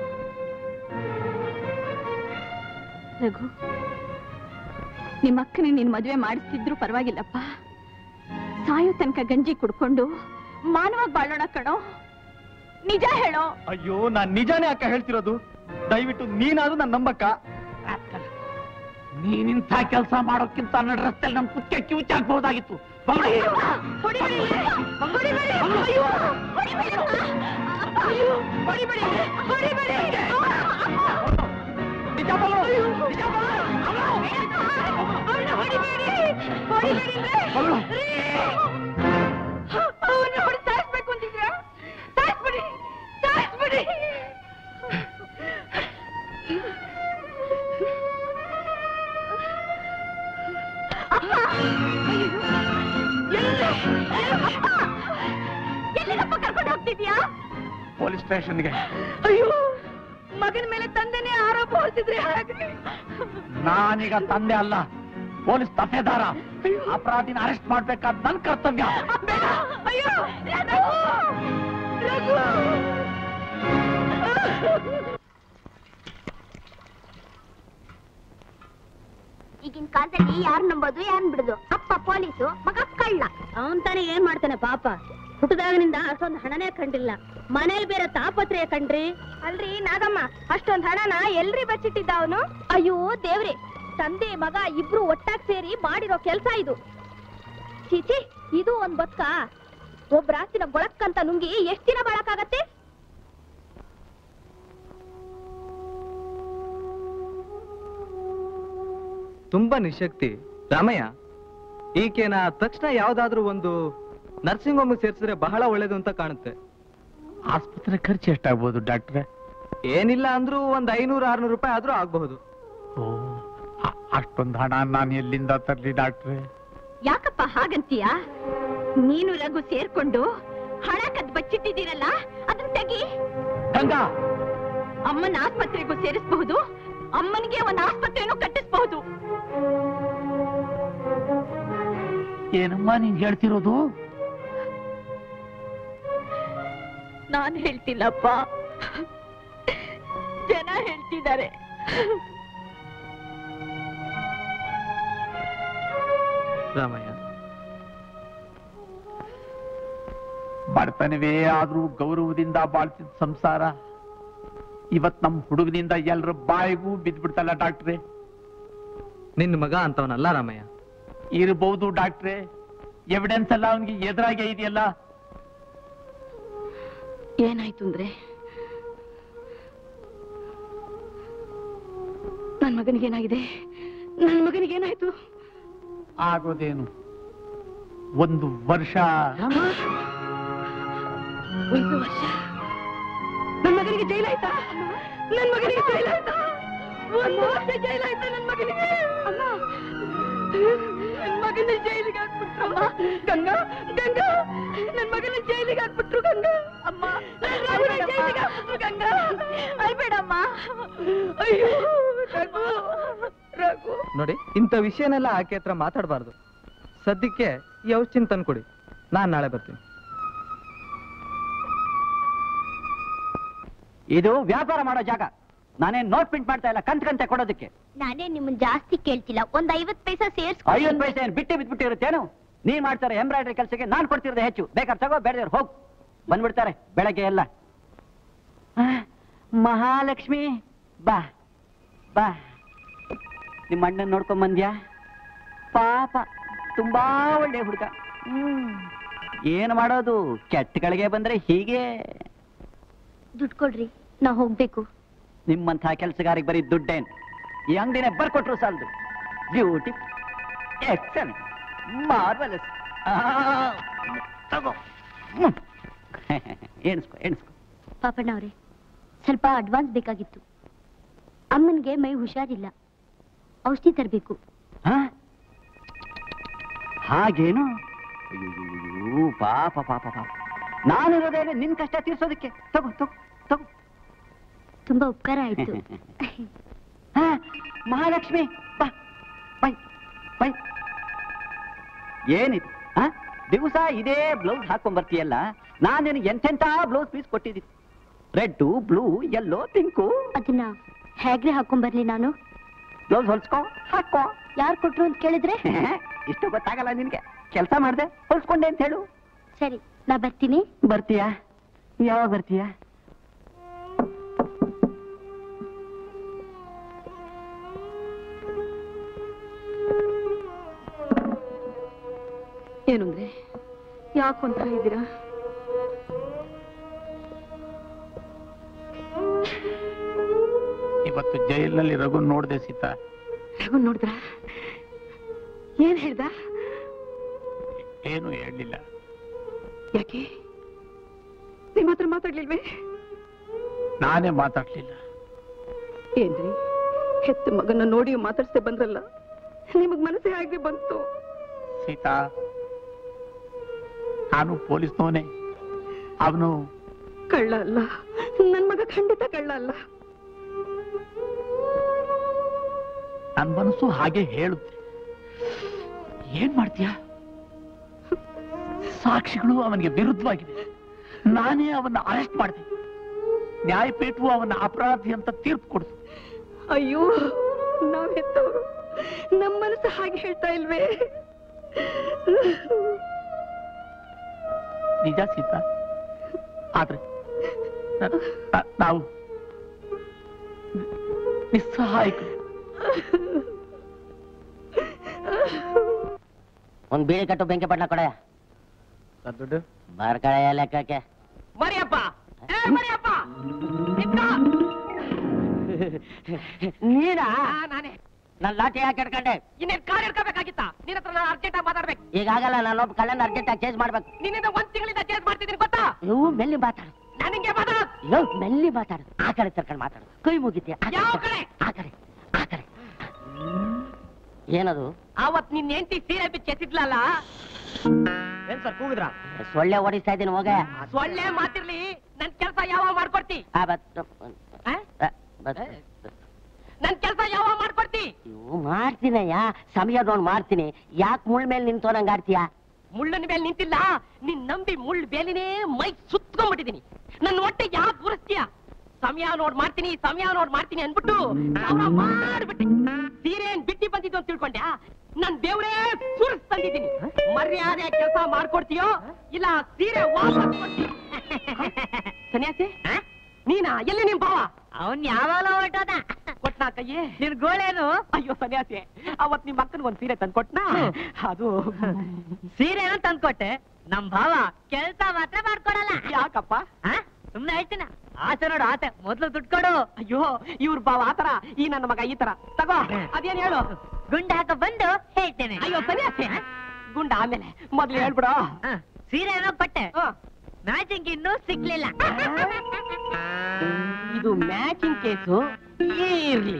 S10: ರಘು ನಿಮ್ಮ ಅಕ್ಕನ ನಿನ್ ಮದುವೆ ಮಾಡಿಸ್ತಿದ್ರು ಪರವಾಗಿಲ್ಲಪ್ಪ ಸಾಯೋ ತನಕ ಗಂಜಿ ಕುಡ್ಕೊಂಡು ಮಾನವಾಗಿ ಬಾಳೋಣ ಕಣೋ ನಿಜ ಹೇಳೋ
S2: ಅಯ್ಯೋ ನಾನ್ ನಿಜಾನೇ ಅಕ್ಕ ಹೇಳ್ತಿರೋದು ದಯವಿಟ್ಟು ನೀನಾದ್ರೂ ನನ್ ನಂಬಕ್ಕ
S3: ನೀನಿಂಥ ಕೆಲಸ ಮಾಡೋಕ್ಕಿಂತ ನಡ್ ರಸ್ತೆಯಲ್ಲಿ ನಮ್ ಕುಕ್ಕೆ ಕಿವುಚ್ ಹಾಕ್ಬಹುದಾಗಿತ್ತು
S15: ಸಾಯಿಸ್ಬೇಕು ಅಂತಿದ್ರಾ ಸಾಯಿಸ್ಬಿಡಿ ಸಾಯಿಸ್ಬಿಡಿ
S5: ಎಲ್ಲಿಗಪ್ಪ ಕರ್ಕೊಂಡು ಹೋಗ್ತಿದ್ಯಾ
S3: ಪೊಲೀಸ್ ಸ್ಟೇಷನ್ಗೆ
S5: ಅಯ್ಯೋ ಮಗನ ಮೇಲೆ ತಂದೆನೇ ಆರೋಪ ಹೊರಿಸಿದ್ರೆ ಹಾಗೆ
S3: ನಾನೀಗ ತಂದೆ ಅಲ್ಲ ಪೊಲೀಸ್ ತಫೇದಾರ ಅಪರಾಧಿನ ಅರೆಸ್ಟ್ ಮಾಡ್ಬೇಕಾದ್ ನನ್ ಕರ್ತವ್ಯ
S5: ಅಯ್ಯೋ ರಘು! ರಘು!
S17: ಈಗಿನ ಕಾಲದಲ್ಲಿ ಯಾರು ನಂಬೋದು ಯಾರನ್ನ ಬಿಡುದು ಅಪ್ಪ ಪೊಲೀಸು ಮಗ ಕಳ್ಳ
S4: ಅವನ್ ತಾನೇ ಏನ್ ಮಾಡ್ತಾನೆ ಪಾಪ ಹುಟ್ಟದಾಗಿನಿಂದ ಅಷ್ಟೊಂದು ಹಣನೇ ಕಂಡಿಲ್ಲ ಮನೇಲಿ ಬೇರೆ ತಾಪತ್ರೆಯ ಕಂಡ್ರಿ
S5: ಅಲ್ರಿ ನಾಗಮ್ಮ ಅಷ್ಟೊಂದ್ ಹಣನ ಎಲ್ರಿ ಬಚ್ಚಿಟ್ಟಿದ್ದ ಅವನು ಅಯ್ಯೋ ದೇವ್ರೆ ತಂದೆ ಮಗ ಇಬ್ರು ಒಟ್ಟಾಗ್ ಸೇರಿ ಮಾಡಿರೋ ಕೆಲ್ಸ ಇದು ಚೀಚಿ ಇದು ಒಂದ್ ಬದುಕ ಒಬ್ರ ಆಸ್ತಿನ ಗೊಳಕ್ಕಂತ ನುಂಗಿ ಎಷ್ಟ್ ದಿನ ಬಾಳಕ್ಕಾಗತ್ತೆ
S18: ತುಂಬಾ ನಿಶಕ್ತಿ ರಾಮಯ್ಯ ಈಕೆನ ತಕ್ಷಣ ಯಾವ್ದಾದ್ರೂ ಒಂದು ನರ್ಸಿಂಗ್ ಹೋಮ್ ಸೇರ್ಸಿದ್ರೆ ಬಹಳ ಒಳ್ಳೇದು ಅಂತ ಕಾಣುತ್ತೆ
S3: ಆಸ್ಪತ್ರೆ ಖರ್ಚು ಎಷ್ಟಾಗ್ಬೋದು ಡಾಕ್ಟ್ರೆ
S18: ಏನಿಲ್ಲ ಅಂದ್ರೂ ಒಂದ್ ಐನೂರು ಆರ್ನೂರು ರೂಪಾಯಿ ಆದ್ರೂ ಆಗಬಹುದು
S3: ಅಷ್ಟೊಂದು ಹಣ ನಾನು ಎಲ್ಲಿಂದ ತರ್ಲಿ ಡಾಕ್ಟ್ರೆ
S10: ಯಾಕಪ್ಪ ಹಾಗಂತೀಯ ನೀನು ರಘು ಸೇರ್ಕೊಂಡು ಹಣ ಕದ್ ಬಚ್ಚಿಟ್ಟಿದ್ದೀರಲ್ಲ ಅದನ್ನ ತೆಗಿ
S3: ಗಂಗಾ
S10: ಅಮ್ಮನ ಆಸ್ಪತ್ರೆಗೂ ಸೇರಿಸಬಹುದು ಅಮ್ಮನಿಗೆ ಒಂದು ಆಸ್ಪತ್ರೆನೂ ಕಟ್ಟಿಸಬಹುದು
S3: ಏನಮ್ಮ ನೀನ್ ಹೇಳ್ತಿರೋದು
S10: ನಾನ್ ಹೇಳ್ತಿಲ್ಲಪ್ಪ ಜನ ಹೇಳ್ತಿದ್ದಾರೆ
S18: ರಾಮಯ್ಯ
S3: ಬಡತನವೇ ಆದ್ರೂ ಗೌರವದಿಂದ ಬಾಳ್ತಿದ್ ಸಂಸಾರ ಇವತ್ ನಮ್ ಹುಡುಗನಿಂದ ಎಲ್ರ ಬಾಯಿಗೂ ಬಿದ್ದ್ಬಿಡ್ತಲ್ಲ ಡಾಕ್ಟ್ರೆ
S18: ನಿನ್ನ ಮಗ ಅಂತವನಲ್ಲ ರಾಮಯ್ಯ
S3: ಇರ್ಬಹುದು ಡಾಕ್ಟ್ರೆ ಎವಿಡೆನ್ಸ್ ಎಲ್ಲ ಅವನಿಗೆ ಎದುರಾಗೆ ಇದೆಯಲ್ಲ
S10: ಏನಾಯ್ತು ಅಂದ್ರೆ ನನ್ ಮಗನಿಗೇನಾಗಿದೆ ನನ್ ಮಗನಿಗೇನಾಯ್ತು
S3: ಆಗೋದೇನು ಒಂದು ವರ್ಷ
S10: ಒಂದು ವರ್ಷ ನನ್ ಮಗನಿಗೆ ಜೈಲಾಯ್ತಾ ನನ್ ಮಗನಿಗೆ ಜೈಲಾಯ್ತಾ ಒಂದು ವರ್ಷ ಜೈಲಾಯ್ತಾ ನನ್ ಮಗನಿಗೆ ಅಮ್ಮ ನನ್ ಮಗನ ಜೈಲಿಗೆ ಹಾಕ್ಬಿಟ್ರಮ್ಮ ಗಂಗಾ ಗಂಗಾ ನನ್ ಮಗನ ಜೈಲಿಗೆ ಹಾಕ್ಬಿಟ್ರು ಗಂಗಾ ಅಮ್ಮ ನನ್ ಮಗನ ಜೈಲಿಗೆ ಹಾಕ್ಬಿಟ್ರು ಗಂಗಾ ಅಳ್ಬೇಡಮ್ಮ ಅಯ್ಯೋ ರಘು
S15: ರಘು
S18: ನೋಡಿ ಇಂಥ ವಿಷಯನೆಲ್ಲ ಆಕೆ ಹತ್ರ ಮಾತಾಡಬಾರ್ದು ಸದ್ಯಕ್ಕೆ ಈ ಔಷಧಿನ ತಂದ್ಕೊಡಿ ನಾನ್ ನಾಳೆ ಬರ್ತೀನಿ
S19: ಇದು ವ್ಯಾಪಾರ ಮಾಡೋ ಜಾಗ ನಾನೇನ್ ನೋಟ್ ಪ್ರಿಂಟ್ ಮಾಡ್ತಾ ಇಲ್ಲ ಕಂತ್ ಕಂತೆ ಕೊಡೋದಕ್ಕೆ
S17: ನಾನೇ ನಿಮ್ಮನ್ ಜಾಸ್ತಿ ಕೇಳ್ತಿಲ್ಲ ಒಂದ್ ಐವತ್ ಪೈಸಾ ಸೇರ್ಸ್ಕೊ
S19: ಐವತ್ತು ಪೈಸೆ ಏನ್ ಬಿಟ್ಟೆ ಬಿಟ್ಬಿಟ್ಟಿರುತ್ತೇನು ನೀನ್ ಮಾಡ್ತಾರೆ ಎಂಬ್ರಾಯ್ಡರಿ ಕೆಲಸಕ್ಕೆ ನಾನ್ ಕೊಡ್ತಿರೋದು ಹೆಚ್ಚು ಬೇಕಾದ್ರೆ ತಗೋ ಬೇಡದೇವ್ರು ಹೋಗ್ ಬಂದ್ಬಿಡ್ತಾರೆ ಬೆಳಗ್ಗೆ ಎಲ್ಲ ಆ, ಮಹಾಲಕ್ಷ್ಮಿ ಬಾ ಬಾ ನಿಮ್ಮ ಅಣ್ಣನ್ ನೋಡ್ಕೊಂಡ್ ಬಂದ್ಯಾ ಪಾಪ ತುಂಬಾ ಒಳ್ಳೆ ಹುಡುಗ ಹ್ಮ್ ಏನ್ ಮಾಡೋದು ಕೆಟ್ಟಗಳಿಗೆ ಬಂದ್ರೆ ಹೀಗೆ
S17: ದುಡ್ಡು ಕೊಡ್ರಿ ನಾ ಹೋಗ್ಬೇಕು
S19: ನಿಮ್ಮಂಥ ಕೆಲಸಗಾರಿಗೆ ಬರೀ ದುಡ್ಡೇನು ಈ ಅಂಗಡಿನೇ ಬರ್ಕೊಟ್ರು ಸಾಲದು ಬ್ಯೂಟಿ ಎಕ್ಸಲೆಂಟ್ ಮಾರ್ವಲಸ್ ತಗೋ ಹ್ಮ್. ಎಣಿಸ್ಕೊ ಎಣಿಸ್ಕೊ
S17: ಪಾಪಣ್ಣವ್ರೆ ಸ್ವಲ್ಪ ಅಡ್ವಾನ್ಸ್ ಬೇಕಾಗಿತ್ತು ಅಮ್ಮನ್ಗೆ ಮೈ ಹುಷಾರಿಲ್ಲ ಔಷಧಿ ತರಬೇಕು
S19: ಹಾ? ಹಾಗೇನು ಅಯ್ಯೋ ಪಾಪ ಪಾಪ ಪಾಪ ನಾನಿರೋದೇ ನಿನ್ ಕಷ್ಟ ತೀರ್ಸೋದಕ್ಕೆ ತಗೋ ತಗೋ ತಗೋ
S17: ತುಂಬಾ ಉಪಕಾರ ಆಯ್ತು
S19: ಹಾ, ಮಹಾಲಕ್ಷ್ಮಿ ಬಾ ಬೈ ಬೈ ಏನಿದು ಹಾ ದಿವಸ ಇದೇ ಬ್ಲೌಸ್ ಹಾಕೊಂಡ್ ಬರ್ತೀಯಲ್ಲ ನಾನು ನಿನಗೆ ಎಂತೆಂತ ಬ್ಲೌಸ್ ಪೀಸ್ ಕೊಟ್ಟಿದ್ದೀನಿ ರೆಡ್ ಬ್ಲೂ ಯೆಲ್ಲೋ ಪಿಂಕು
S17: ಅದನ್ನ ಹೇಗ್ರೆ ಹಾಕೊಂಡ್ ನಾನು
S19: ಬ್ಲೌಸ್ ಹೊಲ್ಸ್ಕೊ ಹಾಕೋ
S17: ಯಾರು ಕೊಟ್ರು ಅಂತ ಕೇಳಿದ್ರೆ
S19: ಇಷ್ಟು ಗೊತ್ತಾಗಲ್ಲ ನಿನ್ಗೆ ಕೆಲಸ ಮಾಡ್ದೆ ಹೊಲ್ಸ್ಕೊಂಡೆ ಅಂತ ಹೇಳು
S17: ಸರಿ ನಾ ಬರ್ತೀನಿ
S19: ಬರ್ತೀಯಾ ಯಾವಾಗ ಬರ್ತೀಯಾ
S1: ಏನು ಅಂದ್ರೆ ಯಾಕೆ ಒಂಥರ ಇದ್ದೀರಾ
S3: ಇವತ್ತು ಜೈಲಿನಲ್ಲಿ ರಘು ನೋಡ್ದೆ ಸೀತಾ
S1: ರಘು ನೋಡಿದ್ರ ಏನ್ ಹೇಳ್ದ
S3: ಏನು ಹೇಳಲಿಲ್ಲ
S1: ಯಾಕೆ ನಿಮ್ಮ ಹತ್ರ ಮಾತಾಡ್ಲಿಲ್ವೇ
S3: ನಾನೇ ಮಾತಾಡ್ಲಿಲ್ಲ
S1: ಏನ್ರಿ ಹೆತ್ತ ಮಗನ ನೋಡಿ ಮಾತಾಡ್ಸದೆ ಬಂದ್ರಲ್ಲ ನಿಮಗ್ ಮನಸ್ಸೇ ಹಾಗೆ ಬಂತು
S3: ಸೀತಾ ನಾನು ಪೊಲೀಸ್ನವನೇ ಅವನು
S1: ಕಳ್ಳ ಅಲ್ಲ ನನ್ ಮಗ ಖಂಡಿತ ಕಳ್ಳ ಅಲ್ಲ
S3: ನನ್ನ ಮನಸ್ಸು ಹಾಗೆ ಹೇಳುತ್ತೆ ಏನ್ ಮಾಡ್ತೀಯ ಸಾಕ್ಷಿಗಳು ಅವನಿಗೆ ವಿರುದ್ಧವಾಗಿದೆ ನಾನೇ ಅವನ್ನ ಅರೆಸ್ಟ್ ಮಾಡಿದೆ ನ್ಯಾಯಪೀಠವು ಅವನ ಅಪರಾಧಿ ಅಂತ ತೀರ್ಪು ಕೊಡ್ತು
S1: ಅಯ್ಯೋ ನಾವ್ ಹೆತ್ತವರು ನಮ್ ಮನಸ್ಸು ಹಾಗೆ ಹೇಳ್ತಾ ಇಲ್ವೇ
S3: ನಿಜ ಸೀತಾ ಆದ್ರೆ ನ- ನ- ನಾವು ನಿಸ್ಸಹಾಯಕರು
S8: ಒಂದ್ ಬೀಳಿ ಕಟ್ಟು ಬೆಂಕಿ ಪಟ್ನ ಕೊಡ
S18: ದುಡ್ಡು
S8: ಬರ್ಕಳೆಯ ಲೆಕ್ಕಕ್ಕೆ
S11: ಮರಿಯಪ್ಪ ಏ ಮರಿಯಪ್ಪ
S8: ನೀನಾ
S11: ನಾನೇ
S8: ನನ್ ಲಾಠಿ ಯಾಕೆ ಹಿಡ್ಕೊಂಡೆ
S11: ಇನ್ನೇನ್ ಕಾರ್ ಹಿಡ್ಕೋಬೇಕಾಗಿತ್ತ ನಿನ್ನ ಹತ್ರ ನಾನು ಅರ್ಜೆಂಟ್ ಆಗಿ ಮಾತಾಡ್ಬೇಕು
S8: ಈಗಾಗಲ್ಲ ನಾನೊಬ್ಬ ಕಳ್ಳನ ಅರ್ಜೆಂಟ್ ಆಗಿ ಚೇಂಜ್ ಮಾಡ್ಬೇಕು
S11: ನಿನ್ನಿಂದ ಒಂದ್ ತಿಂಗಳಿಂದ ಚೇಂಜ್ ಮಾಡ್ತಿದ್ದೀನಿ ಗೊತ್ತಾ
S8: ಇವು ಮೆಲ್ಲಿ ಮಾತಾಡು
S11: ನನಗೆ ಮಾತಾಡ್
S8: ಇವು ಮೆಲ್ಲಿ ಮಾತಾಡು ಆ ಕಡೆ ತರ್ಕೊಂಡು ಮಾತಾಡು ಕೈ ಮುಗಿತೀಯ ಆ ಕಡೆ
S11: ಯಾವ
S8: ತರ್ಕೊಂಡು.
S11: ಕಡೆ
S8: ಆ ಕಡೆ ಆ ಕಡೆ ಏನದು
S11: ಅವತ್ ನಿನ್ ಹೆಂಡತಿ ಸೀರೆ ಬಿಚ್ಚಿ ಎತ್ತಿದ್ಲಲ್ಲ ಏನ್ ಸರ್ ಕೂಗಿದ್ರ
S8: ಸೊಳ್ಳೆ ಓಡಿಸ್ತಾ ಇದ್ದೀನಿ ಹೋಗೆ
S11: ಸೊಳ್ಳೆ ಮಾತಿರ್ಲಿ ನನ್ ಕೆಲಸ ಯಾವಾಗ ಮಾಡ್ಕೊಡ್ತಿ
S8: ಆ, ಬತ್-
S11: ಆ?
S8: ಆ, ಬತ್-
S11: ನನ್ ಕೆಲಸ ಯಾವಾಗ ಮಾಡ್ಕೊಡ್ತಿ
S8: ಇವು ಮಾಡ್ತೀನಯ್ಯ ಸಮಯ ನೋಡ್ ಮಾಡ್ತೀನಿ ಯಾಕೆ ಮುಳ್ ಮೇಲೆ ನಿಂತು ನಂಗೆ ಆಡ್ತೀಯ
S11: ಮುಳ್ಳಿನ ಮೇಲೆ ನಿಂತಿಲ್ಲ ನಿನ್ ನಂಬಿ ಮುಳ್ಳು ಬೇಲಿನೇ ಮೈ ಸುತ್ಕೊಂಡ್ಬಿಟ್ಟಿದೀನಿ ನನ್ನ ಹೊಟ್ಟೆ ಯಾಕೆ ಉರಿಸ್ತೀಯ ಸಮಯ ನೋಡ್ ಮಾಡ್ತೀನಿ ಸಮಯ ನೋಡ್ ಮಾಡ್ತೀನಿ ಅನ್ಬಿಟ್ಟು ಸಾವಿರ ಮಾಡ್ಬಿಟ್ಟೆ ಸೀರೆ ಏನ್ ಬಿಟ್ಟಿ ಬಂದಿದ್ದು ಅಂತ ತಿಳ್ಕೊಂಡ್ಯಾ ನನ್ ದೇವ್ರೇ ಸುರಿಸ್ ತಂದಿದ್ದೀನಿ ಮರ್ಯಾದೆ ಕೆಲಸ ಮಾಡ್ಕೊಡ್ತೀಯೋ ಇಲ್ಲ ಸೀರೆ ವಾಪಸ್ ಕೊಡ್ತೀಯ ಸನ್ಯಾಸಿ ನೀನಾ ಎಲ್ಲಿ ನಿಮ್ ಭಾವ
S8: ಅವನ್ ಯಾವಾಗ ಹೊರಟೋದ
S11: ಕೊಟ್ನಾ ಕೈಯೇ ನಿನ್ ಗೋಳೇನು ಅಯ್ಯೋ ಸನ್ಯಾಸಿ ಅವತ್ ನಿಮ್ ಅಕ್ಕನ್ ಒಂದ್ ಸೀರೆ ತಂದ್ ಕೊಟ್ನಾ ಅದು
S8: ಸೀರೆ ತಂದ್ಕೊಟ್ಟೆ ನಮ್ ಭಾವ ಕೆಲ್ಸ ಮಾತ್ರ ಮಾಡ್ಕೊಡಲ್ಲ
S11: ಯಾಕಪ್ಪ
S8: ಸುಮ್ನೆ ಹೇಳ್ತೀನ ಆಸೆ ನೋಡು ಆಸೆ ಮೊದ್ಲು ದುಡ್ಡು ಕೊಡು
S11: ಅಯ್ಯೋ ಇವ್ರ ಬಾವ ಆತರ ಈ ನನ್ನ ಮಗ ಈ ತರ ತಗೋ ಅದೇನ್ ಹೇಳು
S8: ಗುಂಡ ಹಾಕ ಬಂದು ಹೇಳ್ತೇನೆ
S11: ಅಯ್ಯೋ ಸನ್ಯಾಸಿ ಗುಂಡ ಆಮೇಲೆ ಮೊದ್ಲು ಹೇಳ್ಬಿಡು
S8: ಸೀರೆ ಏನೋ ಕೊಟ್ಟೆ ಮ್ಯಾಚಿಂಗ್ ಇನ್ನೂ ಸಿಗ್ಲಿಲ್ಲ
S11: ಇದು ಮ್ಯಾಚಿಂಗ್ ಕೇಸು ಇರ್ಲಿ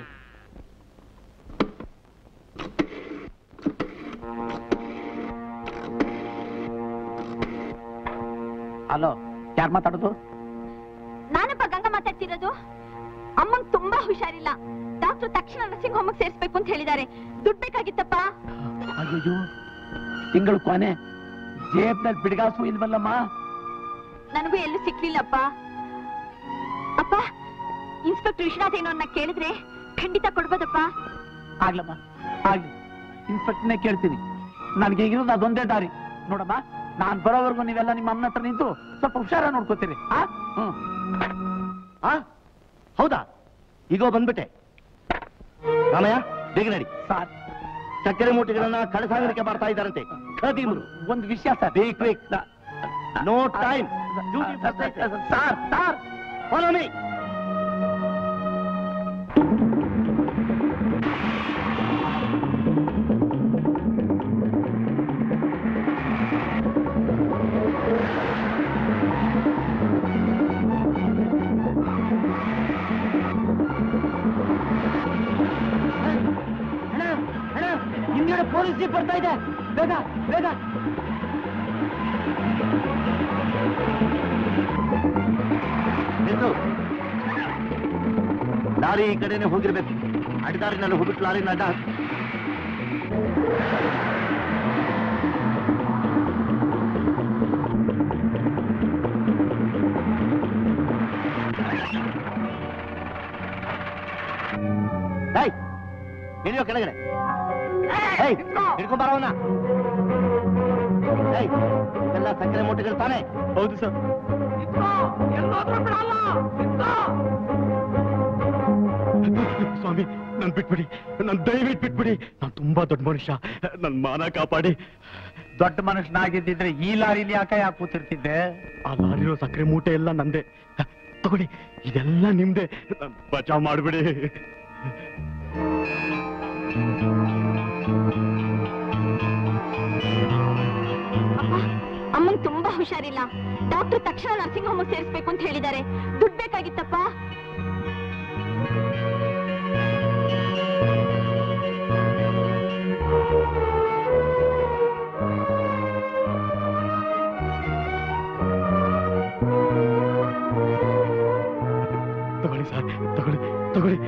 S3: ಹಲೋ ಯಾರು ಮಾತಾಡೋದು
S5: ನಾನಪ್ಪ ಗಂಗಾ ಮಾತಾಡ್ತಿರೋದು ಅಮ್ಮಂಗ್ ತುಂಬಾ ಹುಷಾರಿಲ್ಲ ಡಾಕ್ಟರ್
S10: ಡಾಕ್ಟರ್ ತಕ್ಷಣ ನರ್ಸಿಂಗ್ ಹೋಮ್ ಸೇರಿಸ್ಬೇಕು ಅಂತ ಹೇಳಿದ್ದಾರೆ ದುಡ್ಡು ಬೇಕಾಗಿತ್ತಪ್ಪ
S3: ಅಯ್ಯೋ ತಿಂಗಳು ಕೊನೆ ಜೇಬ್ನಲ್ಲಿ ಬಿಡ್ಗಾಸು ಇಲ್ವಲ್ಲಮ್ಮ
S10: ನನಗೂ ಎಲ್ಲೂ ಸಿಕ್ಲಿಲ್ಲಪ್ಪ ಅಪ್ಪ ಇನ್ಸ್ಪೆಕ್ಟರ್ ವಿಶ್ವನಾಥ್ ಏನೋ ನನ್ನ ಕೇಳಿದ್ರೆ ಖಂಡಿತ ಕೊಡ್ಬೋದಪ್ಪ
S3: ಆಗ್ಲಮ್ಮ ಆಗ್ಲಿ ಇನ್ಸ್ಪೆಕ್ಟರ್ನೇ ಕೇಳ್ತೀನಿ ನನಗೆ ಈಗಿರೋದು ಅದೊಂದೇ ದಾರಿ ನೋಡಮ್ಮ ನಾನ್ ಬರೋವರೆಗೂ ನೀವೆಲ್ಲ ನಿಮ್ಮ ಅಮ್ಮನ ಹತ್ರ ನಿಂತು ಸ್ವಲ್ಪ ಹುಷಾರ ನೋಡ್ಕೋತೀರಿ ಆ ಹ್ಮ್
S9: ಆ ಹೌದಾ ಈಗ ಬಂದ್ಬಿಟ್ಟೆ ರಾಮಯ್ಯ ಬೇಗ ನಡಿ
S3: ಸರ್
S9: ಸಕ್ಕರೆ ಮೂಟೆಗಳನ್ನ ಕಳಸಾಗಣಿಕೆ ಮಾಡ್ತಾ ಇದ್ದಾರಂತೆ ಖದೀಮರು
S3: ಒಂದು ವಿಷಯ ಸರ್
S9: ಬೇಕ್ ಬೇಕ್ no time
S3: sir sir
S9: follow me
S19: ಹಿಂದ್ಗಡೆ ಪೊಲೀಸ್ ಜೀಪ್ ಬರ್ತಾ ಇದೆ ಬೇಗ ಬೇಗ
S9: ನಿಲ್ಲು. ಲಾರಿ ಈ ಕಡೆನೆ ಹೋಗಿರ್ಬೇಕು ಅಡ್ಡದಾರಿನಲ್ಲಿ ಹೋಗ್ಬಿಟ್ಟು ಲಾರಿನ ಅಡ್ಡ ಹಾಕು. ಏಯ್, ಇಳಿಯೋ ಕೆಳಗಡೆ ಏಯ್ ಹಿಡ್ಕೊಂಬಾರವನ್ನ ಏಯ್ ಇವೆಲ್ಲ ಸಕ್ಕರೆ ಮೂಟೆಗಳು ತಾನೆ ಹೌದು ಸರ್
S2: ಸ್ವಾಮಿ ನನ್ ಬಿಟ್ಬಿಡಿ ನನ್ ದಯವಿಟ್ಟು ಬಿಟ್ಬಿಡಿ ನಾನ್ ತುಂಬಾ ದೊಡ್ಡ ಮನುಷ್ಯ ನನ್ ಮಾನ ಕಾಪಾಡಿ
S3: ದೊಡ್ಡ ಮನುಷ್ಯನಾಗಿದ್ದಿದ್ರೆ ಈ ಲಾರಿಲಿ ಯಾಕೆ ಯಾಕೆ ಕೂತಿರ್ತಿದ್ದೆ
S2: ಆ ಲಾರಿರೋ ಸಕ್ಕರೆ ಮೂಟೆ ಎಲ್ಲ ನಂದೆ ತಗೊಳ್ಳಿ ಇದೆಲ್ಲ ನಿಮ್ದೆ ನನ್ ಬಚಾವ್ ಮಾಡ್ಬಿಡಿ
S10: ಅಮ್ಮಂಗ್ ತುಂಬಾ ಹುಷಾರಿಲ್ಲ ಡಾಕ್ಟರ್ ತಕ್ಷಣ ನರ್ಸಿಂಗ್ ಹೋಮ್ ಸೇರಿಸ್ಬೇಕು ಅಂತ ಹೇಳಿದ್ದಾರೆ ದುಡ್ಡು ಬೇಕಾಗಿತ್ತಪ್ಪ
S2: ತಗೊಳ್ಳಿ ಸರ್ ತಗೊಳ್ಳಿ ತಗೊಳ್ಳಿ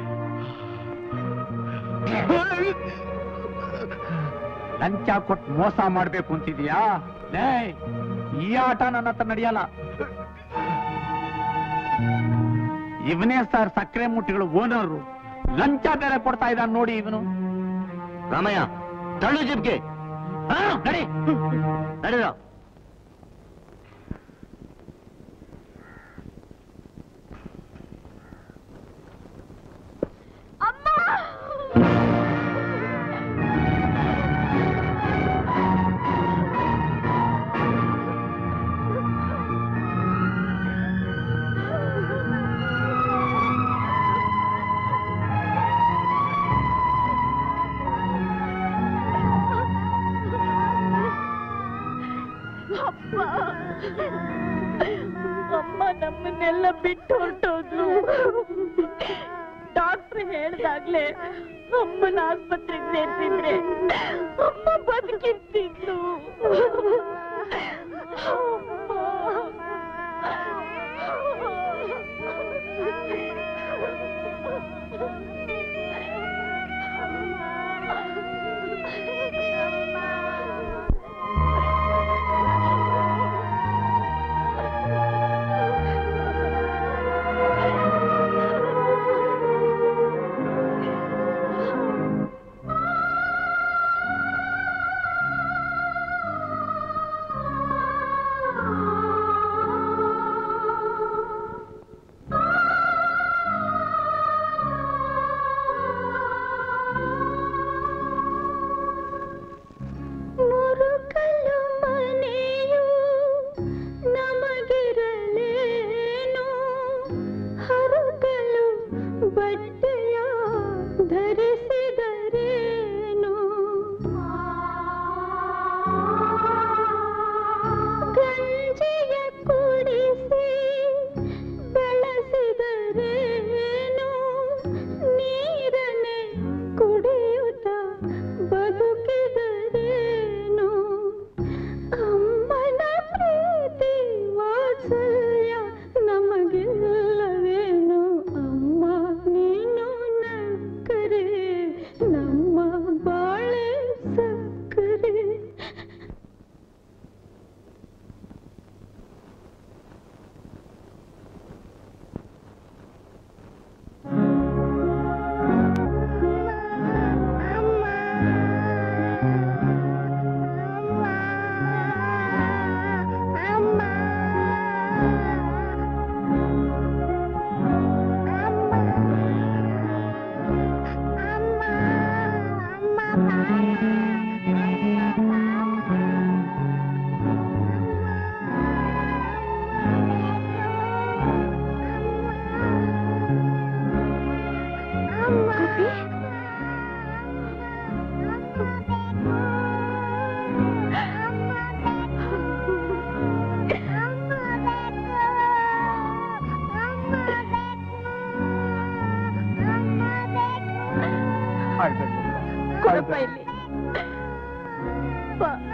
S3: ಲಂಚ ಕೊಟ್ಟು ಮೋಸ ಮಾಡ್ಬೇಕು ಅಂತಿದ್ಯಾ ಲೇ ಈ ಆಟ ನನ್ನ ಹತ್ರ ನಡೆಯಲ್ಲ ಇವನೇ ಸರ್ ಸಕ್ಕರೆ ಮುಟ್ಟಿಗಳು ಓನರು ಲಂಚ ಬೇರೆ ಕೊಡ್ತಾ ಇದ್ದಾನೆ ನೋಡಿ ಇವನು
S9: ರಾಮಯ್ಯ ತಳ್ಳು ಜಿಪ್ಗೆ
S3: ನಡಿ
S9: ನಡೆದ
S15: ಅಪ್ಪ ಅಮ್ಮ ನಮ್ಮನ್ನೆಲ್ಲ ಬಿಟ್ಟು ಹೊರಟೋದ್ರು ಡಾಕ್ಟರ್ ಹೇಳ್ದಾಗ್ಲೇ ಅಮ್ಮನ ಆಸ್ಪತ್ರೆಗೆ ಸೇರ್ಸಿದ್ರೆ ಅಮ್ಮ ಬದುಕಿರ್ತಿದ್ಲು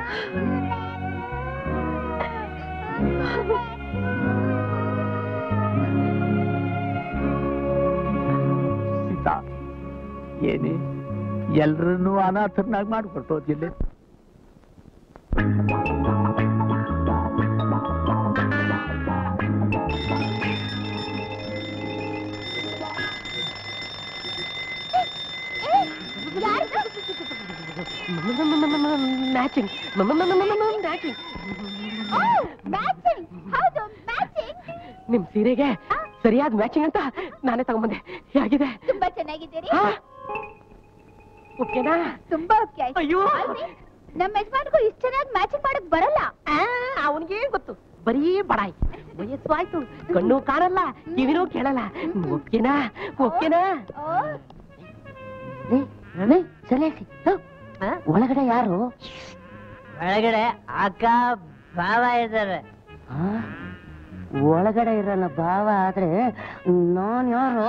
S3: ಸೀತಾ ಏನೇ ಎಲ್ರನ್ನೂ ಅನಾಥರನ್ನಾಗಿ ಮಾಡ್ಕೊಟ್ಟೋದಿಲ್ಲ
S8: ಮ್ಯಾಚಿಂಗ್ ಮ್ಯಾಚಿಂಗ್
S5: ಹೌದು ಮ್ಯಾಚಿಂಗ್
S8: ನಿಮ್ ಸೀರೆಗೆ ಸರಿಯಾದ ಮ್ಯಾಚಿಂಗ್ ಅಂತ ನಾನೇ ತಗೊಂಬಂದೆ ಹೇಗಿದೆ
S5: ತುಂಬಾ ಚೆನ್ನಾಗಿದ್ದೀರಿ
S8: ಆ? ಓಕೆನಾ
S5: ತುಂಬಾ ಓಕೆ ಆಯ್ತು
S8: ಅಯ್ಯೋ.
S5: ಅಲ್ರಿ, ನಮ್ಮ ಯಜಮಾನ್ಗೂ ಇಷ್ಟ ಚೆನ್ನಾಗಿ ಮ್ಯಾಚಿಂಗ್ ಮಾಡಕ್ ಬರಲ್ಲ
S8: ಅವನಿಗೆ ಗೊತ್ತು ಬರೀ ಬಡಾಯಿ ವಯಸ್ಸು ಆಯ್ತು ಕಣ್ಣು ಕಾಣಲ್ಲ ಕಿವಿನೂ ಕೇಳಲ್ಲ ಓಕೆನಾ ಓಕೆನಾ ಸರಿಯಾಸಿ ಒಳಗಡೆ ಯಾರು
S20: ಒಳಗಡೆ ಅಕ್ಕ ಭಾವ ಇದ್ದಾರೆ
S8: ಒಳಗಡೆ ಇರಲ್ಲ ಭಾವ ಆದ್ರೆ ನಾನ್ ಯಾರು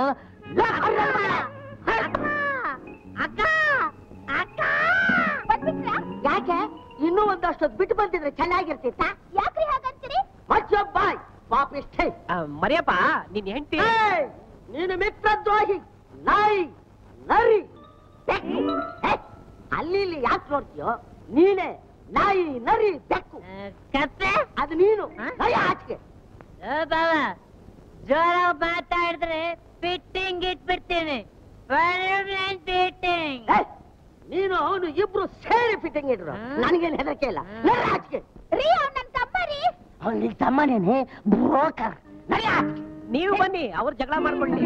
S5: ಅಕ್ಕ ಅಕ್ಕ ಬಂದ್ಬಿಟ್ರಾ
S8: ಯಾಕೆ ಇನ್ನೂ ಒಂದಷ್ಟು ಬಿಟ್ಟು ಬಂದಿದ್ರೆ ಚೆನ್ನಾಗಿರ್ತಿತ್ತ
S5: ಯಾಕ್ರಿ ಹಾಗಂತೀರಿ
S8: ಬಾಯ್ ಪಾಪಿಷ್ಠೆ ಮರಿಯಪ್ಪ ನಿನ್ ಹೆಂಡತಿ ನೀನು ಮಿತ್ರ ದ್ರೋಹಿ ನಾಯಿ ನರಿ ಬೆಕ್ಕು ಹೇ, ಅಲ್ಲಿ ಇಲ್ಲಿ ಯಾಕೆ ನೋಡ್ತೀಯೋ ನೀನೇ ನಾಯಿ ನರಿ ಬೆಕ್ಕು
S20: ಕತ್ತೆ
S8: ಅದು ನೀನು ನಯ ಆಚೆಗೆ
S20: ಬಾವ ಜೋರಾಗಿ ಮಾತಾಡಿದ್ರೆ ಫಿಟ್ಟಿಂಗ್ ಇಟ್ಬಿಡ್ತೀನಿ ಫಿಟ್ಟಿಂಗ್
S8: ಹೇ, ನೀನು ಅವನು ಇಬ್ರು ಸೇರಿ ಫಿಟ್ಟಿಂಗ್ ಇಡ್ರು ನನಗೇನು ಹೆದರಿಕೆ ಇಲ್ಲ ನಡಿ ಆಚೆಗೆ
S5: ರೀ ಅವ್ನ್ ನನ್ ತಮ್ಮ ರೀ
S8: ಅವ್ನು ನಿನ್ ತಮ್ಮನೇನೆ ಬ್ರೋಕರ್ ನಡಿ ಆಚೆಗೆ. ನೀವು ಬನ್ನಿ ಅವ್ರು ಜಗಳ ಮಾಡ್ಕೊಳ್ಳಿ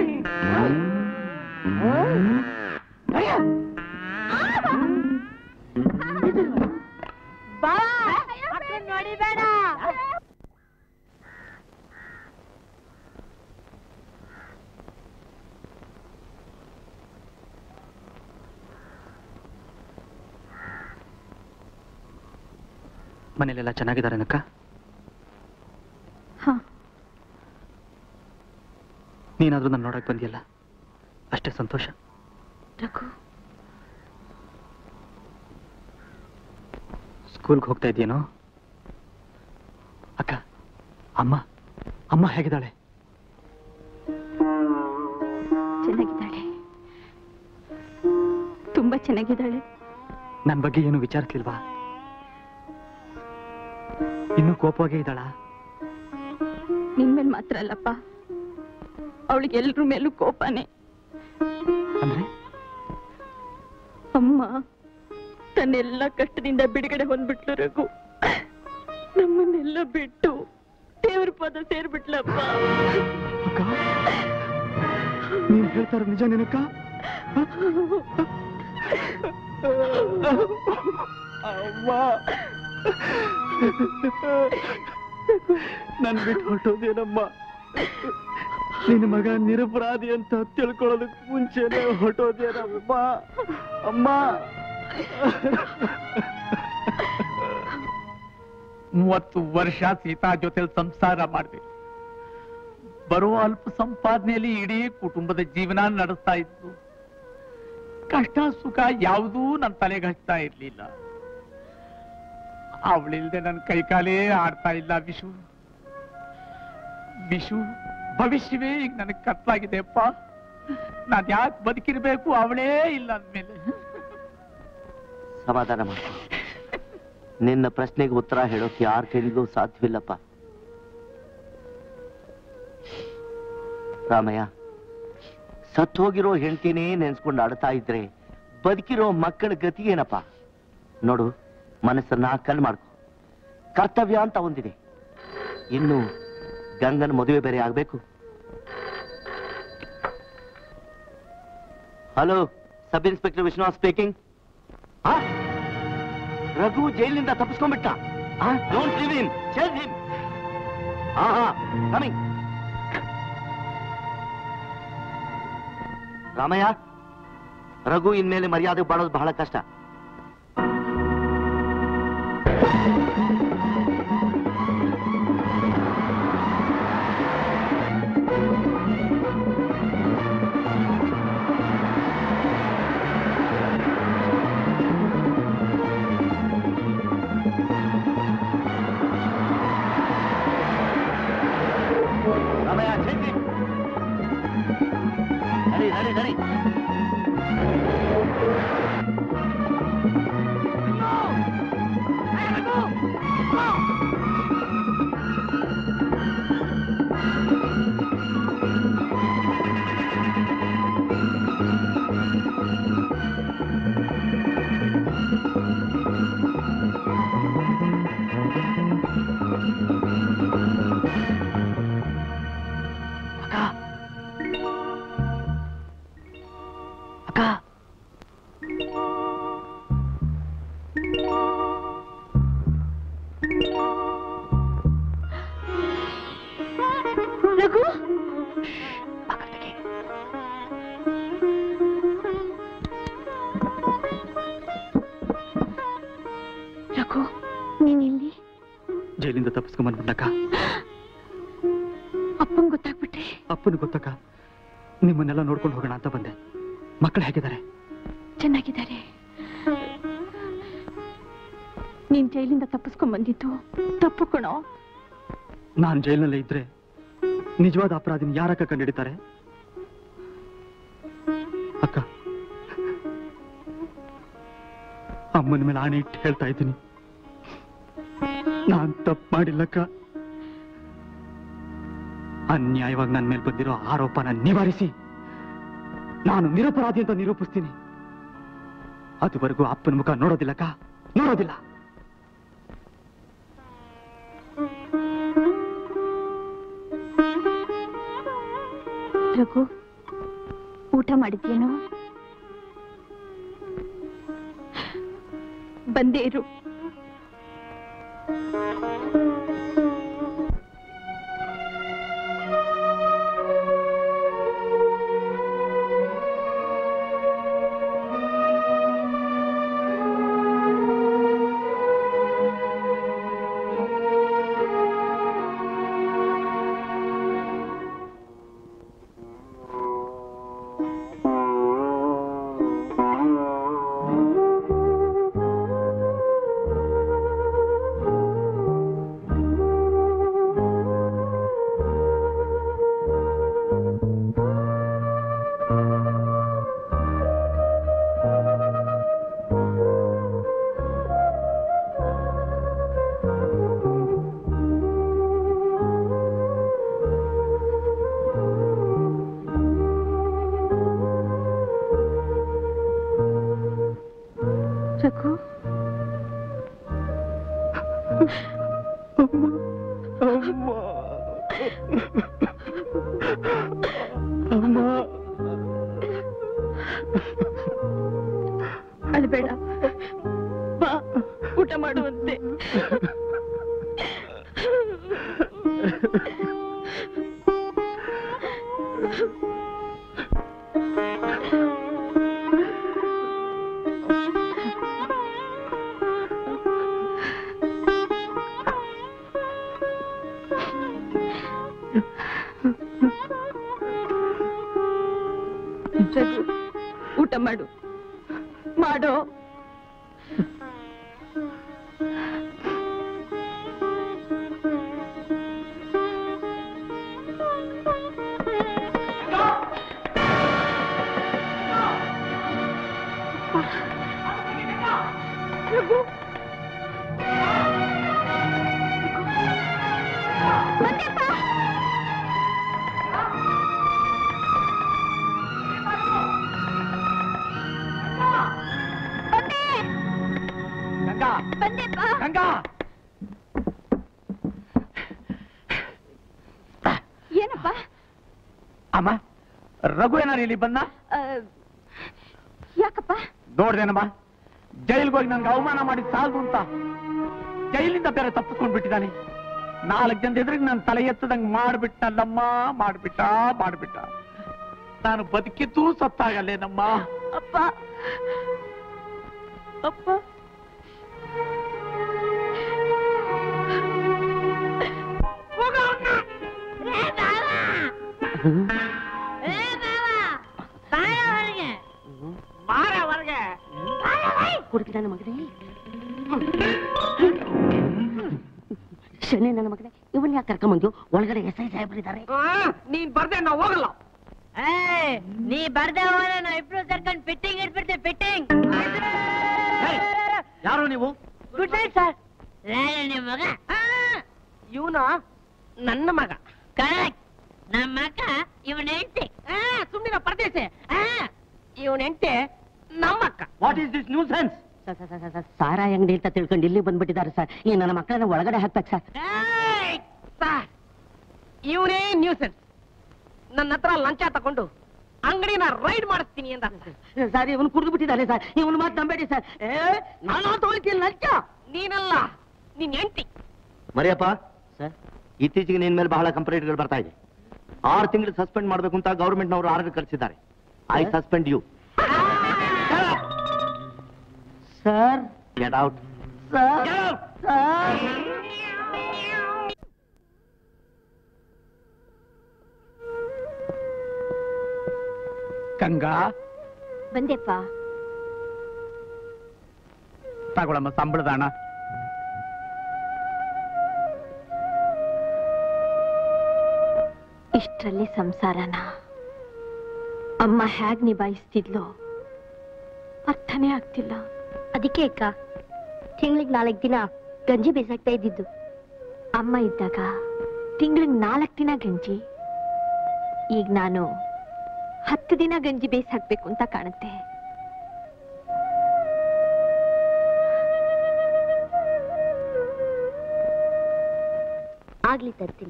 S20: ಬಾ ಅಕ್ಕನ್ ನೋಡಿಬೇಡ
S2: ಮನೇಲೆಲ್ಲ ಚೆನ್ನಾಗಿದ್ದಾರೇನಕ್ಕ
S1: ಹಾ
S2: ನೀನಾದ್ರೂ ನನ್ನ ನೋಡಕ್ ಬಂದಿಯಲ್ಲ ಅಷ್ಟೇ ಸಂತೋಷ
S1: ರಘು
S2: ಸ್ಕೂಲ್ಗೆ ಹೋಗ್ತಾ ಇದೆಯೇನೋ ಅಕ್ಕ ಅಮ್ಮ ಅಮ್ಮ ಹೇಗಿದ್ದಾಳೆ
S1: ಚೆನ್ನಾಗಿದ್ದಾಳೆ ತುಂಬಾ ಚೆನ್ನಾಗಿದ್ದಾಳೆ
S2: ನನ್ನ ಬಗ್ಗೆ ಏನು ವಿಚಾರಿಸ್ಲಿಲ್ವಾ ಇನ್ನೂ ಕೋಪವಾಗೇ ಇದ್ದಾಳಾ
S1: ನಿನ್ಮೇಲ್ ಮಾತ್ರ ಅಲ್ಲಪ್ಪ ಅವಳಿಗೆ ಎಲ್ರ ಮೇಲೂ ಕೋಪನೇ
S2: ಅಂದ್ರೆ
S1: ಅಮ್ಮ ತನ್ನೆಲ್ಲ ಕಷ್ಟದಿಂದ ಬಿಡುಗಡೆ ಹೊಂದ್ಬಿಟ್ಲು ರಘು ನಮ್ಮನ್ನೆಲ್ಲ ಬಿಟ್ಟು ದೇವ್ರ ಪದ ಸೇರ್ಬಿಟ್ಲಪ್ಪ
S2: ನೀನ್ ಹೇಳ್ತಾರ ನಿಜ ನಿನಕ್ಕ
S12: ಅವ್ವ ನನ್ ಬಿಟ್ಟು ಹೊರಟೋದೇನಮ್ಮ ನಿನ್ನ ಮಗ ನಿರಪರಾಧಿ ಅಂತ ತಿಳ್ಕೊಳ್ಳೋದಕ್ ಮುಂಚೆನೆ ಹೊರಟೋದೇನಮ್ಮ ಅಮ್ಮ
S3: ಮೂವತ್ತು ವರ್ಷ ಸೀತಾ ಜೊತೆಲಿ ಸಂಸಾರ ಮಾಡಿದೆ ಬರುವ ಅಲ್ಪ ಸಂಪಾದನೆಯಲ್ಲಿ ಇಡೀ ಕುಟುಂಬದ ಜೀವನ ನಡೆಸ್ತಾ ಇತ್ತು ಕಷ್ಟ ಸುಖ ಯಾವುದೂ ನನ್ನ ತಲೆಗೆ ಹಚ್ತಾ ಇರ್ಲಿಲ್ಲ ಅವಳಿಲ್ದೆ ನನ್ನ ಕೈಕಾಲೇ ಆಡ್ತಾ ಇಲ್ಲ ವಿಶು ವಿಶು ಭವಿಷ್ಯವೇ ಈಗ ನನಗೆ ಕತ್ಲಾಗಿದೆಪ್ಪ ನಾನ್ ಯಾಕೆ ಬದುಕಿರ್ಬೇಕು ಅವಳೇ ಇಲ್ಲ ಅಂದ್ಮೇಲೆ
S9: ಸಮಾಧಾನ ಮಾಡು ನಿನ್ನ ಪ್ರಶ್ನೆಗೆ ಉತ್ತರ ಹೇಳೋಕೆ ಯಾರ ಕೈಲಿಗೂ ಸಾಧ್ಯವಿಲ್ಲಪ್ಪ ರಾಮಯ್ಯ ಸತ್ ಹೋಗಿರೋ ಹೆಂಡತಿನೇ ನೆನ್ಸ್ಕೊಂಡು ಆಡ್ತಾ ಇದ್ರೆ ಬದುಕಿರೋ ಮಕ್ಕಳ ಗತಿ ಏನಪ್ಪ ನೋಡು ಮನಸ್ಸನ್ನ ಕಲ್ ಮಾಡ್ಕೊ ಕರ್ತವ್ಯ ಅಂತ ಒಂದಿದೆ ಇನ್ನು ಗಂಗನ ಮದುವೆ ಬೇರೆ ಆಗ್ಬೇಕು hello sub inspector Vishwanath speaking Raghu ಜೈಲಿನಿಂದ ತಪ್ಪಿಸ್ಕೊಂಡ್ಬಿಟ್ಟ don't leave him chase him ಹಾ ಹಾ ಕಮಿಂಗ್ ರಾಮಯ್ಯ ರಘು ಇನ್ಮೇಲೆ ಮರ್ಯಾದೆ ಬಾಳೋದು ಬಹಳ ಕಷ್ಟ
S5: ನೀನ್ ಇಲ್ಲಿ
S2: ಜೈಲಿಂದ ತಪ್ಪಿಸ್ಕೊಂಡ್ ಬಂದ್ಬಿಟ್ಟಕ್ಕ
S5: ಅಪ್ಪಂಗ್ ಗೊತ್ತಾಗ್ಬಿಟ್ರೆ
S2: ಅಪ್ಪನ ಗೊತ್ತಕ್ಕ ನಿಮ್ಮನ್ನೆಲ್ಲ ನೋಡ್ಕೊಂಡು ಹೋಗೋಣ ಅಂತ ಬಂದೆ ಮಕ್ಕಳು ಹೇಗಿದ್ದಾರೆ
S5: ಚೆನ್ನಾಗಿದ್ದಾರೆ ನೀನ್ ಜೈಲಿಂದ ತಪ್ಪಿಸ್ಕೊಂಡ್ ಬಂದಿದ್ದು ತಪ್ಪು ಕಣೋ
S2: ನಾನ್ ಜೈಲಿನಲ್ಲೇ ಇದ್ರೆ ನಿಜವಾದ ಅಪರಾಧಿನ ಯಾರಕ್ಕ ಕಂಡಿಡಿತಾರೆ ಅಕ್ಕ ಅಮ್ಮನ ಮೇಲೆ ಆಣೆ ಇಟ್ಟು ಹೇಳ್ತಾ ಇದ್ದೀನಿ ನಾನ್ ತಪ್ಪು ಮಾಡಿಲ್ಲಕ್ಕ ಅನ್ಯಾಯವಾಗಿ ನನ್ನ ಮೇಲೆ ಬಂದಿರೋ ಆರೋಪನ ನಿವಾರಿಸಿ ನಾನು ನಿರಪರಾಧಿ ಅಂತ ನಿರೂಪಿಸ್ತೀನಿ ಅದುವರೆಗೂ ಅಪ್ಪನ ಮುಖ ನೋಡೋದಿಲ್ಲಕ್ಕ ನೋಡೋದಿಲ್ಲ
S5: ರಘು ಊಟ ಮಾಡಿದ್ಯೇನೋ ಬಂದೇ ಇರು ರಘು ಅಳ್ಬೇಡ ಬಾ ಊಟ ಮಾಡುವಂತೆ ರಘು ಊಟ ಮಾಡು ಮಾಡೋ ರಘು
S3: ಗಂಗಾ ಗಂಗಾ
S5: ಏನಪ್ಪ
S3: ಅಮ್ಮ ರಘು ಏನಾರು ಇಲ್ಲಿ ಬಂದ
S5: ಆ, ಯಾಕಪ್ಪ
S3: ನೋಡ್ದೇನಮ್ಮ ಜೈಲ್ಗೆ ಹೋಗಿ ನನ್ಗೆ ಅವಮಾನ ಮಾಡಿ ಸಾಲದು ಅಂತ ಜೈಲಿಂದ ಬೇರೆ ತಪ್ಪಿಸ್ಕೊಂಡ್ ಬಿಟ್ಟಿದ್ದಾನೆ ನಾಲ್ಕು ಜನ ಎದುರಿಗೆ ನನ್ನ ತಲೆ ಎತ್ತದಂಗ್ ಮಾಡ್ಬಿಟ್ಟಲ್ಲಮ್ಮ ಮಾಡ್ಬಿಟ್ಟ ಮಾಡ್ಬಿಟ್ಟ ನಾನು ಬದುಕಿದ್ದು ಸತ್ತಾಗಲ್ಲೇನಮ್ಮ
S5: ಅಪ್ಪ ಅಪ್ಪ
S8: ಹುಡುಗಿ ನನ್ನ ಮಗನೇ ಶನಿ ನನ್ನ ಮಗನೇ ಇವನ್ ಯಾಕೆ ಕರ್ಕೊಂಬಂದು ಒಳಗಡೆ ಎಸ್ ಐ ಸಾಹೇಬ್ರಿದ್ದಾರೆ
S11: ನೀನ್ ಬರ್ದೆ ನಾವು ಹೋಗಲ್ಲ
S20: ಏಯ್, ನೀ ಬರ್ದೆ ಹೋದ್ರೆ ನಾವು ಇಬ್ರು ಸೇರ್ಕೊಂಡು ಫಿಟ್ಟಿಂಗ್ ಇಟ್ಬಿಡ್ತೀವಿ ಫಿಟ್ಟಿಂಗ್
S3: ಯಾರು ನೀವು
S20: ಗುಡ್ ನೈಟ್ ಸರ್ ನಿಮ್ಮ ಮಗ
S8: ಇವನು ನನ್ನ ಮಗ
S20: ಕರೆಕ್ಟ್ ನಮ್ಮ ಅಕ್ಕ ಇವನ ಹೆಂಡತಿ
S8: ಸುಮ್ಮನೆ ಪರದೇಶ ಇವನ್ ಹೆಂಡತಿ ನಮ್ಮಕ್ಕ
S3: what is this nuisance
S8: ಸಾರಾಯಿ ಅಂಗಡಿ ಅಂತ ತಿಳ್ಕೊಂಡು ಇಲ್ಲಿ ಬಂದ್ಬಿಟ್ಟಿದ್ದಾರೆ ಸರ್ ಈ ನನ್ನ ಮಕ್ಕಳನ್ನ ಒಳಗಡೆ ಹಾಕ್ಬೇಕು ಸರ್
S11: ಸರ್ ಇವನೇ ನ್ಯೂಸೆನ್ಸ್ ನನ್ನ ಹತ್ರ ಲಂಚ ತಕೊಂಡು ಅಂಗಡಿನ ರೈಡ್ ಮಾಡಿಸ್ತೀನಿ ಅಂತ
S8: ಸರ್ ಇವನು ಕುಡಿದು ಬಿಟ್ಟಿದ್ದಾರೆ ಸರ್ ಇವನು ಮಾತು ನಂಬೇಡಿ ಸರ್ ಏ ನಾನು ತಗೊಳ್ತೀನಿ ಲಂಚ
S11: ನೀನಲ್ಲ ನಿನ್ ಹೆಂಡತಿ
S9: ಮರಿಯಪ್ಪ ಸರ್ ಇತ್ತೀಚೆಗೆ ನಿನ್ ಮೇಲೆ ಬಹಳ ಕಂಪ್ಲೇಂಟ್ಗಳು ಬರ್ತಾ ಇದೆ ಆರು ತಿಂಗಳು ಸಸ್ಪೆಂಡ್ ಮಾಡಬೇಕು ಅಂತ ಗೌರ್ಮೆಂಟ್ ನವರು ಆರ್ಡರ್ ಕಳಿಸಿದ್ದಾರೆ I suspend you
S8: sir
S9: get out
S8: sir
S3: Ganga
S10: ಬಂದೆಪ್ಪ
S3: ತಗೊಳಮ್ಮ ಸಂಬಳದ ಹಣ
S10: ಇಷ್ಟರಲ್ಲಿ ಸಂಸಾರನ ಅಮ್ಮ ಹೇಗ್ ನಿಭಾಯಿಸ್ತಿದ್ಲೋ ಅರ್ಥನೇ ಆಗ್ತಿಲ್ಲ
S17: ಅದಕ್ಕೆ ಅಕ್ಕ ತಿಂಗಳಿಗೆ ನಾಲ್ಕು ದಿನ ಗಂಜಿ ಬೇಸಾಕ್ತಾ ಇದ್ದಿದ್ದು
S10: ಅಮ್ಮ ಇದ್ದಾಗ ತಿಂಗಳಿಗೆ ನಾಲ್ಕು ದಿನ ಗಂಜಿ ಈಗ ನಾನು ಹತ್ತು ದಿನ ಗಂಜಿ ಬೇಯಿಸಿ ಹಾಕ್ಬೇಕು ಅಂತ ಕಾಣುತ್ತೆ
S17: ಆಗ್ಲಿ ತರ್ತೀನಿ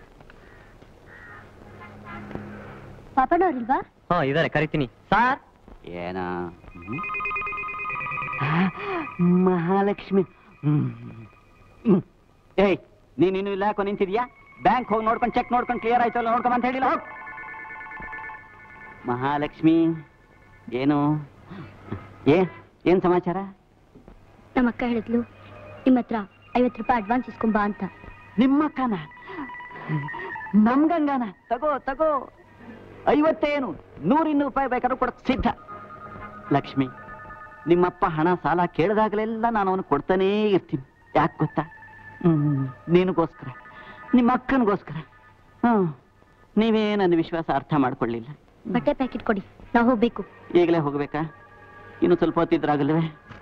S17: ಪಾಪಣ್ಣವ್ರಿಲ್ವಾ
S19: ಹಾ ಇದಾರೆ ಕರಿತೀನಿ ಸಾರ್ ಏನ ಮಹಾಲಕ್ಷ್ಮಿ ಏಯ್ ನೀನ್ ಇನ್ನು ಇಲ್ಲ ಯಾಕೋ ನಿಂತಿದ್ಯಾ ಬ್ಯಾಂಕ್ ಹೋಗಿ ನೋಡ್ಕೊಂಡು ಚೆಕ್ ನೋಡ್ಕೊಂಡು ಕ್ಲಿಯರ್ ಆಯ್ತಲ್ಲ ನೋಡ್ಕೊಂಡ್ ಅಂತ ಹೇಳಿಲ್ಲ ಹೋಗ್ ಮಹಾಲಕ್ಷ್ಮಿ ಏನು ಏ ಏನ್ ಸಮಾಚಾರ
S17: ನಮ್ಮ ಅಕ್ಕ ಹೇಳಿದ್ಲು ನಿಮ್ಮ ಹತ್ರ ಐವತ್ತು ರೂಪಾಯಿ ಅಡ್ವಾನ್ಸ್ ಇಸ್ಕೊಂಬಾ ಅಂತ
S19: ನಿಮ್ಮಕ್ಕನ ನಮ್ಗಂಗಾನ ತಗೋ ತಗೋ ಐವತ್ತೇನು ನೂರಿನ್ನೂರು ರೂಪಾಯಿ ಬೇಕಾದ್ರೂ ಕೊಡಕ್ ಸಿದ್ಧ ಲಕ್ಷ್ಮಿ ನಿಮ್ಮಪ್ಪ ಹಣ ಸಾಲ ಕೇಳಿದಾಗಲೆಲ್ಲ ನಾನು ಅವನು ಕೊಡ್ತಾನೇ ಇರ್ತೀನಿ ಯಾಕೆ ಗೊತ್ತಾ ಹ್ಮ್ ನಿನಗೋಸ್ಕರ ನಿಮ್ಮ ಅಕ್ಕನಿಗೋಸ್ಕರ ಹ್ಮ್ ನೀವೇ ನನ್ನ ವಿಶ್ವಾಸ ಅರ್ಥ ಮಾಡ್ಕೊಳ್ಳಿಲ್ಲ
S17: ಬಟ್ಟೆ ಪ್ಯಾಕೆಟ್ ಕೊಡಿ ನಾವು ಹೋಗ್ಬೇಕು
S19: ಈಗಲೇ ಹೋಗ್ಬೇಕಾ ಇನ್ನು ಸ್ವಲ್ಪ ಹೊತ್ತಿದ್ರಾಗಲ್ವೇ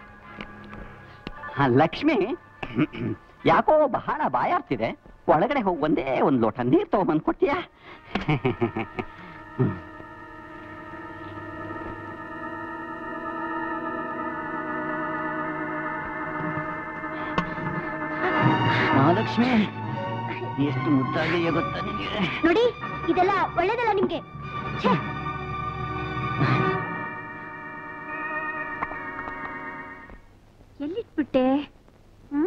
S19: ಹಾ ಲಕ್ಷ್ಮಿ ಯಾಕೋ ಬಹಳ ಬಾಯಾರ್ತಿದೆ ಒಳಗಡೆ ಹೋಗಿ ಒಂದೇ ಒಂದು ಲೋಟ ನೀರು ತಗೊಂಬಂದು ಕೊಡ್ತೀಯಾ ಮಹಾಲಕ್ಷ್ಮಿ ಎಷ್ಟು ಮುದ್ದಾಗಿದೆಯೋ ಗೊತ್ತಾ ನಿನಗೆ
S17: ನೋಡಿ ಇದೆಲ್ಲ ಒಳ್ಳೇದಲ್ಲ ನಿಮ್ಗೆ ಛೇ, ಎಲ್ಲಿಟ್ಬಿಟ್ಟೆ ಹ್ಮ್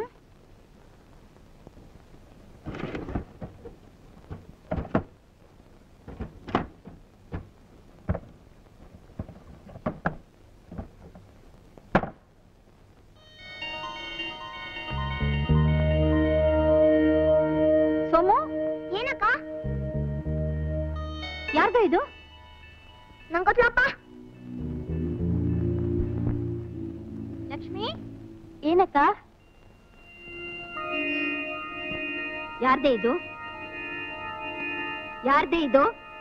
S10: ಸೋಮು
S17: ಏನಕ್ಕ
S10: ಯಾರ್ದು ಇದು
S17: ನಂಗೆ ಗೊತ್ತಲಪ್ಪ
S10: ಲಕ್ಷ್ಮಿ
S17: ಏನಕ್ಕ
S10: ಯಾರ್ದೇ ಇದು ಯಾರ್ದೇ ಇದು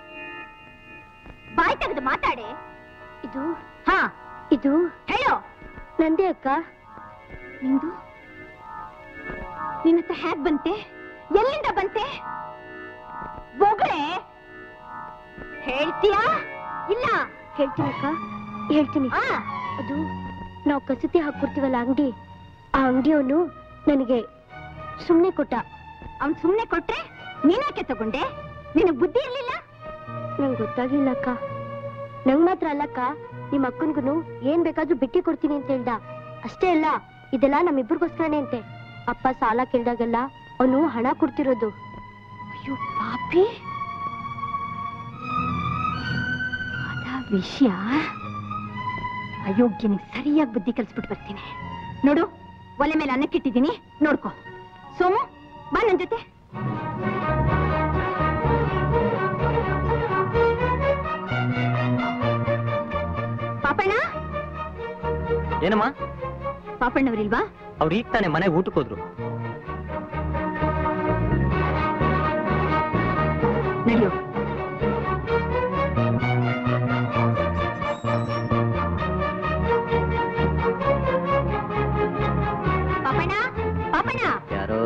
S10: ಬಾಯ್ ತೆಗೆದು ಮಾತಾಡೆ
S17: ಇದು
S10: ಹಾ
S17: ಇದು
S10: ಹೇಳೋ
S17: ನಂದೇ ಅಕ್ಕ
S10: ನಿಂದು ನಿನ್ನ ಹತ್ರ ಹ್ಯಾಕ್ ಬಂತೆ ಎಲ್ಲಿಂದ ಬಂತೆ ಬೊಗಳೆ ಹೇಳ್ತೀಯಾ ಇಲ್ಲ
S17: ಹೇಳ್ತೀನಿ ಅಕ್ಕ ಹೇಳ್ತೀನಿ ಅದು ನಾವು ಕಸೂತಿ ಹಾಕೊಡ್ತೀವಲ್ಲ ಅಂಗಡಿ ಆ ಅಂಗಡಿಯವನು ನನಗೆ ಸುಮ್ಮನೆ ಕೊಟ್ಟ
S10: ಅವ್ನ್ ಸುಮ್ನೆ ಕೊಟ್ರೆ ನೀನಾಕೆ ತಗೊಂಡೆ ನಿನಗ್ ಬುದ್ಧಿ ಇರ್ಲಿಲ್ಲ
S17: ನಂಗೆ ಗೊತ್ತಾಗ್ಲಿಲ್ಲ ಅಕ್ಕ ನಂಗ್ ಮಾತ್ರ ಅಲ್ಲಕ್ಕ ನಿಮ್ಮ ಅಕ್ಕನ್ಗುನು ಏನ್ ಬೇಕಾದ್ರೂ ಬಿಟ್ಟಿ ಕೊಡ್ತೀನಿ ಅಂತ ಹೇಳ್ದ ಅಷ್ಟೇ ಅಲ್ಲ ಇದೆಲ್ಲ ನಮ್ಮಿಬ್ಬರಿಗೋಸ್ಕರನೇ ಅಂತೆ ಅಪ್ಪ ಸಾಲ ಕೇಳ್ದಾಗೆಲ್ಲ ಅವನು ಹಣ ಕೊಡ್ತಿರೋದು
S10: ಅಯ್ಯೋ ಪಾಪಿ ಅದ ವಿಷಯ ಅಯೋಗ್ಯನಿಗೆ ಸರಿಯಾಗಿ ಬುದ್ಧಿ ಕಲಿಸ್ಬಿಟ್ಟು ಬರ್ತೀನಿ ನೋಡು ಒಲೆ ಮೇಲೆ ಅನ್ನಕ್ಕಿಟ್ಟಿದ್ದೀನಿ ನೋಡ್ಕೊ ಸೋಮು ಬಾ ನನ್ ಜೊತೆ ಪಾಪಣ್ಣ
S19: ಏನಮ್ಮ
S10: ಪಾಪಣ್ಣವರಿಲ್ವಾ
S19: ಅವ್ರು ಈಗ ತಾನೇ ಮನೆಗೆ ಊಟಕ್ಕೆ ಹೋದ್ರು
S10: ನಡೆಯೋ ಪಾಪಣ್ಣ ಪಾಪಣ್ಣ
S19: ಯಾರು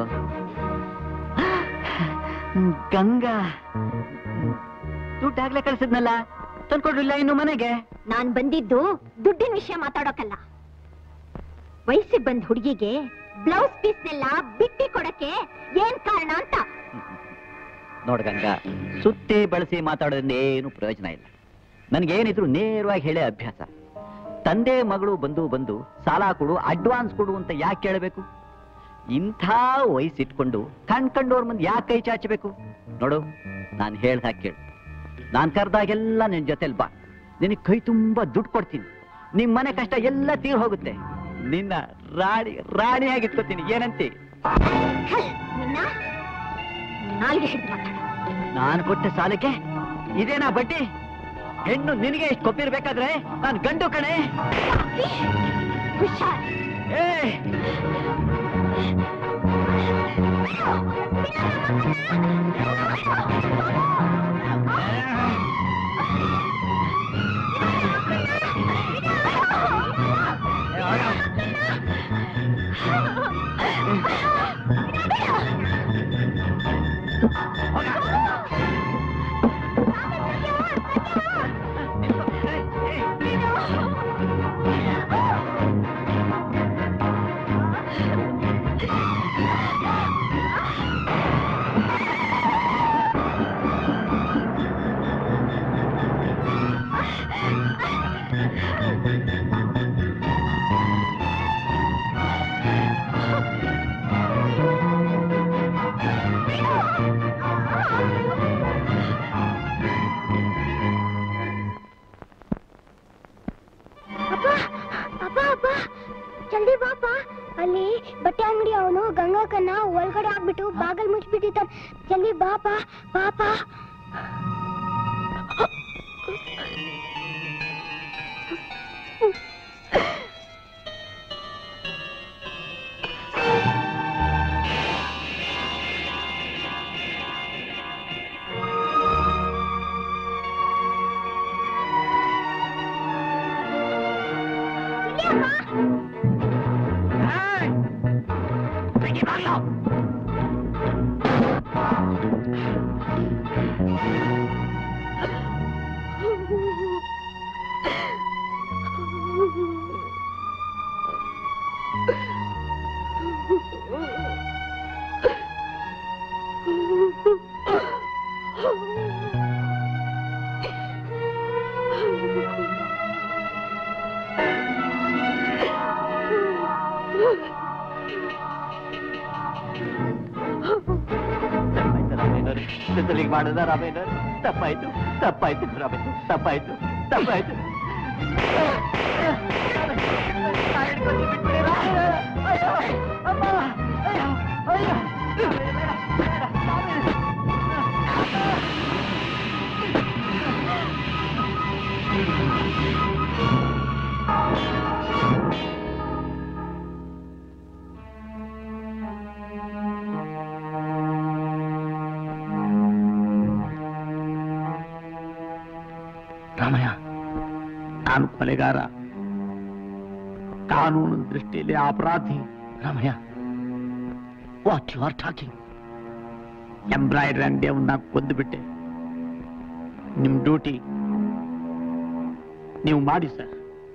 S19: ಗಂಗಾ ದುಡ್ಡಾಗ್ಲೇ ಕಳ್ಸಿದ್ನಲ್ಲ ತಂದ್ಕೊಡ್ಲಿಲ್ಲ ಇನ್ನು ಮನೆಗೆ
S10: ನಾನ್ ಬಂದಿದ್ದು ದುಡ್ಡಿನ ವಿಷಯ ಮಾತಾಡೋಕಲ್ಲ ವಯಸ್ಸಿಗೆ ಬಂದ್ ಹುಡುಗಿಗೆ ಬ್ಲೌಸ್ ಪೀಸ್ನೆಲ್ಲ ಬಿಟ್ಟಿ ಕೊಡಕ್ಕೆ ಏನ್ ಕಾರಣ ಅಂತ
S19: ನೋಡ್ ಗಂಗಾ ಸುತ್ತಿ ಬಳಸಿ ಮಾತಾಡೋದ್ರಿಂದ ಏನು ಪ್ರಯೋಜನ ಇಲ್ಲ ನನ್ಗೇನಿದ್ರು ನೇರವಾಗಿ ಹೇಳೇ ಅಭ್ಯಾಸ ತಂದೆ ಮಗಳು ಬಂದು ಬಂದು ಸಾಲ ಕೊಡು ಅಡ್ವಾನ್ಸ್ ಕೊಡು ಅಂತ ಯಾಕೆ ಕೇಳಬೇಕು ಇಂಥ ವಯಸ್ಸಿಟ್ಕೊಂಡು ಕಣ್ ಕಂಡೋರ್ ಮುಂದೆ ಯಾಕೆ ಕೈ ಚಾಚಬೇಕು ನೋಡು ನಾನು ಹೇಳ್ದಾಗ ಕೇಳು ನಾನ್ ಕರ್ದಾಗೆಲ್ಲ ನಿನ್ ಜೊತೆಲ್ ಬಾ ನಿನಗೆ ಕೈ ತುಂಬಾ ದುಡ್ಡು ಕೊಡ್ತೀನಿ ನಿಮ್ ಮನೆ ಕಷ್ಟ ಎಲ್ಲ ತೀರ್ ಹೋಗುತ್ತೆ ನಿನ್ನ ರಾಣಿ ರಾಣಿಯಾಗಿ ಇಟ್ಕೋತೀನಿ ಏನಂತೆ
S17: ನಾಲ್ಗೆ ಹಿಡ್ದು ಮಾತಾಡು
S19: ನಾನು ಕೊಟ್ಟ ಸಾಲಕ್ಕೆ ಇದೇನಾ ಬಡ್ಡಿ ಹೆಣ್ಣು ನಿನಗೆ ಇಷ್ಟು ಕೊಪ್ಪಿರ್ಬೇಕಾದ್ರೆ ನಾನು ಗಂಡು ಕಣೆ
S17: ಹುಷಾರ್
S19: ಏ
S17: ಅಪ್ಪ ಅಪ್ಪ ಅಪ್ಪ ಜಲ್ದಿ ಬಾಪ ಅಲ್ಲಿ ಬಟ್ಟೆ ಅಂಗಡಿ ಅವನು ಗಂಗಾಕನ್ನ ಒಳಗಡೆ ಹಾಕ್ಬಿಟ್ಟು ಬಾಗಲ್ ಮುಚ್ಚಿಬಿಟ್ಟಿದ್ದಾನೆ ಜಲ್ದಿ ಬಾಪ ಪಾಪ
S19: ಸುತ್ತಲಿಗೆ ಮಾಡದ ರಾಮೇಂದ್ರ ತಪ್ಪಾಯ್ತು ತಪ್ಪಾಯ್ತು ರಾಮೇಂದ್ರ ತಪ್ಪಾಯ್ತು ತಪ್ಪಾಯ್ತು
S3: ರಾಮಯ್ಯ ನಾನು ಕೊಲೆಗಾರ ಕಾನೂನು ದೃಷ್ಟಿಯಲ್ಲಿ ಅಪರಾಧಿ Ramaiah what you are talking embroidery ಅಂಗಡಿಯವನ್ನ ಕೊಂದು ಬಿಟ್ಟೆ ನಿಮ್ ಡ್ಯೂಟಿ ನೀವು ಮಾಡಿ ಸರ್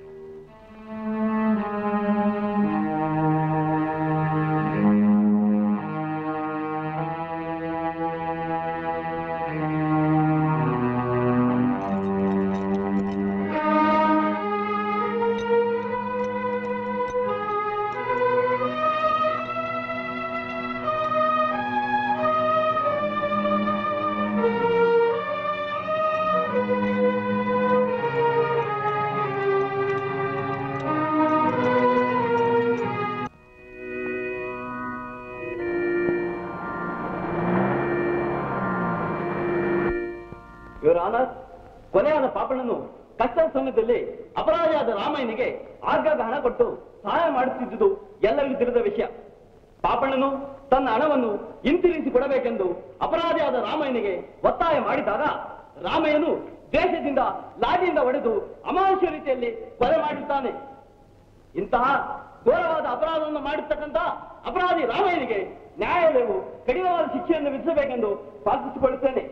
S18: ಇವರ ಆನರ್ ಕೊನೆಯಾದ ಪಾಪಣ್ಣನು ಕಷ್ಟದ ಸಮಯದಲ್ಲಿ ಅಪರಾಧಿಯಾದ ರಾಮಯ್ಯನಿಗೆ ಆಗಾಗ ಹಣ ಕೊಟ್ಟು ಸಹಾಯ ಮಾಡುತ್ತಿದ್ದುದು ಎಲ್ಲರಿಗೂ ತಿಳಿದ ವಿಷಯ ಪಾಪಣ್ಣನು ತನ್ನ ಹಣವನ್ನು ಹಿಂತಿರುಗಿಸಿ ಕೊಡಬೇಕೆಂದು ಅಪರಾಧಿಯಾದ ರಾಮಯ್ಯನಿಗೆ ಒತ್ತಾಯ ಮಾಡಿದಾಗ ರಾಮಯ್ಯನು ದೇಶದಿಂದ ಲಾಠಿಯಿಂದ ಹೊಡೆದು ಅಮಾನುಷ್ಯ ರೀತಿಯಲ್ಲಿ ಕೊಲೆ ಮಾಡಿದ್ದಾನೆ ಇಂತಹ ಘೋರವಾದ ಅಪರಾಧವನ್ನು ಮಾಡಿರ್ತಕ್ಕಂಥ ಅಪರಾಧಿ ರಾಮಯ್ಯನಿಗೆ ನ್ಯಾಯಾಲಯವು ಕಠಿಣವಾದ ಶಿಕ್ಷೆಯನ್ನು ವಿಧಿಸಬೇಕೆಂದು ಪ್ರಾರ್ಥಿಸಿಕೊಳ್ಳುತ್ತೇನೆ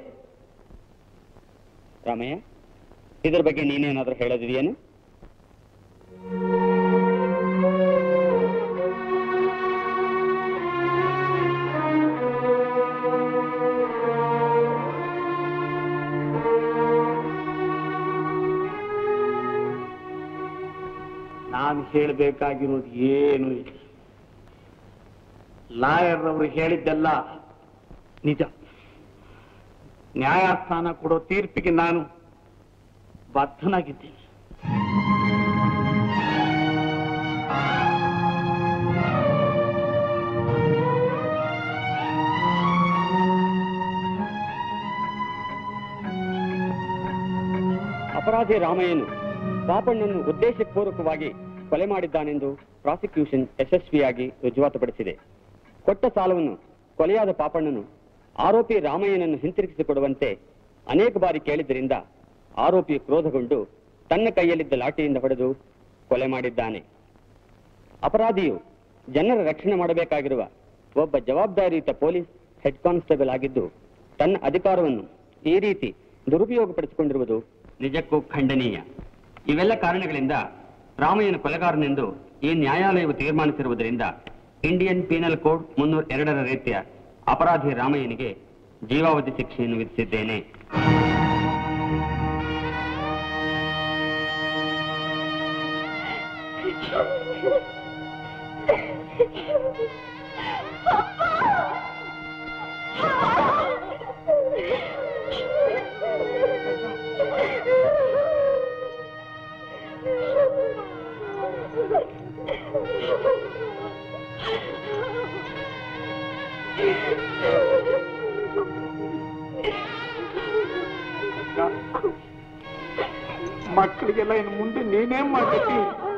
S6: ರಾಮಯ್ಯ ಇದ್ರ ಬಗ್ಗೆ ನೀನೇನಾದ್ರೂ ಹೇಳೋದಿದೆಯೇನು
S3: ನಾನು ಹೇಳಬೇಕಾಗಿರೋದು ಏನು ಇಲ್ಲ ಲಾಯರ್ ಅವರು ಹೇಳಿದ್ದೆಲ್ಲ ನಿಜ ನ್ಯಾಯಸ್ಥಾನ ಕೊಡೋ ತೀರ್ಪಿಗೆ ನಾನು ಬದ್ಧನಾಗಿದ್ದೇನೆ
S21: ಅಪರಾಧಿ ರಾಮಯ್ಯನು ಪಾಪಣ್ಣನ್ನು ಉದ್ದೇಶಪೂರ್ವಕವಾಗಿ ಕೊಲೆ ಮಾಡಿದ್ದಾನೆಂದು ಪ್ರಾಸಿಕ್ಯೂಷನ್ ಯಶಸ್ವಿಯಾಗಿ ರುಜುವಾತುಪಡಿಸಿದೆ ಕೊಟ್ಟ ಸಾಲವನ್ನು ಕೊಲೆಯಾದ ಪಾಪಣ್ಣನು ಆರೋಪಿ ರಾಮಯ್ಯನನ್ನು ಹಿಂತಿರುಗಿಸಿಕೊಡುವಂತೆ ಅನೇಕ ಬಾರಿ ಕೇಳಿದ್ದರಿಂದ ಆರೋಪಿ ಕ್ರೋಧಗೊಂಡು ತನ್ನ ಕೈಯಲ್ಲಿದ್ದ ಲಾಠಿಯಿಂದ ಹೊಡೆದು ಕೊಲೆ ಮಾಡಿದ್ದಾನೆ ಅಪರಾಧಿಯು ಜನರ ರಕ್ಷಣೆ ಮಾಡಬೇಕಾಗಿರುವ ಒಬ್ಬ ಜವಾಬ್ದಾರಿಯುತ ಪೊಲೀಸ್ ಹೆಡ್ ಕಾನ್ಸ್ಟೇಬಲ್ ಆಗಿದ್ದು ತನ್ನ ಅಧಿಕಾರವನ್ನು ಈ ರೀತಿ ದುರುಪಯೋಗಪಡಿಸಿಕೊಂಡಿರುವುದು ನಿಜಕ್ಕೂ ಖಂಡನೀಯ ಇವೆಲ್ಲ ಕಾರಣಗಳಿಂದ ರಾಮಯ್ಯನ ಕೊಲೆಗಾರನೆಂದು ಈ ನ್ಯಾಯಾಲಯವು ತೀರ್ಮಾನಿಸಿರುವುದರಿಂದ ಇಂಡಿಯನ್ ಪೀನಲ್ ಕೋಡ್ ಮುನ್ನೂರ ಎರಡರ ರೀತಿಯ ಅಪರಾಧಿ ರಾಮಯ್ಯನಿಗೆ ಜೀವಾವಧಿ ಶಿಕ್ಷೆಯನ್ನು ವಿಧಿಸಿದ್ದೇನೆ
S3: ಮಕ್ಕಳಿಗೆಲ್ಲ ಇನ್ನು ಮುಂದೆ ನೀನೇ ಮಾಡ್ತಿ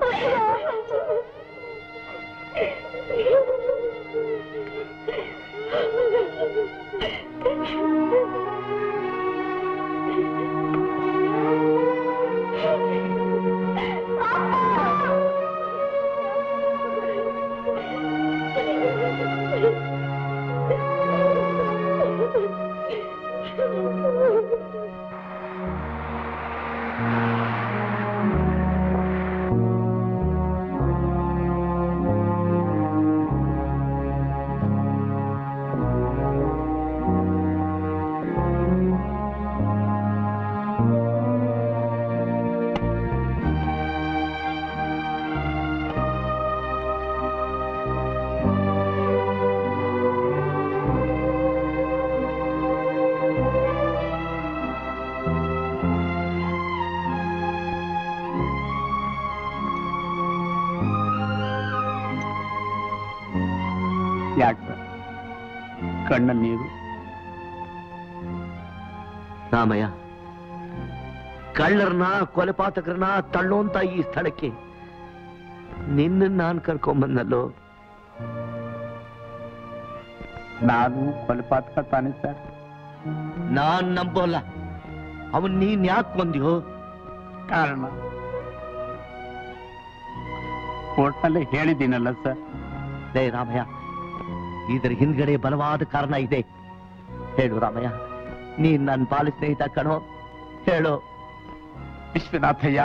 S3: ಯಾಕೆ ಸರ್ ಕಣ್ಣಲ್ಲಿ ನೀರು
S9: ರಾಮಯ್ಯ ಕಳ್ಳರನ್ನ ಕೊಲೆಪಾತಕರನ್ನ ತಳ್ಳೋಂತ ಈ ಸ್ಥಳಕ್ಕೆ ನಿನ್ನ ನಾನ್ ಕರ್ಕೊಂಬಂದಲ್ಲೋ
S3: ನಾನು ಕೊಲೆಪಾತಕ ತಾನೆ ಸರ್
S9: ನಾನ್ ನಂಬೋಲ್ಲ ಅವನ್ ನೀನ್ ಯಾಕೆ ಬಂದ್ಯೋ
S3: ಕಾರಣ ಕೋರ್ಟ್ನಲ್ಲೇ ಹೇಳಿದ್ದೀನಲ್ಲ ಸರ್
S9: ಲೇ ರಾಮಯ್ಯ ಇದರ ಹಿಂದ್ಗಡೆ ಬಲವಾದ ಕಾರಣ ಇದೆ ಹೇಳು ರಾಮಯ್ಯ ನೀನ್ ನನ್ನ ಬಾಲ ಸ್ನೇಹಿತ ಕಣೋ ಹೇಳು
S3: ವಿಶ್ವನಾಥಯ್ಯ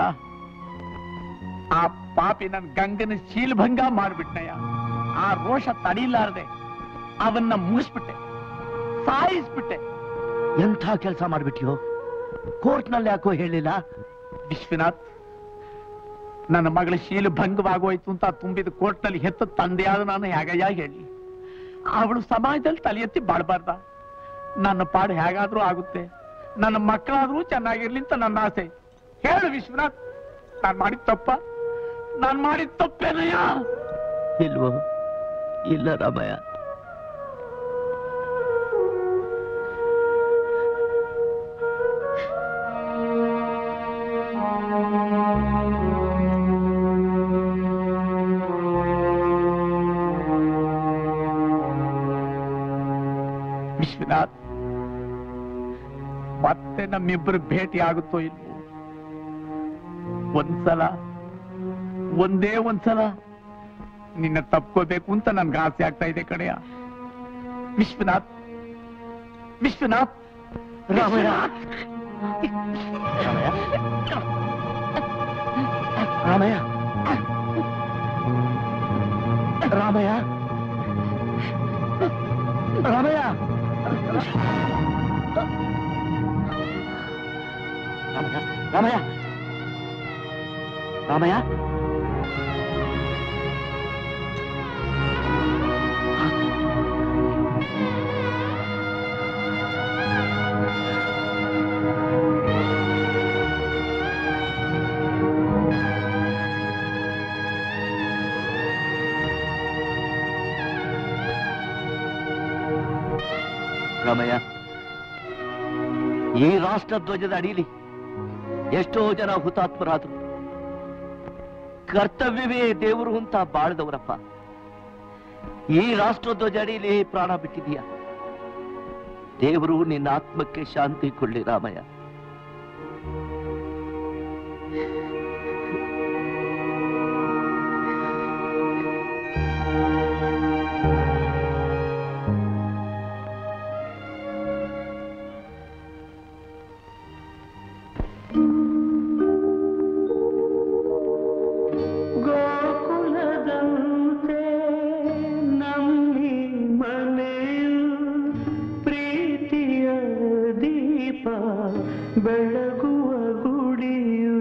S3: ಆ ಪಾಪಿ ನನ್ ಗಂಗನ ಶೀಲ್ಭಂಗ ಮಾಡ್ಬಿಟ್ನಯ್ಯ ಆ ರೋಷ ತಡೀಲಾರ್ದೆ ಅವನ್ನ ಮುಗಿಸ್ಬಿಟ್ಟೆ ಸಾಯಿಸ್ಬಿಟ್ಟೆ
S9: ಎಂಥ ಕೆಲಸ ಮಾಡ್ಬಿಟ್ಯೋ ಕೋರ್ಟ್ನಲ್ಲಿ ಯಾಕೋ ಹೇಳಿಲ್ಲ
S3: ವಿಶ್ವನಾಥ್ ನನ್ನ ಮಗಳ ಶೀಲು ಭಂಗವಾಗೋಯ್ತು ಅಂತ ತುಂಬಿದ ಕೋರ್ಟ್ನಲ್ಲಿ ಹೆತ್ತ ತಂದೆಯಾದ ನಾನು ಹೇಗಯ್ಯ ಹೇಳಿ ಅವಳು ಸಮಾಜದಲ್ಲಿ ತಲೆ ಎತ್ತಿ ಬಾಳ್ಬಾರ್ದ ನನ್ನ ಪಾಡು ಹೇಗಾದ್ರೂ ಆಗುತ್ತೆ ನನ್ನ ಮಕ್ಕಳಾದ್ರೂ ಚೆನ್ನಾಗಿರ್ಲಿ ಅಂತ ನನ್ನ ಆಸೆ ಹೇಳು ವಿಶ್ವನಾಥ್ ನಾನ್ ಮಾಡಿದ ತಪ್ಪ ನಾನ್ ಮಾಡಿದ ತಪ್ಪೇನಯ್ಯ
S9: ಇಲ್ವೋ ಇಲ್ಲ ರಾಮಯ್ಯ
S3: ವಿಶ್ವನಾಥ್ ಮತ್ತೆ ನಮ್ಮಿಬ್ಬರು ಭೇಟಿ ಆಗುತ್ತೋ ಇಲ್ವೋ ಒಂದ್ಸಲ ಒಂದೇ ಒಂದ್ಸಲ ನಿನ್ನ ತಪ್ಕೋಬೇಕು ಅಂತ ನನ್ಗೆ ಆಸೆ ಆಗ್ತಾ ಇದೆ ಕಡೆಯ ವಿಶ್ವನಾಥ್ ವಿಶ್ವನಾಥ್
S9: ರಾಮಯ್ಯ ರಾಮಯ್ಯ ರಾಮಯ್ಯ ರಾಮಯ್ಯ ರಾಮಯ್ಯ ರಾಮಯ್ಯ ರಾಮಯ್ಯ ಈ ರಾಷ್ಟ್ರ ಧ್ವಜದ ಅಡಿಯಲ್ಲಿ ಎಷ್ಟೋ ಜನ ಹುತಾತ್ಮರಾದ್ರು ಕರ್ತವ್ಯವೇ ದೇವರು ಅಂತ ಬಾಳ್ದವರಪ್ಪ ಈ ರಾಷ್ಟ್ರಧ್ವಜ ಅಡಿಯಲ್ಲಿ ಪ್ರಾಣ ಬಿಟ್ಟಿದೀಯ ದೇವರು ನಿನ್ನ ಆತ್ಮಕ್ಕೆ ಶಾಂತಿ ಕೊಳ್ಳಿ ರಾಮಯ್ಯ
S14: ಗೋಕುಲದಂತೆ ನಮ್ಮಿ ಮನೆಯು ಪ್ರೀತಿಯ ದೀಪ ಬೆಳಗುವ ಗುಡಿಯು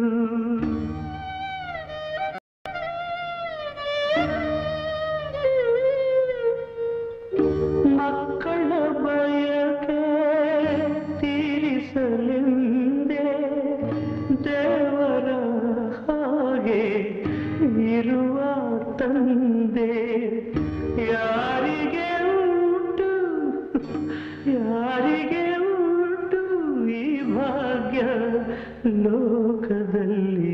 S14: ಮಕ್ಕಳ ಬಯಕೆ ತೀರಿಸಲೆಂದೇ ದೇವರ ಹಾಗೆ ಇರುವ ತಂದೆ ಯಾರಿಗೆ ಉಂಟು ಯಾರಿಗೆ ಉಂಟು ಈ ಭಾಗ್ಯ ಲೋಕದಲ್ಲಿ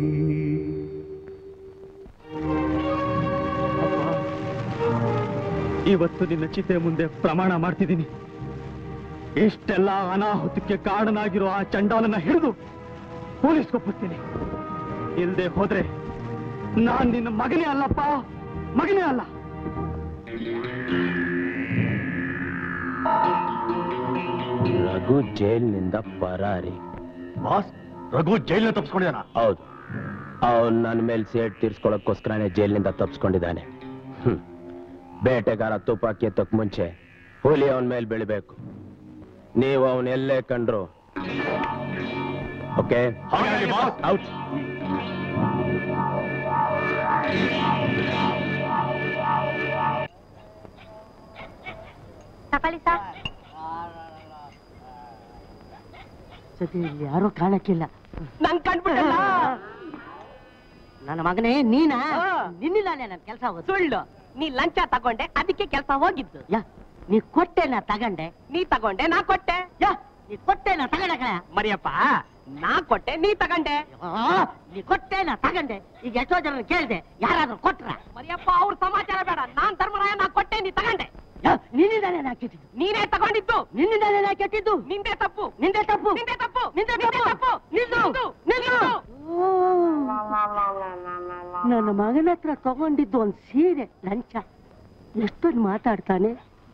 S2: ಇವತ್ತು ನಿನ್ನ ಚಿತೆ ಮುಂದೆ ಪ್ರಮಾಣ ಮಾಡ್ತಿದ್ದೀನಿ ಇಷ್ಟೆಲ್ಲ ಅನಾಹುತಕ್ಕೆ ಕಾರಣನಾಗಿರೋ ಆ ಚಂಡಾಲನ ಹಿಡಿದು ಪೊಲೀಸ್ ಒಪ್ಪಿಸ್ತೀನಿ ಇಲ್ದೆ ಹೋದ್ರೆ ನಾನ್ ನಿನ್ನ ಮಗನೇ ಅಲ್ಲಪ್ಪ ಮಗನೇ ಅಲ್ಲ
S16: ರಘು ಜೈಲ್ನಿಂದ ಪರಾರಿ
S2: ಬಾಸ್ ರಘು ಜೈಲಿನ ತಪ್ಪಿಸ್ಕೊಂಡಿದ್ದಾನ
S16: ಹೌದು ಅವನ್ ನನ್ನ ಮೇಲೆ ಸೇಟ್ ತೀರ್ಸ್ಕೊಳಕ್ಕೋಸ್ಕರನೇ ಜೈಲಿನಿಂದ ತಪ್ಪಿಸ್ಕೊಂಡಿದ್ದಾನೆ ಹ್ಮ್. ಬೇಟೆಗಾರ ತುಪಾಕಿ ಎತ್ತಕ್ ಮುಂಚೆ ಹುಲಿ ಅವನ ಮೇಲೆ ಬೀಳ್ಬೇಕು ನೀವು ಅವನ್ ಎಲ್ಲೇ ಕಂಡ್ರು ಓಕೆ ಔಟ್
S8: ತಕೊಳ್ಳಿ ಸರ್ ಸತಿ ಯಾರೋ ಕಾಣಕ್ಕಿಲ್ಲ
S11: ನನ್ ಕಂಡ್ಬಿಟ್ಟಲ್ಲ
S8: ನನ್ನ ಮಗನೇ ನೀನಾ ನಿನ್ನಿಲ್ಲಾನೆ ನನ್ ಕೆಲಸ
S11: ಸುಳ್ಳು ನೀ ಲಂಚ ತಗೊಂಡೆ ಅದಕ್ಕೆ ಕೆಲಸ ಹೋಗಿದ್ದು
S8: ಯಾ ನೀ ಕೊಟ್ಟೆ ನಾ ತಗಂಡೆ
S11: ನೀ ತಗೊಂಡೆ ನಾ ಕೊಟ್ಟೆ
S8: ಯಾ ನೀ ಕೊಟ್ಟೆ ನಾ ತಗಂಡೆ ಕಣ
S11: ಮರಿಯಪ್ಪ ನಾ ಕೊಟ್ಟೆ ನೀ ತಗೊಂಡೆ
S8: ನೀ ಕೊಟ್ಟೆ ನಾ ತಗಂಡೆ ಈಗ ಎಷ್ಟೋ ಜನ ಕೇಳ್ದೆ ಯಾರಾದ್ರೂ ಕೊಟ್ರ
S11: ಮರಿಯಪ್ಪ ಅವ್ರ ಸಮಾಚಾರ ಬೇಡ ನಾನ್ ಧರ್ಮರಾಯ ನಾ ಕೊಟ್ಟೆ ನೀ ತಗೊಂಡೆ
S8: ನಿನ್ನಿಂದಾನೆ ನಾ ಕೆಟ್ಟಿದ್ದು
S11: ನೀನೇ ತಗೊಂಡಿದ್ದು
S8: ನಿನ್ನಿಂದಾನೆ ನಾ ಕೆಟ್ಟಿದ್ದು
S11: ನಿಂದೆ ತಪ್ಪು
S8: ನಿಂದೆ ತಪ್ಪು
S11: ನಿಂದೆ ತಪ್ಪು
S8: ನಿಂದೆ
S11: ನಿಂದೆ
S8: ತಪ್ಪು
S11: ತಪ್ಪು
S8: ನಿಲ್ಲು
S11: ನಿಲ್ಲು
S8: ನನ್ನ ಮಗನ ಹತ್ರ ತಗೊಂಡಿದ್ದು ಒಂದ್ ಸೀರೆ ಲಂಚ ಎಷ್ಟೊಂದು ಮಾತಾಡ್ತಾನೆ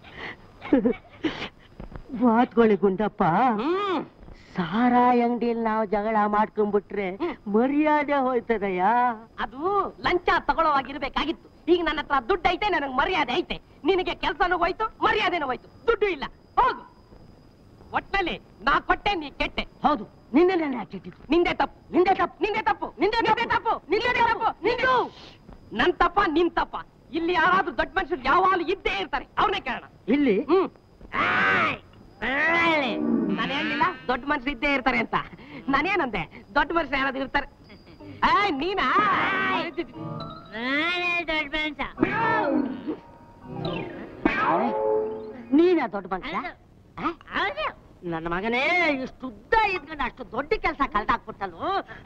S8: ಮಾತ್ಕೊಳ್ಳಿ ಗುಂಡಪ್ಪ ಸಾರಾಯಿ ಅಂಗಡಿಯಲ್ಲಿ ನಾವು ಜಗಳ ಮಾಡ್ಕೊಂಡ್ಬಿಟ್ರೆ ಮರ್ಯಾದೆ ಹೋಯ್ತದಯ್ಯ
S11: ಅದು ಲಂಚ ತಗೊಳ್ಳೋವಾಗಿರ್ಬೇಕಾಗಿತ್ತು ಈಗ ನನ್ನ ಹತ್ರ ದುಡ್ಡು ಐತೆ ನನಗೆ ಮರ್ಯಾದೆ ಐತೆ ನಿನಗೆ ಕೆಲಸನೂ ಹೋಯ್ತು ಮರ್ಯಾದೆನೂ ಹೋಯ್ತು ದುಡ್ಡು ಇಲ್ಲ ಹೋಗು ಒಟ್ನಲ್ಲಿ ನಾ ಕೊಟ್ಟೆ ನೀ ಕೆಟ್ಟೆ
S8: ಹೌದು ನಿನ್ನೆ ನಾನು ಹಾಕಿಟ್ಟಿದ್ದು
S11: ನಿಂದೆ ತಪ್ಪು
S8: ನಿಂದೆ ತಪ್ಪು
S11: ನಿಂದೆ ತಪ್ಪು
S8: ನಿಂದೆ
S11: ನಿಂದೆ ತಪ್ಪು ನಿಂದೆ ತಪ್ಪು ನಿಂದು ನನ್ ತಪ್ಪ ನಿನ್ ತಪ್ಪ ಇಲ್ಲಿ ಯಾರಾದ್ರೂ ದೊಡ್ಡ ಮನುಷ್ಯರು ಯಾವಾಗಲೂ ಇದ್ದೇ ಇರ್ತಾರೆ ಅವ್ರನ್ನೇ ಕೇಳೋಣ
S8: ಇಲ್ಲಿ
S11: ಹ್ಮ್ ನಾನು ಹೇಳಿಲ್ಲ ದೊಡ್ಡ ಮನುಷ್ಯರು ಇದ್ದೇ ಇರ್ತಾರೆ ಅಂತ ನಾನೇನಂದೆ ದೊಡ್ಡ ಮನುಷ್ಯರು ಯಾರಾದ್ರೂ ಇರ್ತಾರೆ ಏಯ್ ನೀನಾ
S20: ದೊಡ್ಡ ಮನುಷ್ಯ
S8: ನೀನಾ ದೊಡ್ಡ ಮನುಷ್ಯ
S20: ಹೌದು
S8: ನನ್ನ ಮಗನೇ ಇಷ್ಟು ಉದ್ದ ಇದ್ಕೊಂಡು ಅಷ್ಟು ದೊಡ್ಡ ಕೆಲಸ ಕಲ್ತಾಕ್ಬಿಟ್ಟಲ್ವ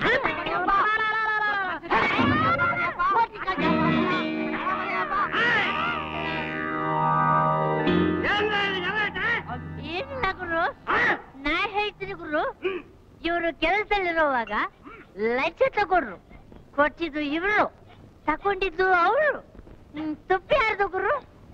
S20: ಏನಿಲ್ಲ ಗುರು ನಾ ಹೇಳ್ತೀನಿ ಗುರು ಇವರು ಕೆಲಸದಲ್ಲಿರುವಾಗ ಲಂಚ ತಗೊಂಡ್ರು ಕೊಟ್ಟಿದ್ದು ಇವರು ತಗೊಂಡಿದ್ದು ಅವರು ತುಪ್ಪಿ ಯಾರ್ದು ಗುರು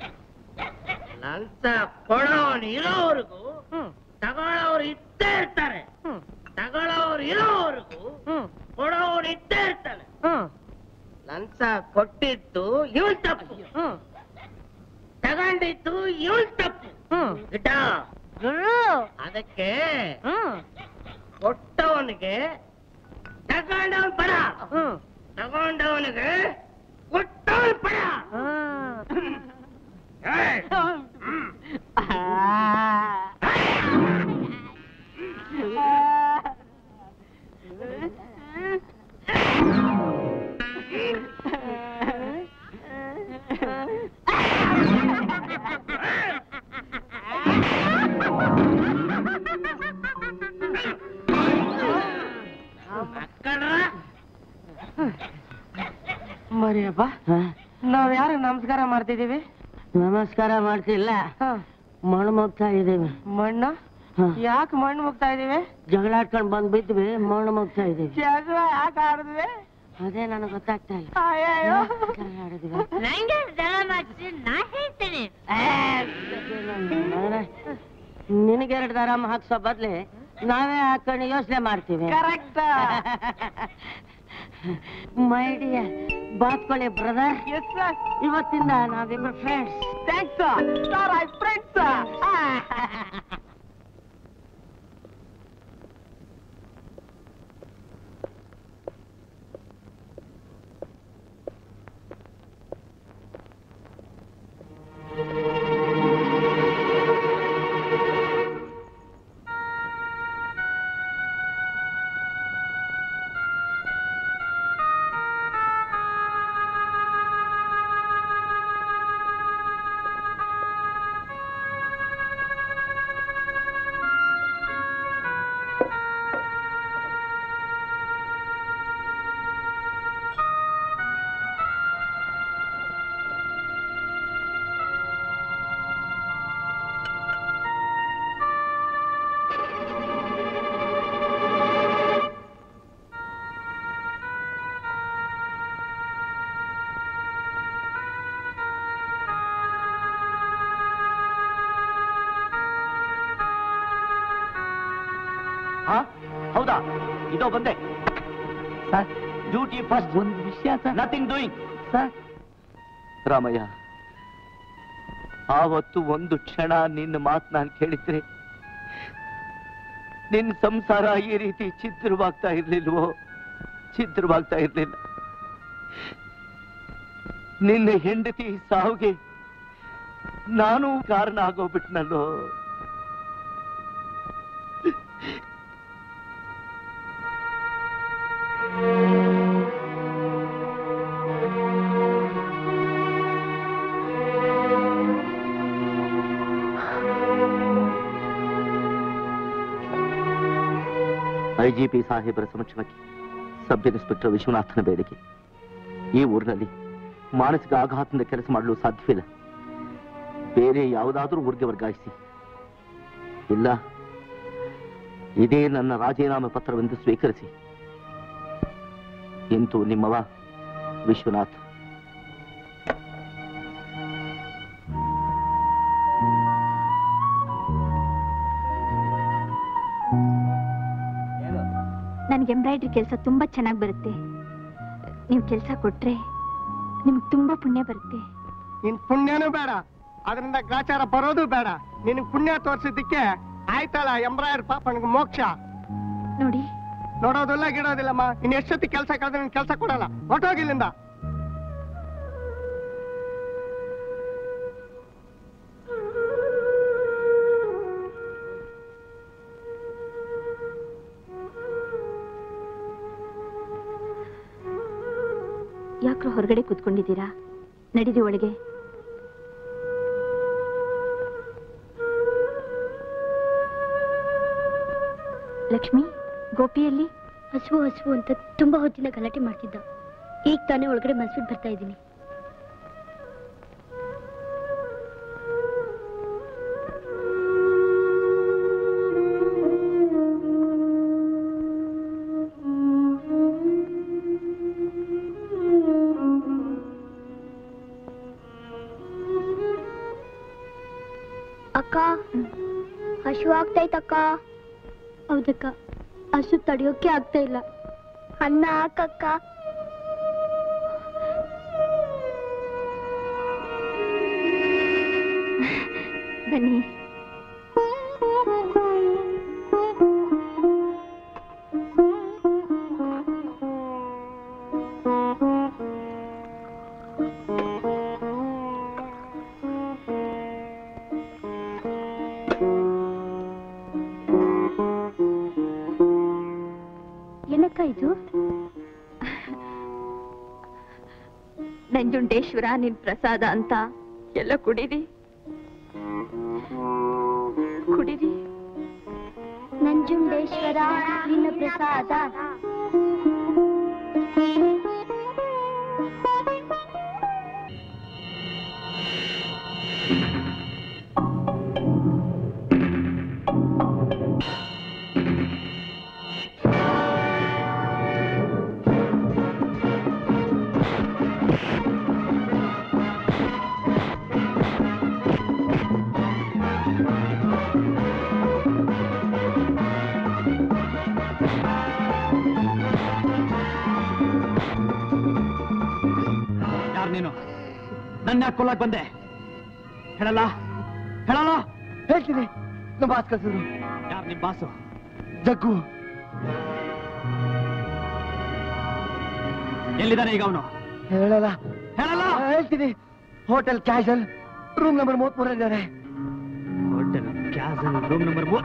S8: ಲಂಚ ಕೊಡೋನು ಇರೋವರೆಗೂ ತಗೊಳ್ಳೋರು ಇದ್ದೇ ಇರ್ತಾರೆ ತಗೊಳ್ಳೋರು ಇರೋವರೆಗೂ ಕೊಡೋರು ಇದ್ದೇ ಇರ್ತಾನೆ ಲಂಚ ಕೊಟ್ಟಿದ್ದು ಇವನ್ ತಪ್ಪು ತಗೊಂಡಿದ್ದು ಇವನ್ ತಪ್ಪು ಗಿಡ್ಡ
S20: ಗುರು
S8: ಅದಕ್ಕೆ ಕೊಟ್ಟವನಿಗೆ ತಗೊಂಡವನ್ ಪಡ ತಗೊಂಡವನಿಗೆ ಕೊಟ್ಟವನ್ ಪಡ ಏಯ್! ಮರಿಯಪ್ಪ ನಾವ್ ಯಾರು ನಮಸ್ಕಾರ ಮಾಡ್ತಿದೀವಿ ನಮಸ್ಕಾರ ಮಾಡ್ತಿಲ್ಲ ಮಣ್ಣು ಮುಗ್ತಾ ಇದೀವಿ ಮಣ್ಣ ಯಾಕೆ ಮಣ್ಣು ಮುಗ್ತಾ ಇದೀವಿ ಜಗಳ ಆಡ್ಕೊಂಡ್ ಬಂದ್ ಬಿದ್ವಿ ಮಣ್ಣು ಮುಗ್ತಾ ಇದೀವಿ ಜಗಳ ಯಾಕೆ ಆಡಿದ್ವಿ ಅದೇ ನನಗೆ ಗೊತ್ತಾಗ್ತಾ ಇಲ್ಲ ಜಗಳ ಆಡಿದ್ವಿ
S20: ನಂಗೆ ಜಗಳ ಮಾಡ್ಸಿ ನಾ ಹೇಳ್ತೀನಿ
S8: ಮಗನೇ, ನಿನಗೆ ಎರಡು ದಾರಾಮ ಹಾಕ್ಸೋ ಬದ್ಲಿ ನಾವೇ ಹಾಕೊಂಡು ಯೋಚನೆ ಮಾಡ್ತೀವಿ
S11: ಕರೆಕ್ಟ್
S8: ಮೈ ಡಿಯರ್ ಬಾತ್ಕೊಳ್ಳಿ ಬ್ರದರ್ ಇವತ್ತಿಂದ ನಾವಿಬ್ರು friends
S11: thanks sir I friends
S9: ಹಾ ಹೌದಾ ಇದೋ ಬಂದೆ ಡ್ಯೂಟಿ ಫಸ್ಟ್
S8: ಒಂದು ವಿಷಯ sir
S9: nothing doing
S8: sir
S9: Ramaiah ಆವತ್ತು ಒಂದು ಕ್ಷಣ ನಿನ್ನ ಮಾತು ನಾನು ಕೇಳಿದ್ರೆ ನಿನ್ನ ಸಂಸಾರ ಈ ರೀತಿ ಛಿದ್ರವಾಗ್ತಾ ಇರ್ಲಿಲ್ವೋ ಛಿದ್ರವಾಗ್ತಾ ಇರ್ಲಿಲ್ಲ ನಿನ್ನ ಹೆಂಡತಿ ಸಾವಿಗೆ ನಾನು ಕಾರಣ ಆಗೋಗ್ಬಿಟ್ನಲ್ಲೋ ಐಜಿಪಿ ಸಾಹೇಬರ ಸಮಕ್ಷಮಕ್ಕೆ ಸಬ್ ಇನ್ಸ್ಪೆಕ್ಟರ್ ವಿಶ್ವನಾಥನ ಬೇಡಿಕೆ ಈ ಊರಿನಲ್ಲಿ ಮಾನಸಿಕ ಆಘಾತದಿಂದ ಕೆಲಸ ಮಾಡಲು ಸಾಧ್ಯವಿಲ್ಲ ಬೇರೆ ಯಾವುದಾದ್ರೂ ಊರಿಗೆ ವರ್ಗಾಯಿಸಿ ಇಲ್ಲ ಇದೇ ನನ್ನ ರಾಜೀನಾಮೆ ಪತ್ರವೆಂದು ಸ್ವೀಕರಿಸಿ ಇಂತು ನಿಮ್ಮವ ವಿಶ್ವನಾಥ್
S10: ನನಗೆ ಎಂಬ್ರಾಯ್ಡ್ರಿ ಕೆಲಸ ತುಂಬಾ ಚೆನ್ನಾಗಿ ಬರುತ್ತೆ ನೀವು ಕೆಲಸ ಕೊಟ್ರೆ ನಿಮ್ಗೆ ತುಂಬಾ ಪುಣ್ಯ ಬರುತ್ತೆ
S13: ನಿನ್ ಪುಣ್ಯನೂ ಬೇಡ ಅದರಿಂದ ಗ್ರಾಚಾರ ಬರೋದು ಬೇಡ ನಿನಗ್ ಪುಣ್ಯ ತೋರ್ಸಿದ್ದಕ್ಕೆ ಆಯ್ತಲ್ಲ ಎಂಬ್ರಾಯರ್ ಪಾಪನಿಗೆ ಮೋಕ್ಷ
S10: ನೋಡಿ
S13: ನೋಡೋದಿಲ್ಲ ಗಿಡೋದಿಲ್ಲಮ್ಮ ಇನ್ ಎಷ್ಟೊತ್ತಿ ಕೆಲಸ ಕಳೆದ್ರೆ ನಿನ್ ಕೆಲಸ ಕೊಡಲ್ಲ ಹೊಟ್ಟೋಗಿಲ್ಲಿಂದ
S10: ಯಾಕ್ರೋ ಹೊರಗಡೆ ಕೂತ್ಕೊಂಡಿದ್ದೀರಾ ನಡೀರಿ ಒಳಗೆ ಲಕ್ಷ್ಮಿ ಗೋಪಿಯಲ್ಲಿ
S17: ಹಸುವು ಹಸುವು ಅಂತ ತುಂಬಾ ಹೊತ್ತಿನ ಗಲಾಟೆ ಮಾಡ್ತಿದ್ದ ಈಗ ತಾನೇ ಒಳಗಡೆ ಮನ್ಸ್ಬಿಟ್ಟು ಬರ್ತಾ ಇದ್ದೀನಿ ಅಕ್ಕ ಹಸು ಆಗ್ತೈತಕ್ಕ ಹೌದಕ್ಕ ಹಸು ತಡೆಯೋಕೆ ಆಗ್ತಾ ಇಲ್ಲ ಅನ್ನ ಹಾಕಕ್ಕ
S10: ಬನ್ನಿ
S17: ಏನಕ್ಕ ಇದು
S10: ನಂಜುಂಡೇಶ್ವರ ನಿನ್ ಪ್ರಸಾದ ಅಂತ ಎಲ್ಲ ಕುಡೀರಿ ಕುಡೀರಿ
S17: ನಂಜುಂಡೇಶ್ವರ ನಿನ್ನ ಪ್ರಸಾದ
S2: ನನ್ನ ಯಾಕೆ ಕೊಲ್ಲಕ್ ಬಂದೆ ಹೇಳಲ್ಲ ಹೇಳಲ್ಲ
S9: ಹೇಳ್ತೀನಿ ನಮ್ಮ ಬಾಸ್ ಕಳ್ಸಿದ್ರು
S2: ಯಾರು ನಿಮ್ ಬಾಸು
S9: ಜಗ್ಗು
S2: ಎಲ್ಲಿದ್ದಾನೆ ಈಗ ಅವನು
S9: ಹೇಳಲ್ಲ
S2: ಹೇಳಲ್ಲ
S9: ಹೇಳ್ತೀನಿ ಹೋಟೆಲ್ ಕ್ಯಾಶಲ್ ರೂಮ್ ನಂಬರ್ ಮೂವತ್ಮೂರಲ್ಲಿದ್ದಾರೆ
S2: ಹೋಟೆಲ್ ಕ್ಯಾಸಲ್ ರೂಮ್ ನಂಬರ್ ಮೂರ್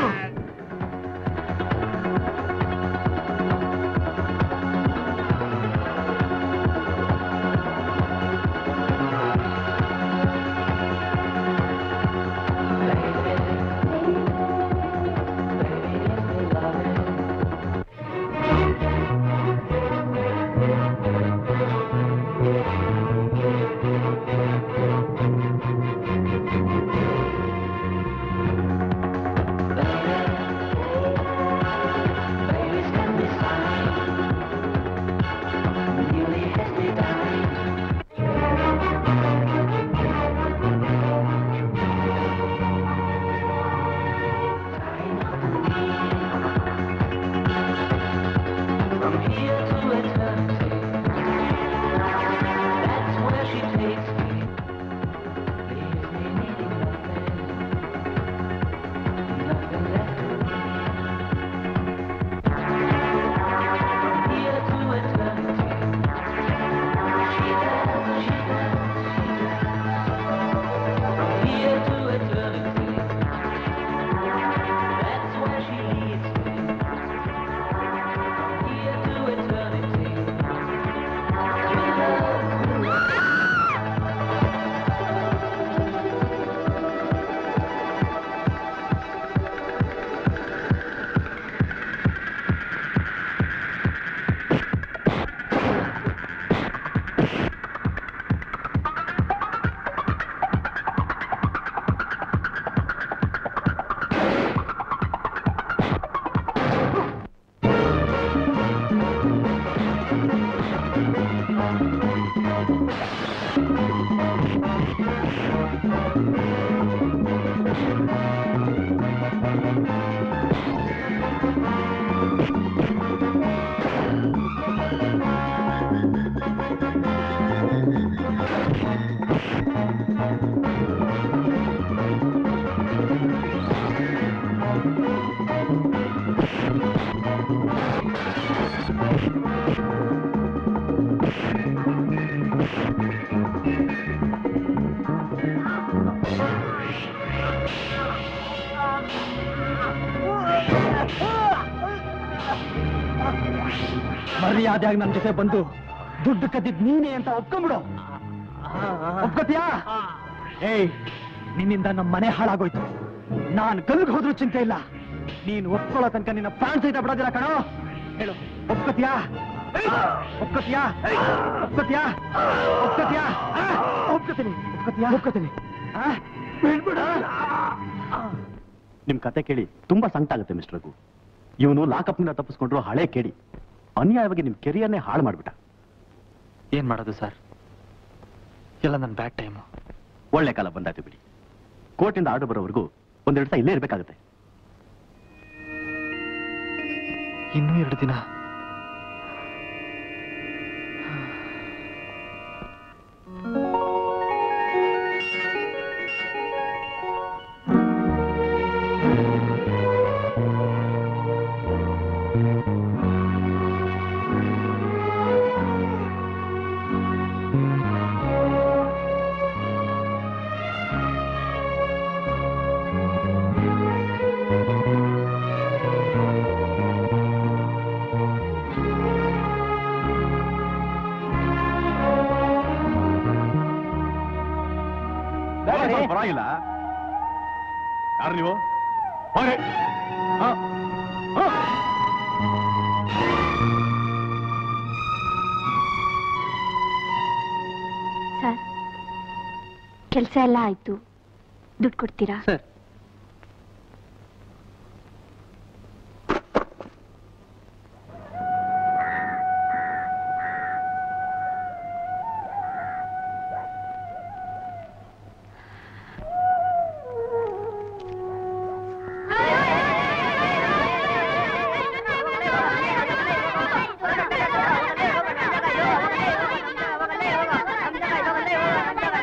S2: ಮರ್ಯಾದೆಯಾಗಿ ನನ್ನ ಜೊತೆ ಬಂದು ದುಡ್ಡು ಕದ್ದಿದ್ ನೀನೇ ಅಂತ ಒಪ್ಕೊಂಬಿಡು ಒಪ್ಕೋತೀಯಾ ಏಯ್ ನಿನ್ನಿಂದ ನಮ್ಮ ಮನೆ ಹಾಳಾಗೋಯ್ತು ನಾನ್ ಗಲ್ಗ್ ಹೋದ್ರೂ ಚಿಂತೆ ಇಲ್ಲ ನೀನ್ ಒಪ್ಕೊಳ್ಳೋ ತನಕ ನಿನ್ನ ಪ್ರಾಣ ಸಹಿತ ಬಿಡೋದಿಲ್ಲ ಕಣೋ ಹೇಳು ಒಪ್ಕೋತೀಯಾ ಒಪ್ಕೋತೀಯಾ ಒಪ್ಕೋತೀಯಾ ಒಪ್ಕೋತೀಯಾ ಆ? ಒಪ್ಕೋತೀನಿ ಒಪ್ಕೋತೀಯಾ ಒಪ್ಕೋತೀನಿ ಆ? ಬಿಡ್ಬಿಡು.
S9: ನಿಮ್ ಕತೆ ಕೇಳಿ ತುಂಬಾ ಸಂಕಟ ಆಗುತ್ತೆ ಮಿಸ್ಟರ್ ರಘು ಇವನು ಲಾಕಪ್ನಿಂದ ತಪ್ಪಿಸ್ಕೊಂಡ್ರು ಹಳೆ ಕೇಳಿ ಅನ್ಯಾಯವಾಗಿ ನಿಮ್ ಕೆರಿಯರ್ನೇ ಹಾಳು ಮಾಡ್ಬಿಟ್ಟ
S2: ಏನ್ ಮಾಡೋದು ಸರ್ ಎಲ್ಲ ನನ್ನ ಬ್ಯಾಡ್ ಟೈಮು
S9: ಒಳ್ಳೆ ಕಾಲ ಬಂದಾಯ್ತು ಬಿಡಿ ಕೋರ್ಟಿಂದ ಆರ್ಡರ್ ಬರೋವರೆಗೂ ಒಂದೆರಡು ದಿವಸ ಇಲ್ಲೇ ಇರ್ಬೇಕಾಗತ್ತೆ
S2: ಇನ್ನೂ ಎರಡು ದಿನ
S9: ಪರವಾಗಿಲ್ಲ ಯಾರು ನೀವು ಹೋಗ್ರಿ. ಹಾ, ಹಾ.
S17: ಸರ್ ಕೆಲಸ ಎಲ್ಲ ಆಯ್ತು ದುಡ್ಡು ಕೊಡ್ತೀರಾ
S2: ಸರ್
S15: ¡Vamos!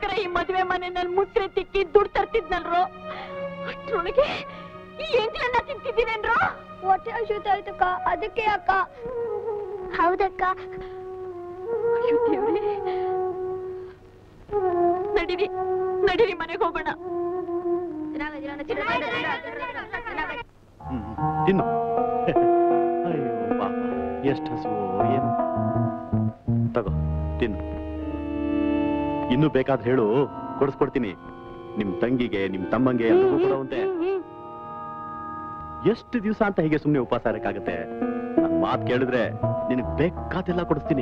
S15: ನನಗೋಸ್ಕರ ಈ ಮದುವೆ ಮನೆಯಲ್ಲಿ ಮುಟ್ರೆ ತಿಕ್ಕಿ ದುಡ್ಡು ತರ್ತಿದ್ನಲ್ರೋ ಅಷ್ಟ್ರೊಳಗೆ ಈ ಎಂಗ್ಲನ್ನ ತಿಂತಿದ್ದೀನೇನ್ರೋ
S17: ಹೊಟ್ಟೆ ಹಸಿತಾಯ್ತಕ್ಕ ಅದಕ್ಕೆ ಅಕ್ಕ ಹೌದಕ್ಕ
S15: ಅಯ್ಯೋ ದೇವ್ರೇ ನಡೀರಿ ನಡೀರಿ ಮನೆಗೆ ಹೋಗೋಣ
S2: ಹ್ಮ್, ತಿನ್ನು ಅಯ್ಯೋ ಪಾಪ ಎಷ್ಟು ಹಸು ಏನು ತಗೋ ತಿನ್ನು ಇನ್ನೂ ಬೇಕಾದ್ರೆ ಹೇಳು ಕೊಡಿಸ್ಕೊಡ್ತೀನಿ ನಿಮ್ ತಂಗಿಗೆ ನಿಮ್ ತಮ್ಮಂಗೆ ಎಲ್ರಿಗೂ ಕೊಡುವಂತೆ ಎಷ್ಟು ದಿವಸ ಅಂತ ಹೀಗೆ ಸುಮ್ನೆ ಉಪವಾಸ ಇರಕ್ಕಾಗತ್ತೆ ನನ್ ಮಾತ್ ಕೇಳಿದ್ರೆ ನಿನಗ್ ಬೇಕಾದೆಲ್ಲ ಕೊಡಿಸ್ತೀನಿ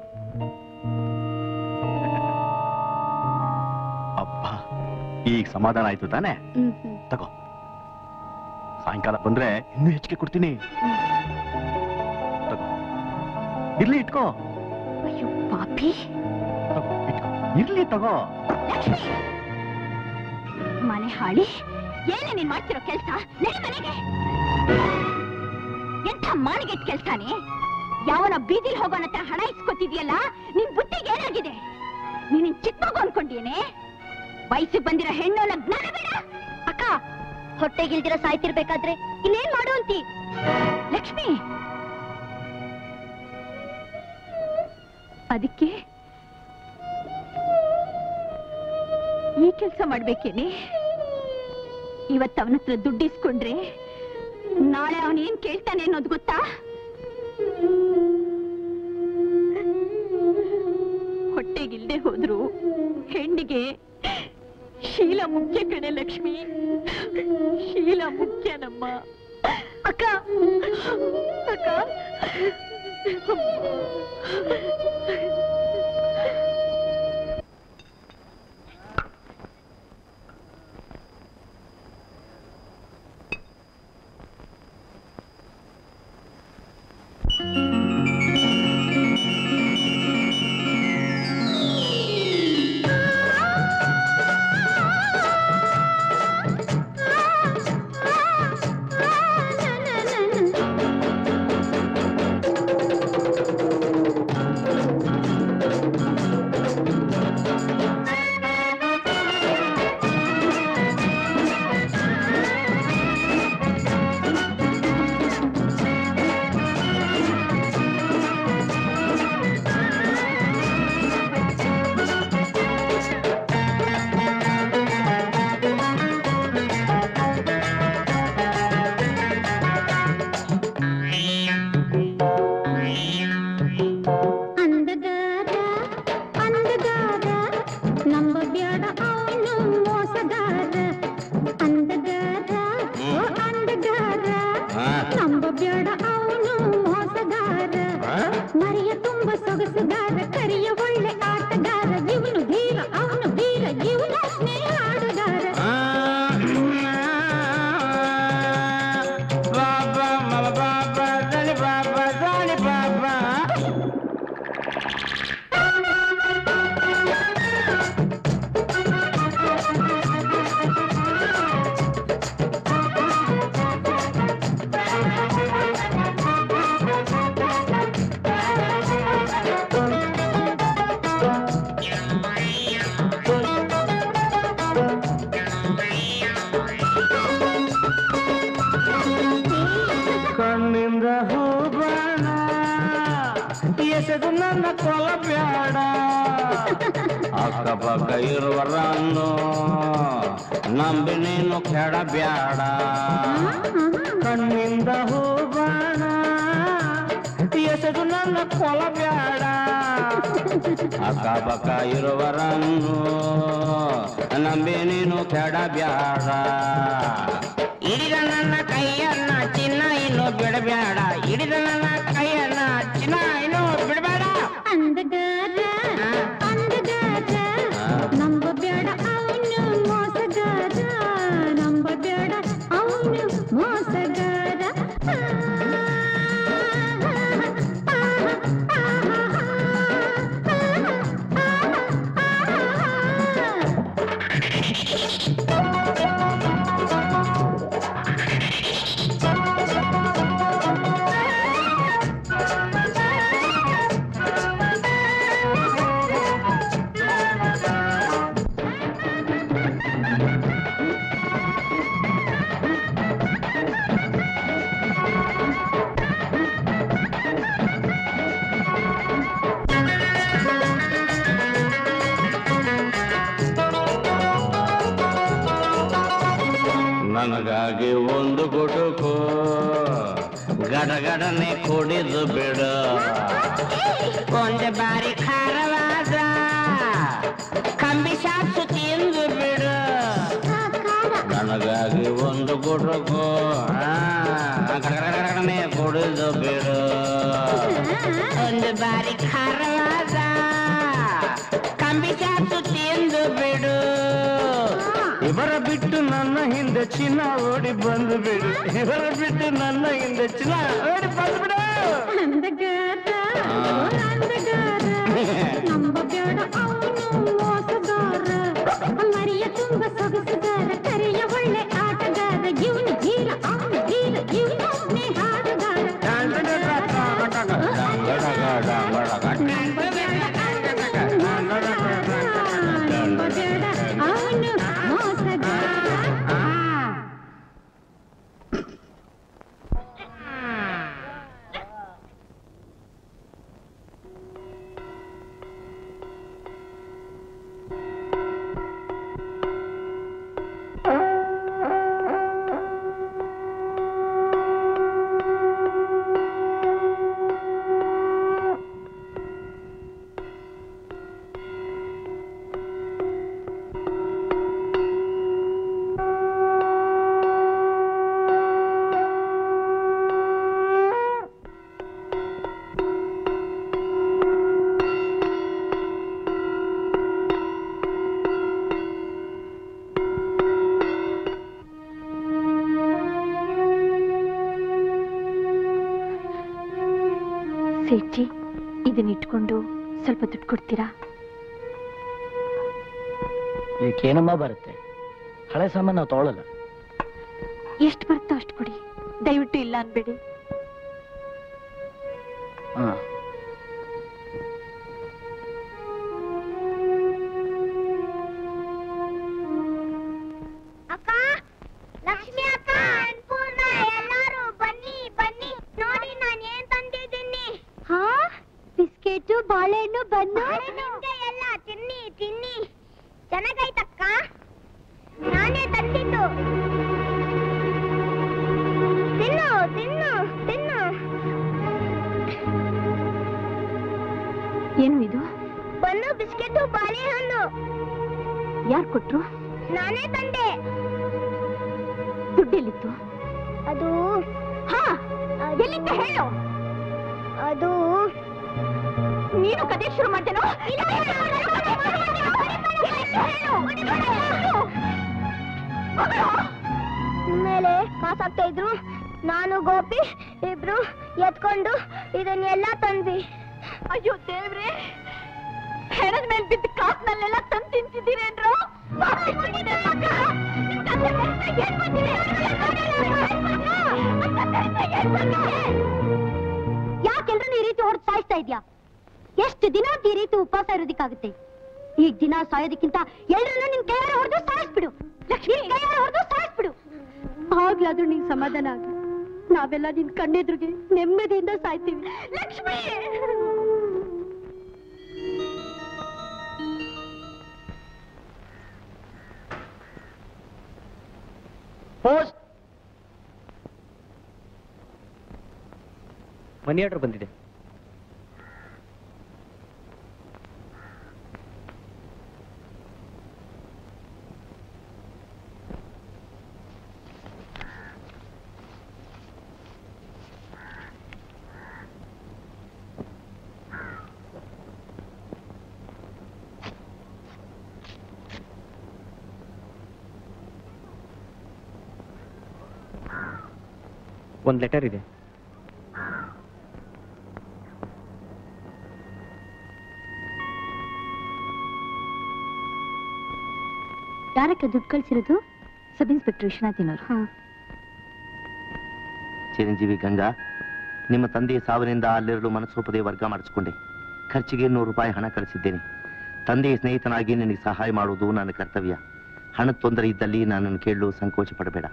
S2: ಅಬ್ಬಾ ಈಗ ಸಮಾಧಾನ ಆಯ್ತು ತಾನೆ ತಗೋ ಸಾಯಂಕಾಲ ಬಂದ್ರೆ ಇನ್ನೂ ಹೆಚ್ಚಿಗೆ ಕೊಡ್ತೀನಿ ತಗೋ ಇರ್ಲಿ ಇಟ್ಕೋ
S10: ಅಯ್ಯೋ ಪಾಪಿ
S2: ತಗೋ ಇಟ್ಕೋ ಇರ್ಲಿ ತಗೋ
S10: ಮನೆ ಹಾಳಿ ಏನೇ ನೀನ್ ಮಾಡ್ತಿರೋ ಕೆಲ್ಸ ನಡಿ ಮನೆಗೆ ಎಂಥ ಮಾಣಿಗೆಟ್ ಕೆಲ್ಸಾನೇ ಯಾವನ ಬೀದಿಲ್ ಹೋಗೋನ ಹತ್ರ ಹಣ ಇಸ್ಕೊತಿದ್ಯಲ್ಲ ನಿನ್ ಬುದ್ಧಿಗೆ ಏನಾಗಿದೆ ನೀನ್ ಚಿಕ್ಕ ಮಗು ಅನ್ಕೊಂಡೇನೆ ವಯಸ್ಸಿಗೆ ಬಂದಿರೋ ಹೆಣ್ಣು ಅನ್ನೋ ಜ್ಞಾನ ಬೇಡ
S17: ಅಕ್ಕ ಹೊಟ್ಟೆಗಿಲ್ದಿರ ಸಾಯ್ತಿರ್ಬೇಕಾದ್ರೆ ಇನ್ನೇನ್ ಮಾಡು ಅಂತಿ
S10: ಲಕ್ಷ್ಮಿ ಅದಕ್ಕೆ ಈ ಕೆಲಸ ಮಾಡ್ಬೇಕೇನೆ ಇವತ್ತು ಅವನ ಹತ್ರ ದುಡ್ಡು ಇಸ್ಕೊಂಡ್ರೆ ನಾಳೆ ಅವನ್ ಏನ್ ಕೇಳ್ತಾನೆ ಅನ್ನೋದು ಗೊತ್ತಾ ಹೊಟ್ಟೆಗಿಲ್ದೆ ಹೋದ್ರು ಹೆಣ್ಣಿಗೆ ಶೀಲ ಮುಖ್ಯ ಕಣೆ ಲಕ್ಷ್ಮಿ ಶೀಲ ಮುಖ್ಯ ನಮ್ಮ ಅಕ್ಕ ಅಕ್ಕ
S7: ಅಂದಗಾರ ಅಂದಗಾರ ನಂಬ ಬ್ಯಾಡ ಅವನು ಮೋಸಗಾರ ಅಂದಗಾರ ಓ ಅಂದಗಾರ ನಂಬ ಬ್ಯಾಡ ಅವನು ಮೋಸಗಾರ ಮರಿಯ ತುಂಬ ಸೊಗಸುಗಾರ ಕರಿಯ ಒಳ್ಳೆ ಆಟಗಾರ ಇವನು ಧೀರ ಅವನು ವೀರ ಇವನು ಆಡುಗಾರ
S14: ಬಾಬಾ ಮಮ ಬಾಬಾ ದಾನಿ ಬಾಬಾ ದಾನಿ ಬಾಬಾ ಕಣ್ಣಿಂದ ಹೂಬಾಣ ಎಸೆದು ನನ್ನ ಕೊಲಬ್ಯಾಡ ಅಕ್ಕಪಕ್ಕ ಇರುವರನ್ನು ನಂಬಿ ನೀನು ಕೆಡಬ್ಯಾಡ ಕಣ್ಣಿಂದ ಹೂಬಾಣ ಎಸೆದು ನನ್ನ ಕೊಲಬ್ಯಾಡ ಅಕ್ಕಪಕ್ಕ ಇರುವರನ್ನು ನಂಬಿ ನೀನು ಕೆಡಬ್ಯಾಡ ಹಿಡಿದ ನನ್ನ ಕೈಯನ್ನ ಚಿನ್ನ ಇನ್ನು ಬಿಡಬೇಡ ಹಿಡಿದ ನನ್ನ ಕೈಯನ್ನ ಚಿನ್ನ ಇನ್ನು ಬಿಡಬೇಡ
S7: ಅಂದಗಾರ ಅಂದಗಾರ ನಂಬ ಬ್ಯಾಡ ಅವನು ಮೋಸಗಾರ ನಂಬ ಬ್ಯಾಡ ಅವನು ಮೋಸಗಾರ
S4: ನನಗಾಗಿ ಒಂದು ಗುಟುಕು ಗಡಗಡನೆ ಕುಡಿದು ಬಿಡು
S22: ಒಂದು ಬಾರಿ ಖಾರವಾದ ಕಂಬಿ ಸಾಸು ತಿಂದು ಬಿಡು
S4: ನನಗಾಗಿ ಒಂದು ಗುಟುಕು ಆ, ಗಡಗಡನೆ ಕುಡಿದು ಬಿಡು
S22: ಒಂದು ಬಾರಿ ಖಾರವಾದ ಕಂಬಿ ಸಾಸು ತಿಂದು ಬಿಡು
S4: ಇವರ ಬಿಟ್ಟು ನನ್ನ ಹಿಂದೆ ಚಿನ್ನ ಓಡಿ ಬಂದು ಬಿಡು ಇವರ ಬಿಟ್ಟು ನನ್ನ ಹಿಂದೆ ಚಿನ್ನ ಓಡಿ ಬಂದು ಬಿಡು
S7: ಅಂದಗಾರ ಅಂದಗಾರ ನಂಬ ಬೇಡ ಅವನು ಮೋಸಗಾರ ಮರಿಯ ತುಂಬ ಸೊಗಸುಗಾರ ಕರೆಯ ಒಳ್ಳೆ ಆಟಗಾರ ಇವನು ಧೀರ ಅವನು ಧೀರ ಇವನೊಬ್ಬನೇ ಹಾಡುಗಾರ ನಂಬ ಬೇಡ ಅವನು ಮೋಸಗಾರ
S10: ಸೇಠಿ ಇದನ್ನ ಇಟ್ಕೊಂಡು ಸ್ವಲ್ಪ ದುಡ್ಡು ಕೊಡ್ತೀರಾ
S23: ಇದಕ್ಕೇನಮ್ಮ ಬರುತ್ತೆ ಹಳೆ ಸಾಮಾನು ನಾವು ತಗೊಳ್ಳಲ್ಲ
S10: ಎಷ್ಟು ಬರುತ್ತೋ ಅಷ್ಟು ಕೊಡಿ ದಯವಿಟ್ಟು ಇಲ್ಲ ಅನ್ಬೇಡಿ
S23: ಹಾ
S17: ಅಕ್ಕ ಲಕ್ಷ್ಮಿ ಅಕ್ಕ ಅನ್ಪೂರ್ಣ ಎಲ್ಲಾರು ಬನ್ನಿ ಬನ್ನಿ ನೋಡಿ ನಾನು ಏನ್ ತಂದಿದ್ದೀನಿ ಹಾ ಬಿಸ್ಕೆಟ್ ಬಾಳೆಹಣ್ಣು ಬನ್ನು ನಿಮ್ಗೆ ಎಲ್ಲ ತಿನ್ನಿ ತಿನ್ನಿ ಚೆನ್ನಾಗೈತಕ್ಕ ನಾನೇ ತಂದಿದ್ದು ತಿನ್ನು ತಿನ್ನು ತಿನ್ನು
S10: ಏನು ಇದು
S17: ಬನ್ನು ಬಿಸ್ಕೆಟ್ ಬಾಳೆಹಣ್ಣು
S10: ಯಾರು ಕೊಟ್ರು
S17: ನಾನೇ ತಂದೆ
S10: ದುಡ್ಡೆಲ್ಲಿತ್ತು
S17: ಅದು
S10: ಹಾ ಎಲ್ಲಿಂದ ಹೇಳು
S17: ಅದು
S10: ನೀನು ಕತೆ ಶುರು ಮಾಡ್ತೇನೋ
S17: ಮೇಲೆ ಕಾಸಾಗ್ತಾ ಇದ್ರು ನಾನು ಗೋಪಿ ಇಬ್ರು ಎತ್ಕೊಂಡು ಇದನ್ನೆಲ್ಲ ತಂದ್ವಿ
S10: ಅಯ್ಯೋ ದೇವ್ರೆ ಹೆಣದ ಮೇಲೆ ಬಿದ್ದ ಕಾಸ್ನಲ್ಲೆಲ್ಲ ತಂದು ತಿಂತಿದ್ದೀರೇನ್ರು
S17: ಯಾಕೆಲ್ರೂ ಈ ರೀತಿ ಹೊಡೆದು ಸಾಯಿಸ್ತಾ ಇದ್ಯಾ ಎಷ್ಟು ದಿನ ಅಂತ ಈ ರೀತಿ ಉಪವಾಸ ಇರೋದಿಕ್ಕಾಗುತ್ತೆ ಈಗ ದಿನ ಸಾಯೋದಕ್ಕಿಂತ ಎಲ್ರನ್ನೂ ನಿನ್ ಕೈಯಾರ ಹೊಡೆದು ಸಾಯಿಸ್ಬಿಡು ಲಕ್ಷ್ಮಿ ಕೈಯಾರ ಹೊಡೆದು ಸಾಯಿಸ್ಬಿಡು ಆಗ್ಲಾದ್ರೂ ನಿಂಗೆ ಸಮಾಧಾನ ಆಗ ನಾವೆಲ್ಲ ನಿನ್ ಕಣ್ಣೆದ್ರಿಗೆ ನೆಮ್ಮದಿಯಿಂದ ಸಾಯ್ತೀವಿ ಲಕ್ಷ್ಮಿ
S23: ಪೋಸ್ಟ್ ಮನಿ ಆರ್ಡರ್ ಬಂದಿದೆ ಒಂದು ಲೆಟರ್ ಇದೆ
S10: ಯಾರಕ್ಕೆ ದುಡ್ಡು ಕಳ್ಸಿರೋದು ಸಬ್ ಇನ್ಸ್ಪೆಕ್ಟರ್ ವಿಶ್ವನಾಥಿನವ್ರು
S9: ಚಿರಂಜೀವಿ ಗಂಗಾ ನಿಮ್ಮ ತಂದೆಯ ಸಾವಿನಿಂದ ಅಲ್ಲಿರಲು ಮನಸ್ಸೋಪದೆ ವರ್ಗ ಮಾಡಿಸ್ಕೊಂಡೆ ಖರ್ಚಿಗೆ ನೂರು ರೂಪಾಯಿ ಹಣ ಕಳಿಸಿದ್ದೇನೆ ತಂದೆಯ ಸ್ನೇಹಿತನಾಗಿ ನಿನಗೆ ಸಹಾಯ ಮಾಡುವುದು ನನ್ನ ಕರ್ತವ್ಯ ಹಣದ ತೊಂದರೆ ಇದ್ದಲ್ಲಿ ನನ್ನನ್ನು ಕೇಳಲು ಸಂಕೋಚ ಪಡಬೇಡ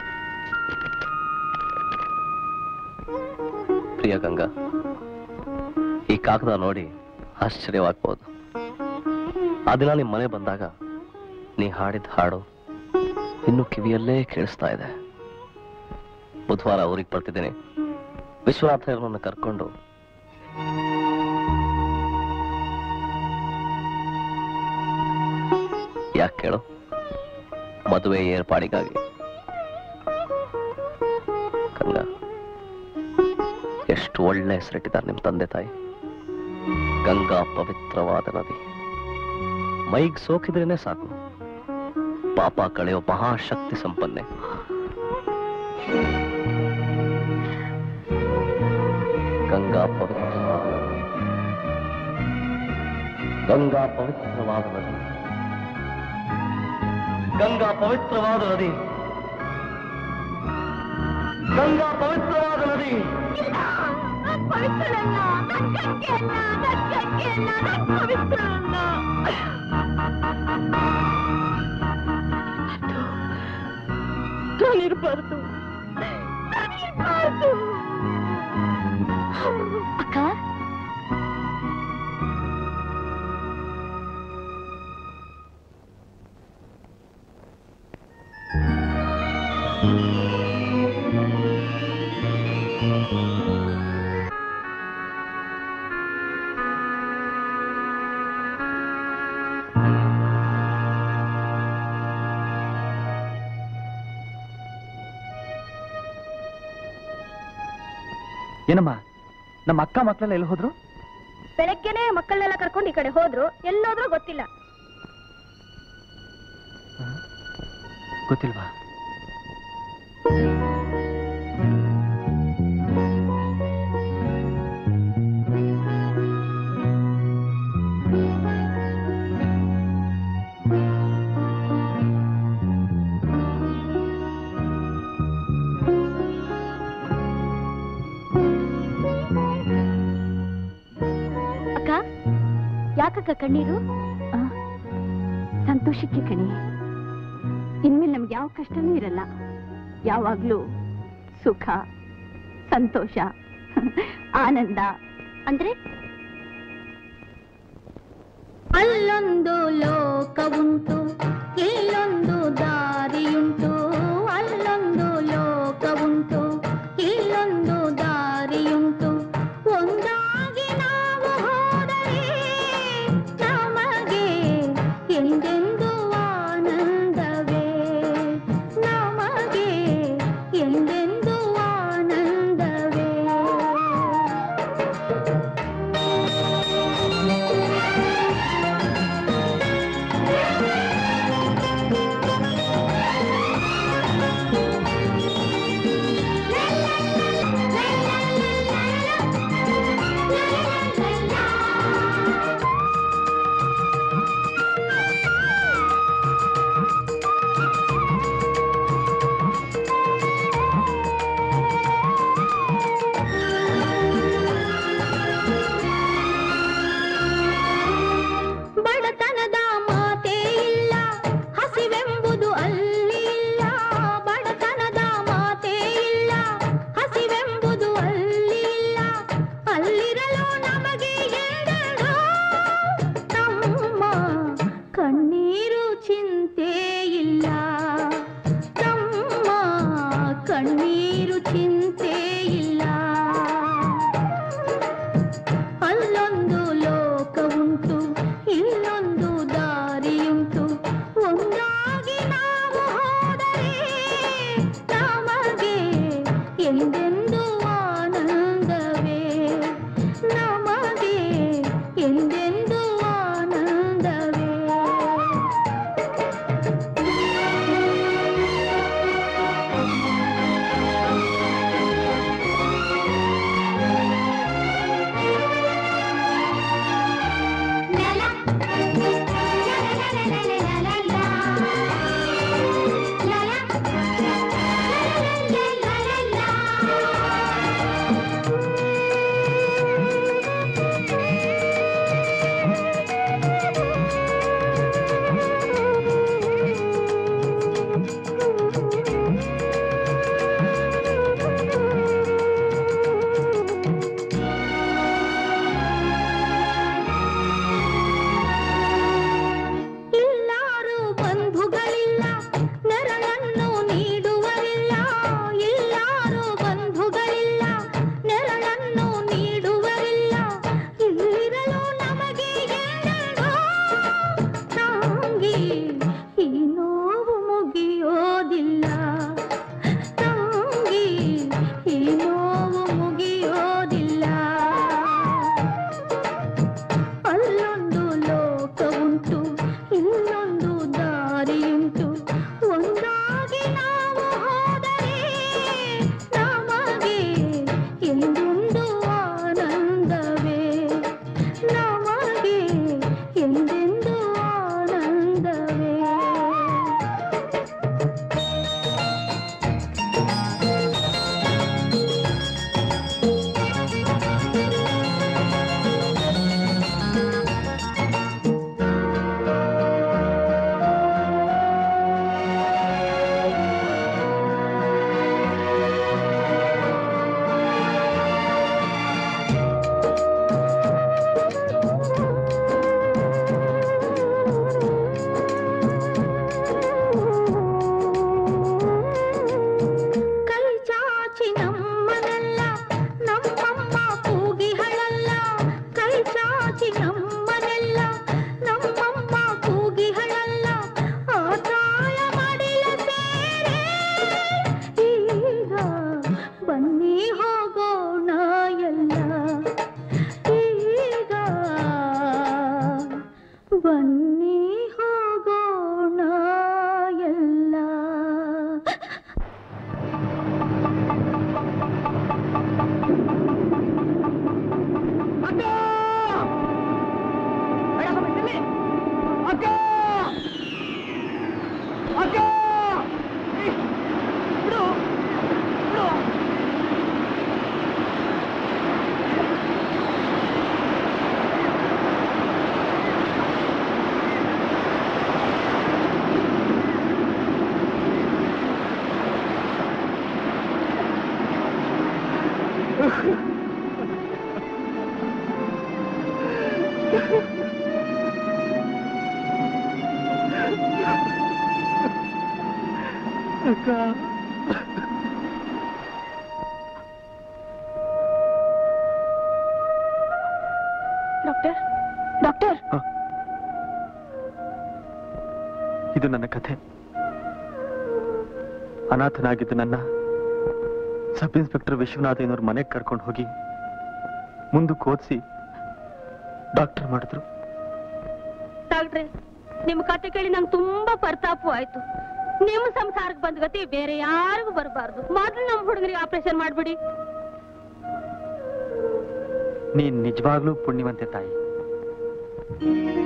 S24: ಪ್ರಿಯ ಗಂಗಾ
S1: ಕಾಗದ ನೋಡಿ ಆಶ್ಚರ್ಯವಾಗ್ಬೋದು ಆ ದಿನ ನಿಮ್ಮ ಮನೆ ಬಂದಾಗ ನೀ ಹಾಡಿದ ಹಾಡು ಇನ್ನು ಕಿವಿಯಲ್ಲೇ ಕೇಳಿಸ್ತಾ ಇದೆ ಬುಧವಾರ ಊರಿಗೆ ಬರ್ತಿದ್ದೀನಿ ವಿಶ್ವನಾಥರನ್ನ ಕರ್ಕೊಂಡು ಯಾಕೆ ಕೇಳು ಮದುವೆ ಏರ್ಪಾಡಿಗಾಗಿ ಗಂಗಾ ಎಷ್ಟು ಒಳ್ಳೆ ಹೆಸರಿಟ್ಟಿದ್ದಾರೆ ನಿಮ್ ತಂದೆ ತಾಯಿ ಗಂಗಾ ಪವಿತ್ರವಾದ ನದಿ ಮೈಗ್ ಸೋಕಿದ್ರೇನೆ ಸಾಕು ಪಾಪ ಕಳೆಯೋ ಮಹಾಶಕ್ತಿ ಸಂಪನ್ನೆ ಗಂಗಾ ಪವಿತ್ರವಾದ ನದಿ ಗಂಗಾ ಪವಿತ್ರವಾದ ನದಿ ಗಂಗಾ ಪವಿತ್ರವಾದ ನದಿ ಗಂಗಾ ಪವಿತ್ರವಾದ ನದಿ
S7: ಪವಿತ್ರನಲ್ಲ ನನ್ ಗಂಗೆ ಅಲ್ಲ ನನ್ ಗಂಗೆ ಅಲ್ಲ ನನ್ ಪವಿತ್ರನಲ್ಲ ನಾನಿರ್ಬಾರ್ದು ನಾನಿರ್ಬಾರ್ದು
S17: ಅಕ್ಕ
S2: ಏನಮ್ಮ ನಮ್ಮ ಅಕ್ಕ ಮಕ್ಕಳೆಲ್ಲ ಎಲ್ಲಿ ಹೋದ್ರು
S17: ಬೆಳಗ್ಗೆನೆ ಮಕ್ಕಳನ್ನೆಲ್ಲ ಕರ್ಕೊಂಡು ಈ ಕಡೆ ಹೋದ್ರು ಎಲ್ಲೋದ್ರೂ ಗೊತ್ತಿಲ್ಲ
S2: ಗೊತ್ತಿಲ್ವಾ
S17: ಅಕ್ಕ ಯಾಕಕ್ಕ ಕಣ್ಣೀರು
S10: ಸಂತೋಷಕ್ಕೆ ಕಣಿ ಇನ್ಮೇಲೆ ನಮ್ಗೆ ಯಾವ ಕಷ್ಟನೂ ಇರಲ್ಲ ಯಾವಾಗ್ಲೂ ಸುಖ ಸಂತೋಷ ಆನಂದ
S17: ಅಂದ್ರೆ
S7: ಅಲ್ಲೊಂದು ಲೋಕ ಉಂಟು ಇಲ್ಲೊಂದು ದಾರಿಯುಂಟು ಅಲ್ಲೊಂದು ಲೋಕ ಉಂಟು ಇಲ್ಲೊಂದು ದಾರಿಯುಂಟು ಒಂದಾಗಿ ನಾವು ಹೋದರೆ ನಮಗೆ ಎಂದೆಂದು ಆನಂದವೇ ನಮಗೆ ಎಂದೆಂದು ಆನಂದವೇ
S5: ಹೋಗೋಣ ಎಲ್ಲ ಈಗ ಬನ್ನಿ ಹೋಗೋಣ ಎಲ್ಲ
S2: ಅಕ್ಕ
S15: ಡಾಕ್ಟರ್ ಡಾಕ್ಟರ್
S2: ಇದು ನನ್ನ ಕಥೆ ಅನಾಥನಾಗಿದ್ದ ನನ್ನ ಸಬ್ ಇನ್ಸ್ಪೆಕ್ಟರ್ ವಿಶ್ವನಾಥಯ್ಯನವ್ರ ಮನೆಗೆ ಕರ್ಕೊಂಡು ಹೋಗಿ ಮುಂದಕ್ಕೆ ಓದಿಸಿ ಡಾಕ್ಟರ್ ಮಾಡಿದ್ರು
S15: ಡಾಕ್ಟ್ರೆ ನಿಮ್ ಕತೆ ಕೇಳಿ ನಂಗೆ ತುಂಬಾ ಪರಿತಾಪ ಆಯ್ತು ನಿಮ್ ಸಂಸಾರಕ್ಕೆ ಬಂದ ಗತಿ ಬೇರೆ ಯಾರಿಗೂ ಬರಬಾರ್ದು ಮೊದ್ಲು ನಮ್ ಹುಡುಗರಿಗೆ ಆಪರೇಷನ್ ಮಾಡ್ಬಿಡಿ
S2: ನೀನ್ ನಿಜವಾಗ್ಲೂ ಪುಣ್ಯವಂತೆ ತಾಯಿ